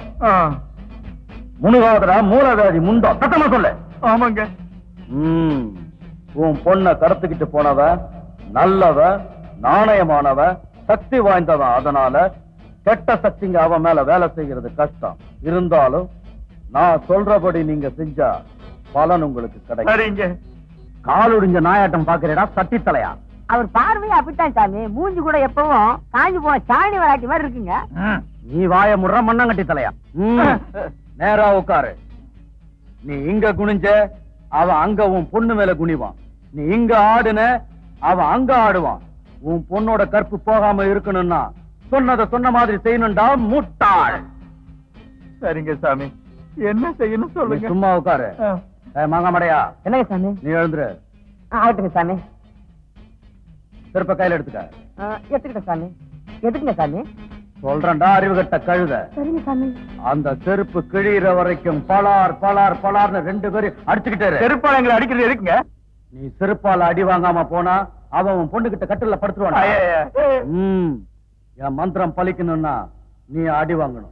முனுகாதரா மூலகாதி முண்டா சத்தமா சொல்ல ஆமாங்க ம் உன் பொண்ண கடத்திக்கிட்டு போனவ நல்லவ நாணயமானவ சக்தி வாய்ந்தவன் அதனால கெட்ட சக்திங்க அவன் மேல வேலை செய்யறது கஷ்டம் இருந்தாலும் நான் சொல்றபடி நீங்க செஞ்சா பலன் உங்களுக்கு கிடைக்கும் சரிங்க காலுடிஞ்ச நாயாட்டம் பாக்குறடா சட்டி தலையா அவர் பார்வையே அப்படித்தான் சாமி மூஞ்சி கூட எப்பவும் காஞ்சி போன சாணி வராட்டி மாதிரி இருக்குங்க நீ வாய முடுற மண்ணாங்கட்டி தலையா ம். நேரா உட்காரு நீ இங்க குனிஞ்ச அவன் அங்க உன் பொண்ணு மேல குனிவான் நீ இங்க ஆடுன அவன் அங்க ஆடுவான் உன் பொண்ணோட கற்பு போகாம இருக்கணும்னா சொன்னதை சொன்ன மாதிரி செய்யணும்டா முட்டாள் சரிங்க சாமி என்ன செய்யணும் நீ சொல்லுங்க சும்மா உட்காரு ஆ. ஏய், மாங்காமடையா என்னங்க சாமி நீ எழுந்துரு ஆகட்டுங்க சாமி திருப்ப கையில எடுத்துக்க ஆ, எடுத்துக்கிட்டேன் சாமி எதுக்குங்க சாமி சொல்றேன்டா அறிவுகட்ட கழுத சரிங்க சாமி அந்த செருப்பு கிழியிற வரைக்கும் பலார் பலார் பலார்னு ரெண்டு பேரும் அடிச்சுக்கிட்டே இரு. செருப்பால் எங்களை அடிக்கிறது எதுக்குங்க நீ செருப்பால அடி வாங்காம போனா அவன் உன் பொண்ணுகிட்ட கட்டில படுத்துருவான் ஐயையே. ம் என் மந்திரம் பலிக்கணும்னா நீ அடி வாங்கணும்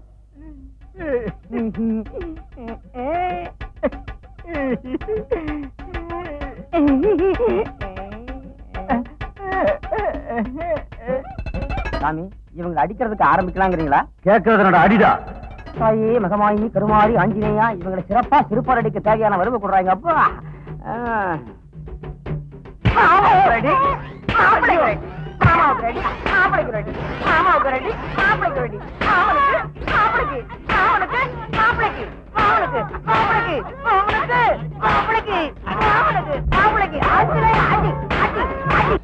சாமி இவங்க அடிக்கிறதுக்கு ஆரம்பிக்கலாங்கிறீங்களா கேட்கறது என்னோட அடிடா தாயி மகமாயி கருமாரி ஆஞ்சநேயா இவங்களை சிறப்பா சிறுபார் அடிக்க தேவையான வறுமை கொடுறாங்க அப்பா ஆ. மாமாவுக்கு ரெடி, மாப்பிள்ளைக்கு ரெடி, மாமாவுக்கு ரெடி, மாப்பிள்ளைக்கு ரெடி, மாமாவுக்கு ரெடி, மாப்பிள்ளைக்கு ரெடி, மாமனுக்கு, மாப்பிள்ளைக்கு, மாமனுக்கு, மாப்பிள்ளைக்கு, மாமனுக்கு, மாப்பிள்ளைக்கு, மாமனுக்கு, மாப்பிள்ளைக்கு, மாமனுக்கு, மாப்பிள்ளைக்கு. ஆஞ்சநேயா, அடி, அடி, அடி.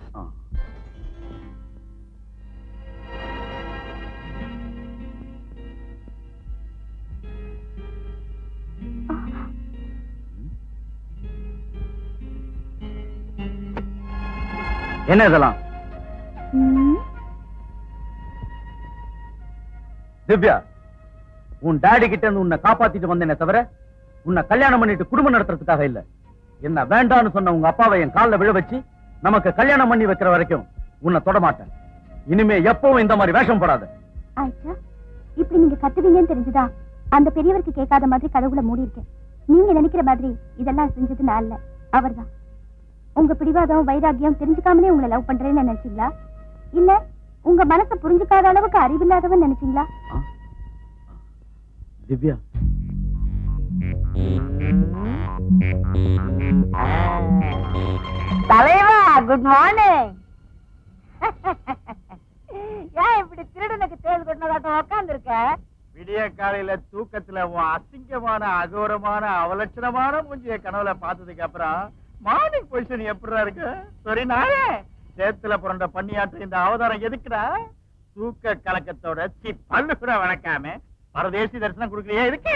என்ன இதெல்லாம் ம், திவ்யா உன் டாடி கிட்ட இருந்து உன்னை காப்பாத்திட்டு வந்தேனே தவிர உன்னை கல்யாணம் பண்ணிட்டு குடும்பம் நடத்துறதுக்காக இல்ல என்ன வேண்டான்னு சொன்ன உங்க அப்பாவை என் கால்ல விழ வச்சு நமக்கு கல்யாணம் பண்ணி வைக்கிற வரைக்கும் உன்னை தொட மாட்டேன் இனிமே எப்பவும் இந்த மாதிரி வேஷம் போடாத ஆயிஷா இப்படி நீங்க கத்துவீங்கன்னு தெரிஞ்சுதா அந்த பெரியவருக்கு கேட்காத மாதிரி கதவுல மூடி இருக்கேன் நீங்க நினைக்கிற மாதிரி இதெல்லாம் செஞ்சது நான் இல்ல அவர்தான் உங்க பிடிவாதம் வைராகியம் தெரிஞ்சுக்காமலே உங்களை லவ் பண்றேன்னு நினைச்சீங்களா இல்ல உங்க மனசை புரிஞ்சுக்காத அளவுக்கு அறிவில்லாதவன் நினைச்சீங்களா திவ்யா தலைவா குட் மார்னிங் ஏன் இப்படி திருடனுக்கு தேல் கொண்டதாட்டம் உட்கார்ந்து இருக்க விடிய காலையில தூக்கத்துல உன் அசிங்கமான அகோரமான அவலட்சணமான மூஞ்சிய கனவுல பார்த்ததுக்கு அப்புறம் மார்னிங் பொசிஷன் எப்படிடா இருக்கு சரி நானே சேத்துல புரண்ட பண்ணியாற்ற இந்த அவதாரம் எதுக்குடா தூக்க கலக்கத்தோட சி பல்லு கூட வளர்க்காம பரதேசி தரிசனம் கொடுக்கலையே எதுக்கு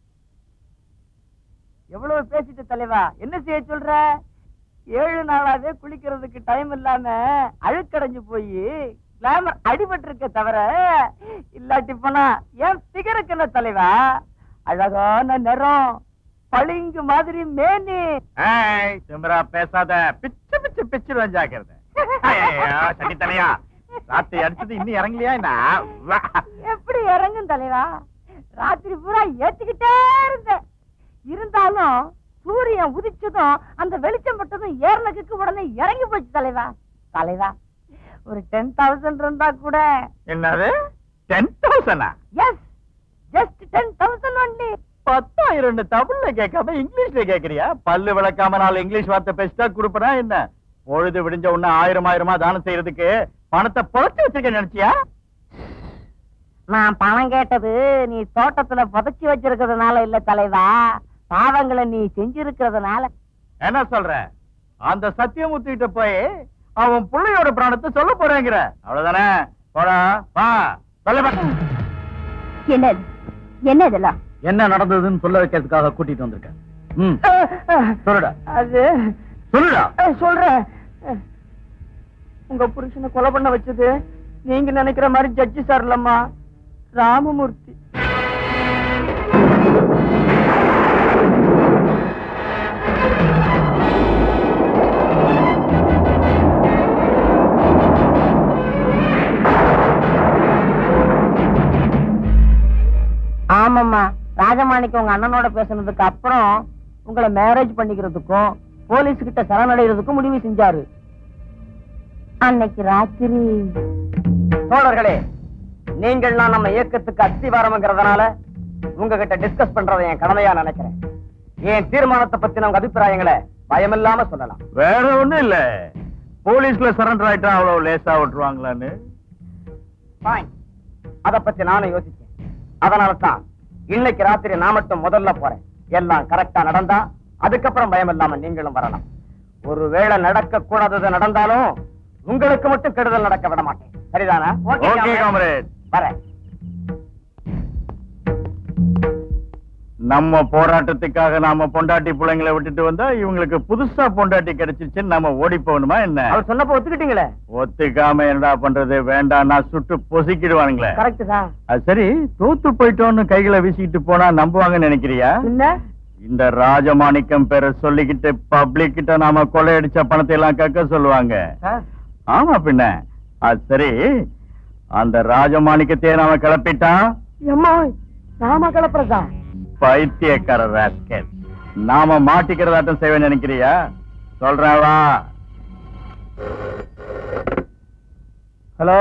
எவ்வளவு பேசிட்டு தலைவா என்ன செய்ய சொல்ற ஏழு நாளாவே குளிக்கிறதுக்கு டைம் இல்லாம அழுக்கடைஞ்சு போய் கிளாமர் அடிபட்டு இருக்க தவிர இல்லாட்டி போனா என் பிகருக்கு என்ன தலைவா அழகான நிறம் பளிங்கு மாதிரி மேனி ஏய், திமிரா பேசாத பிச்சு பிச்சு பிச்சு ஜாக்கிரத சட்டி தலையா ராத்திரி அடிச்சது இன்னும் இறங்கலையா என்ன வா. எப்படி இறங்கும் தலைவா ராத்திரி பூரா ஏத்திக்கிட்டே இருந்தேன் இருந்தாலும் சூரியன் உதிச்சதும் அந்த வெளிச்சம் பட்டதும் ஏறனக்கு உடனே இறங்கி போச்சு தலைவா தலைவா ஒரு டென் தௌசண்ட் இருந்தா கூட என்னது டென் தௌசண்டா yes just ten thousand only பத்தாயிரம் தமிழ்ல கேட்காம இங்கிலீஷ்ல கேக்குறியா பல்லு விளக்காம நாலு இங்கிலீஷ் வார்த்தை பேசிட்டா கொடுப்பனா என்ன பொழுது விடிஞ்ச உடனே ஆயிரம் ஆயிரமா தானம் செய்யறதுக்கு பணத்தை புதைச்சு வச்சிருக்க நினைச்சியா நான் பணம் கேட்டது நீ தோட்டத்துல புதைச்சி வச்சிருக்கிறதுனால இல்ல தலைவா பாவங்களை நீ செஞ்சிருக்கிறதுனால என்ன சொல்ற அந்த சத்தியமூர்த்திகிட்ட போய் அவன் பிள்ளையோட பிராணத்தை சொல்ல போறேங்கிற அவ்வளவுதானே போடா வா சொல்ல பா- என்ன இது? என்ன இதெல்லாம் என்ன நடந்ததுன்னு சொல்ல வைக்கிறதுக்காக கூட்டிட்டு வந்திருக்கேன் ம் சொல்லுடா அது சொல்லுடா அஹ், சொல்றேன் அஹ், உங்க புருஷனை கொலை பண்ண வச்சது நீங்க நினைக்கிற மாதிரி ஜட்ஜி சார் இல்லம்மா ராமமூர்த்தி ஆமாம்மா ராஜமாணிக்கு உங்க அண்ணனோட பேசுனதுக்கு அப்புறம் உங்களை மேரேஜ் பண்ணிக்கிறதுக்கும் போலீஸ் கிட்ட சரணடைகிறதுக்கும் முடிவு செஞ்சாரு அன்னைக்கு ராத்திரி தோழர்களே நீங்கள்லாம் நம்ம இயக்கத்துக்கு அஸ்திவாரம்ங்கிறதுனால உங்ககிட்ட டிஸ்கஸ் பண்றதை என் கடமையா நினைக்கிறேன் என் தீர்மானத்தை பத்தின உங்க அபிப்பிராயங்களை பயமில்லாம சொல்லலாம் வேற ஒண்ணும் இல்ல போலீஸ்ல சரண்டர் ஆயிட்டா அவ்வளவு லேசா விட்டுருவாங்களான்னு Fine. அத பத்தி நானும் யோசிச்சேன் அதனால தான் இன்னைக்கு ராத்திரி நான் மட்டும் முதல்ல போறேன் எல்லாம் கரெக்டா நடந்தா அதுக்கப்புறம் பயம் இல்லாம நீங்களும் வரலாம் ஒருவேளை நடக்க கூடாதது நடந்தாலும் உங்களுக்கு மட்டும் கெடுதல் நடக்க விட மாட்டேன் சரிதானா ஓகே காமரேட் வரேன் நம்ம போராட்டத்துக்காக நாம பொண்டாட்டி பிள்ளைங்களை விட்டுட்டு வந்தா இவங்களுக்கு புதுசா பொண்டாட்டி கிடைச்சிருச்சுன்னு நம்ம ஓடி போகணுமா என்ன அவர் சொன்னப்ப ஒத்துக்கிட்டீங்களே ஒத்துக்காம என்னடா பண்றது வேண்டாம் நான் சுட்டு பொசிக்கிடுவானுங்களே கரெக்ட் தான் அது சரி தோத்து போயிட்டோன்னு கைகளை வீசிக்கிட்டு போனா நம்புவாங்கன்னு நினைக்கிறியா என்ன இந்த ராஜமாணிக்கம் பேரை சொல்லிக்கிட்டு பப்ளிக் கிட்ட நாம கொள்ளையடிச்ச பணத்தை எல்லாம் கக்க சொல்லுவாங்க ஆமா பின்ன அது சரி அந்த ராஜமாணிக்கத்தையே நாம கிளப்பிட்டான் எம்மா நாம கிளப்புறதா பைத்தியக்கார ராஸ்கல் நாம மாட்டிக்கிறதாட்டம் செய்வேன் நினைக்கிறியா சொல்றேன் வா ஹலோ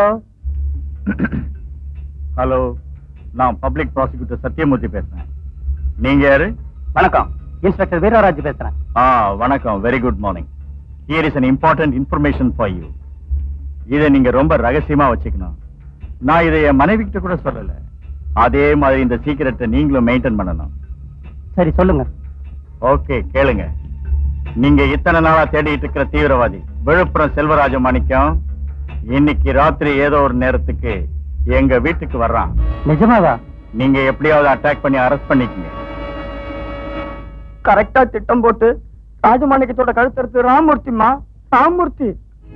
ஹலோ நான் பப்ளிக் ப்ராசிக்யூட்டர் சத்யமூர்த்தி பேசுறேன் நீங்க யாரு வணக்கம் இன்ஸ்பெக்டர் வீரராஜ் பேசுறேன் ஆ வணக்கம் very good morning here is an important information for you இதை நீங்க ரொம்ப ரகசியமா வச்சுக்கணும் நான் இதை என் மனைவி கிட்ட கூட சொல்லல அதே மாதிரி இந்த சீக்கிரட்டை நீங்களும் மெயின்டைன் பண்ணணும் சரி சொல்லுங்க ஓகே கேளுங்க நீங்க இத்தனை நாளா தேடிட்டு இருக்கிற தீவிரவாதி விழுப்புரம் செல்வராஜ மாணிக்கம் இன்னைக்கு ராத்திரி ஏதோ ஒரு நேரத்துக்கு எங்க வீட்டுக்கு வர்றான் நிஜமாவா நீங்க எப்படியாவது அட்டாக் பண்ணி அரெஸ்ட் பண்ணிக்கங்க கரெக்டா திட்டம் போட்டு ராஜமாணிக்கத்தோட கழுத்தறுத்து ராமூர்த்திமா ராமூர்த்தி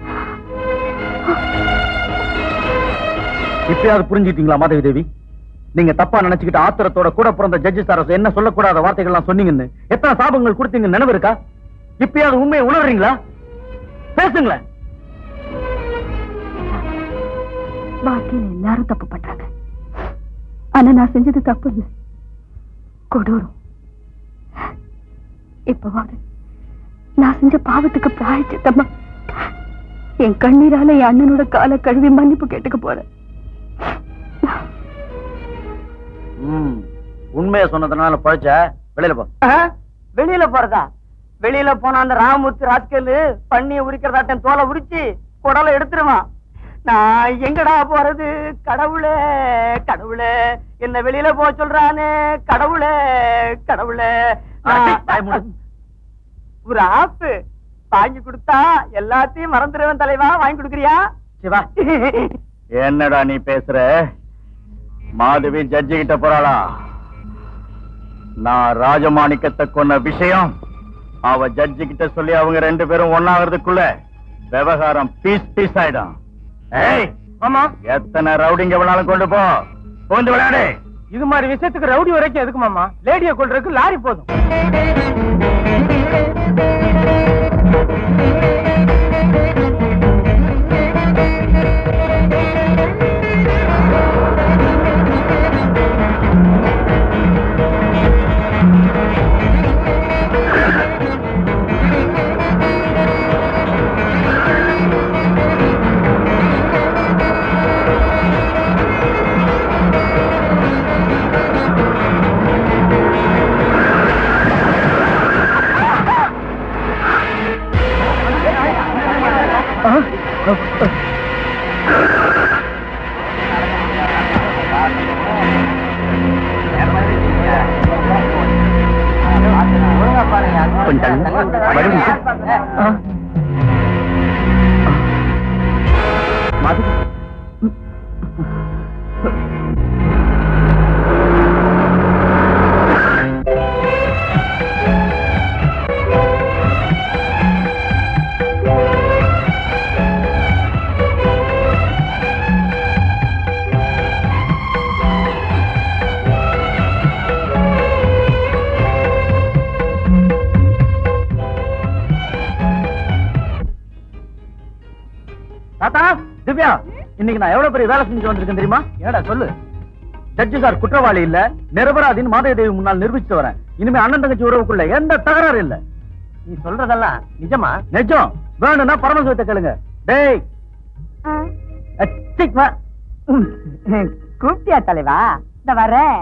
இப்பயாவது புரிஞ்சுக்கிட்டீங்களா மாதவி தேவி நீங்க தப்பா நினைச்சுக்கிட்டு ஆத்திரத்தோட கூட பிறந்த ஜட்ஜி சார் என்ன சொல்லக்கூடாத வார்த்தைகள்லாம் சொன்னீங்கன்னு எத்தனை சாபங்கள் கொடுத்தீங்க நினைவு இருக்கா இப்பயாவது உண்மையை உணர்றீங்களா பேசுங்களேன் வாழ்க்கையில எல்லாரும் தப்பு பண்றாங்க ஆனா நான் செஞ்சது தப்பு இல்ல கொடூரம் இப்பவாது நான் செஞ்ச பாவத்துக்கு பிராயச்சித்தமா என் கண்ணீரால என் அண்ணனோட காலை கழுவி மன்னிப்பு கேட்டுக்க போறேன் ம், உண்மையை சொன்னதுனால பழைச்ச வெளியில போ வெளியில போறதா வெளியில போன அந்த ராமூர்த்தி ராஸ்கல் பண்ணிய உரிக்கிறதாட்டம் தோலை உரிச்சு குடலை எடுத்துருவான் நான் எங்கடா போறது கடவுளே கடவுளே என்ன வெளியில போக சொல்றானே கடவுளே கடவுளே அடி, நான் வாய் மூடு. ஒரு ஆப்பு வாங்கி கொடுத்தா எல்லாத்தையும் மறந்துடுவேன் தலைவா வாங்கி கொடுக்குறியா சிவா என்னடா நீ பேசுற மாதவி ஜட்ஜி கிட்ட போறாளா நான் ராஜமாணிக்கத்தை கொன்ன விஷயம் அவ ஜட்ஜி கிட்ட சொல்லி அவங்க ரெண்டு பேரும் ஒன்னாகிறதுக்குள்ள விவகாரம் பீஸ் பீஸ் ஆயிடும் ஏய் ஆமா எத்தனை ரவுடிங்க வேணாலும் கொண்டு போ போந்து விளையாடு இது மாதிரி விஷயத்துக்கு ரவுடி வரைக்கும் எதுக்கு மாமா லேடிய கொள்றதுக்கு லாரி போதும் கொஞ்சம் மறுபடியும் மாதவி தாத்தா திவ்யா இன்னைக்கு நான் எவ்வளவு பெரிய வேலை செஞ்சு வந்திருக்கேன் தெரியுமா ஏடா சொல்லு ஜட்ஜி சார் குற்றவாளி இல்ல நிரபராதின்னு மாதவி முன்னால் நிரூபிச்சுட்டு வரேன் இனிமே அண்ணன் தங்கச்சி உறவுக்குள்ள எந்த தகராறு இல்ல நீ சொல்றதெல்லாம் நிஜமா நிஜம் வேணும்னா பரமசிவத்தை கேளுங்க டேய் அச்சிக் வா. கூப்பிட்டியா தலைவா இந்த வரேன்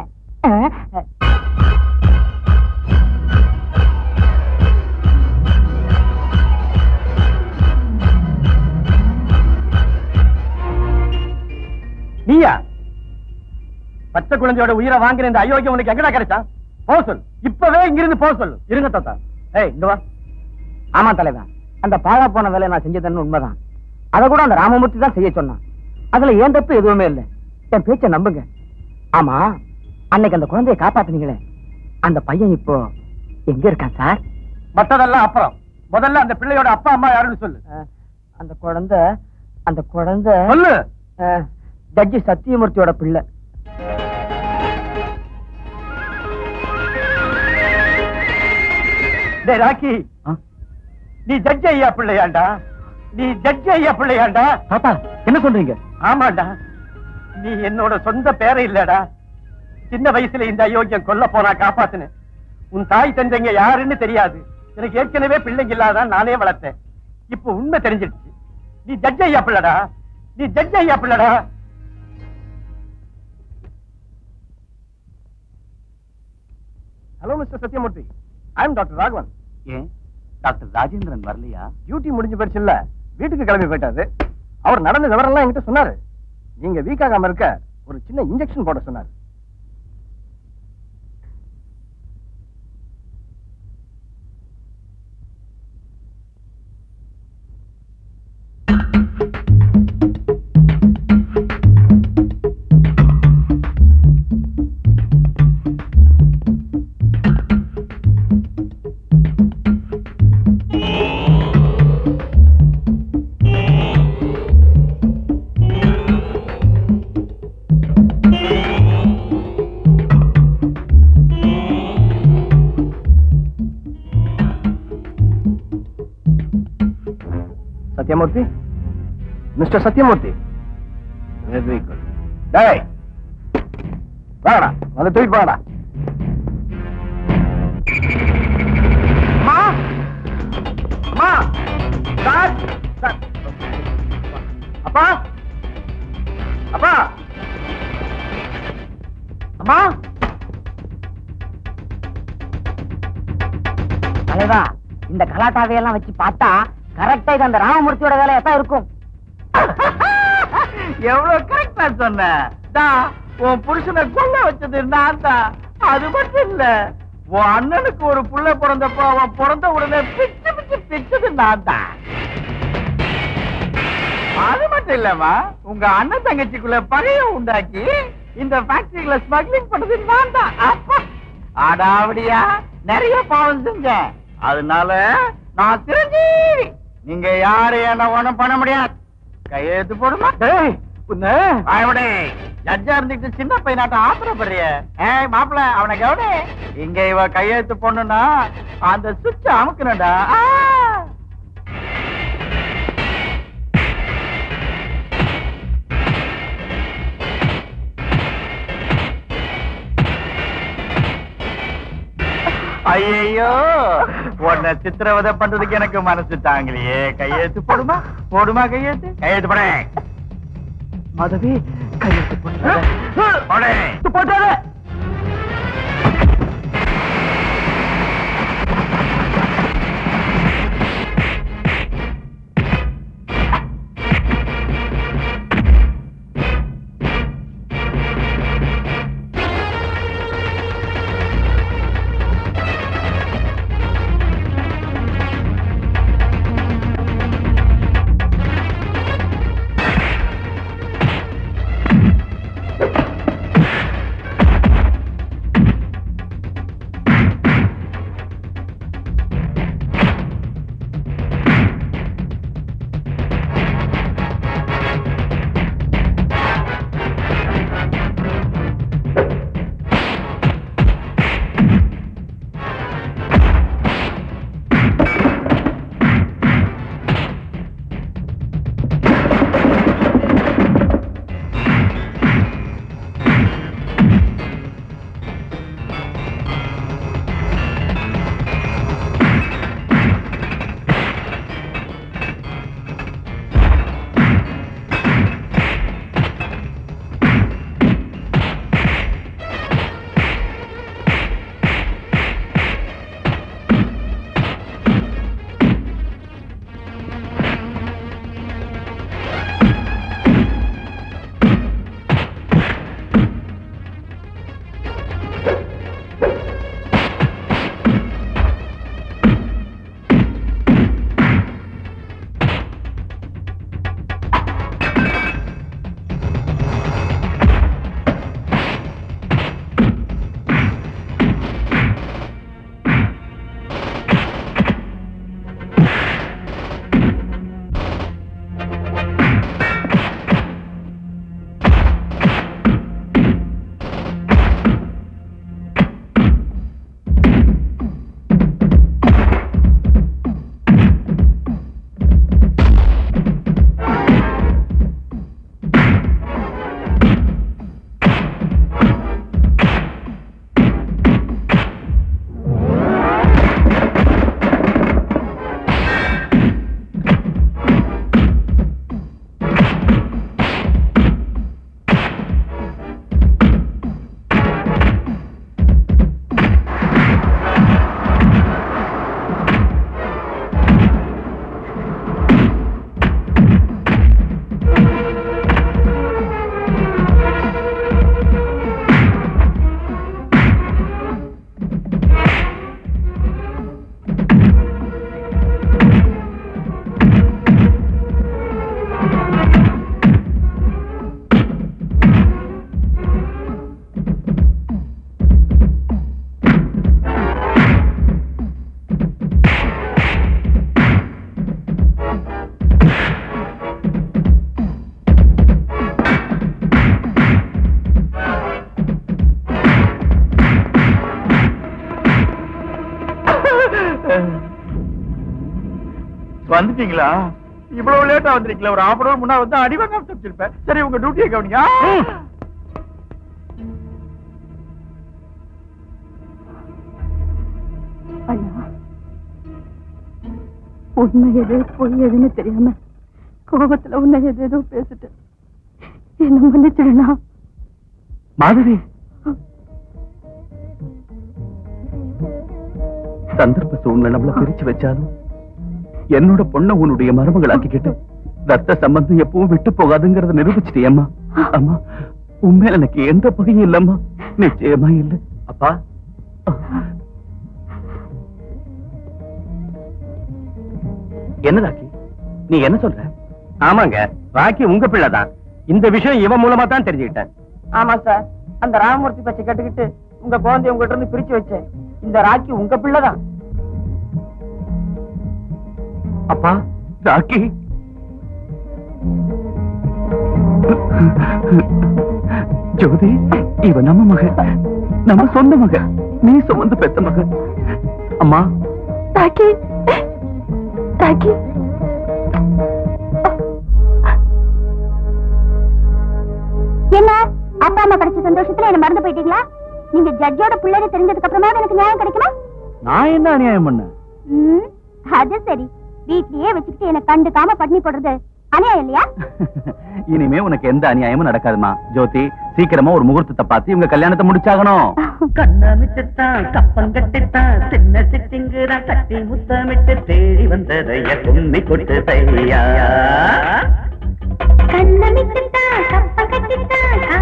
நீயா பச்சை குழந்தையோட உயிரை வாங்கின இந்த அயோக்கியம் உனக்கு எங்கடா கிடைச்சா போக சொல்லு இப்பவே இங்கிருந்து போக சொல்லு இருங்க தாத்தா ஏய் இங்க வா ஆமா தலைவா அந்த பாழா போன வேலையை நான் செஞ்சதுன்னு உண்மைதான் அத கூட அந்த ராமமூர்த்தி தான் செய்ய சொன்னான் அதுல ஏன் தப்பு எதுவுமே இல்ல என் பேச்ச நம்புங்க ஆமா அன்னைக்கு அந்த குழந்தையை காப்பாத்துனீங்களே அந்த பையன் இப்போ எங்க இருக்கான் சார் மத்ததெல்லாம் அப்புறம் முதல்ல அந்த பிள்ளையோட அப்பா அம்மா யாருன்னு சொல்லு அஹ், அந்த குழந்தை அந்த குழந்தை சொல்லு அஹ், ஜட்ஜி சத்தியமூர்த்தியோட பிள்ளை டேய் ராக்கி நீ ஜட்ஜ் ஐயா பிள்ளையாண்டா நீ ஜட்ஜ் ஐயா பிள்ளையாண்டா தாத்தா என்ன சொல்றீங்க ஆமாண்டா நீ என்னோட சொந்த பேரை இல்லடா சின்ன வயசுல இந்த அயோக்கியம் கொல்ல போனா காப்பாத்துன உன் தாய் தந்தைங்க யாருன்னு தெரியாது எனக்கு ஏற்கனவே பிள்ளைங்க இல்லாதான் நானே வளர்த்தேன் இப்ப உண்மை தெரிஞ்சிடுச்சு நீ ஜட்ஜ் ஐயா பிள்ளடா நீ ஜட்ஜ் ஐயா பிள்ளடா hello mister Sathyamoorthy I am doctor Raghavan ஏன் டாக்டர் ராஜேந்திரன் வரலையா டியூட்டி முடிஞ்சு போயிடுச்சு இல்ல வீட்டுக்கு கிளம்பி போயிட்டாரு அவர் நடந்த விவரம்லாம் என்கிட்ட சொன்னாரு நீங்க வீக் ஆகாம இருக்க ஒரு சின்ன இன்ஜெக்ஷன் போட சொன்னாரு Sathyamoorthy mister Sathyamoorthy very good டேய் வாடா வந்து தூக்கிட்டு வாடா அம்மா அம்மா சார் சார் அப்பா அப்பா அம்மா தலைவா இந்த கலாட்டாவையெல்லாம் வச்சு பார்த்தா கரெக்டா இது அந்த ராமமூர்த்தியோட வேலையா தான் இருக்கும் எவ்வளவு கரெக்டா சொன்ன தான் உன் புருஷனை கொல்ல வச்சது நான் தான் அது மட்டும் இல்ல உன் அண்ணனுக்கு ஒரு புள்ள பிறந்தப்போ அவன் பிறந்த உடனே பிச்சு பிச்சு பிச்சது நான் தான் அது மட்டும் இல்லம்மா உங்க அண்ணன் தங்கச்சிக்குள்ள பகைய உண்டாக்கி இந்த ஃபேக்டரியில ஸ்மக்லிங் பண்ணது நான் தான் அப்பா அடாவடியா நிறைய பாவம் செஞ்சேன் அதனால நான் தெரிஞ்சு நீங்க யாரு என்ன ஒண்ணும் பண்ண முடியாது கையெழுத்து போடுமா அவனே ஜட்ஜா இருந்துட்டு சின்ன பையனாட்டம் ஆத்திரப்படுறிய ஏய் மாப்பிள அவனை கவனி இங்க இவ கையெழுத்து பொண்ணுனா அந்த சுவிட்ச அமுக்கணும்டா ஆ! ஐயோ உன்னை சித்திரவதை பண்றதுக்கு எனக்கு மனசு தாங்கலையே கையெழுத்து போடுமா போடுமா கையெழுத்து கையெழுத்து போட மாதவி கையெழுத்து போடு போட்டாரு வந்துட்டீங்களா இவ்வளவு லேட்டா வந்திருக்கீங்களா ஒரு half அன் அவர் முன்னா வந்து அடி வாங்க தப்பிச்சிருப்பேன் சரி உங்க டியூட்டியை கவனிங்க அண்ணா உண்மை எது பொய் எதுன்னு தெரியாம கோபத்துல உன்னை எது ஏதோ பேசிட்டு என்ன மன்னிச்சிடுண்ணா மாதவி சந்தர்ப்ப சூழ்நிலை நம்மள பிரிச்சு வச்சாலும் என்னோட பொண்ண உன்னுடைய மருமகளாக்கிக்கிட்டு ரத்த சம்பந்தம் எப்பவும் விட்டு போகாதுங்கிறத நிரூபிச்சிட்டியம்மா அம்மா உண்மையில எனக்கு எந்த பகையும் இல்லம்மா நிச்சயமா இல்ல அப்பா என்ன ராக்கி நீ என்ன சொல்ற ஆமாங்க ராக்கி உங்க பிள்ளைதான் இந்த விஷயம் இவன் மூலமா தான் தெரிஞ்சுக்கிட்டேன் ஆமா சார் அந்த ராமமூர்த்தி பச்சை கேட்டுக்கிட்டு உங்க குழந்தைய உங்ககிட்ட இருந்து பிரிச்சு வச்சேன் இந்த ராக்கி உங்க பிள்ளைதான் அப்பா ராக்கி ஜோதி இவ நம்ம மக நம்ம சொந்த மக நீ சுமந்து பெத்த மக அம்மா ராக்கி ராக்கி என்ன அப்பா அம்மா கிடைச்ச சந்தோஷத்துல என்ன மறந்து போயிட்டீங்களா நீங்க ஜட்ஜோட பிள்ளைன்னு தெரிஞ்சதுக்கு அப்புறமா எனக்கு நியாயம் கிடைக்குமா நான் என்ன அநியாயம் பண்ணேன் ம், அது சரி வீட்லயே வச்சுக்கிட்டு என்ன கண்டுக்காம பட்னி போடுறது அநியாயம் இல்லையா இனிமே உனக்கு எந்த அநியாயமும் நடக்காதுமா ஜோதி சீக்கிரமா ஒரு முகூர்த்தத்தை பார்த்து இவங்க கல்யாணத்தை முடிச்சாகணும் கண்ணமிட்டுத்தான் கப்பங்கட்டித்தான் சின்ன சிட்டிங்குதான் கட்டி முத்தமிட்டு தேடி வந்ததைய கும்மி கொட்டு தையா கண்ணமிட்டுத்தான் கப்ப கட்டித்தான்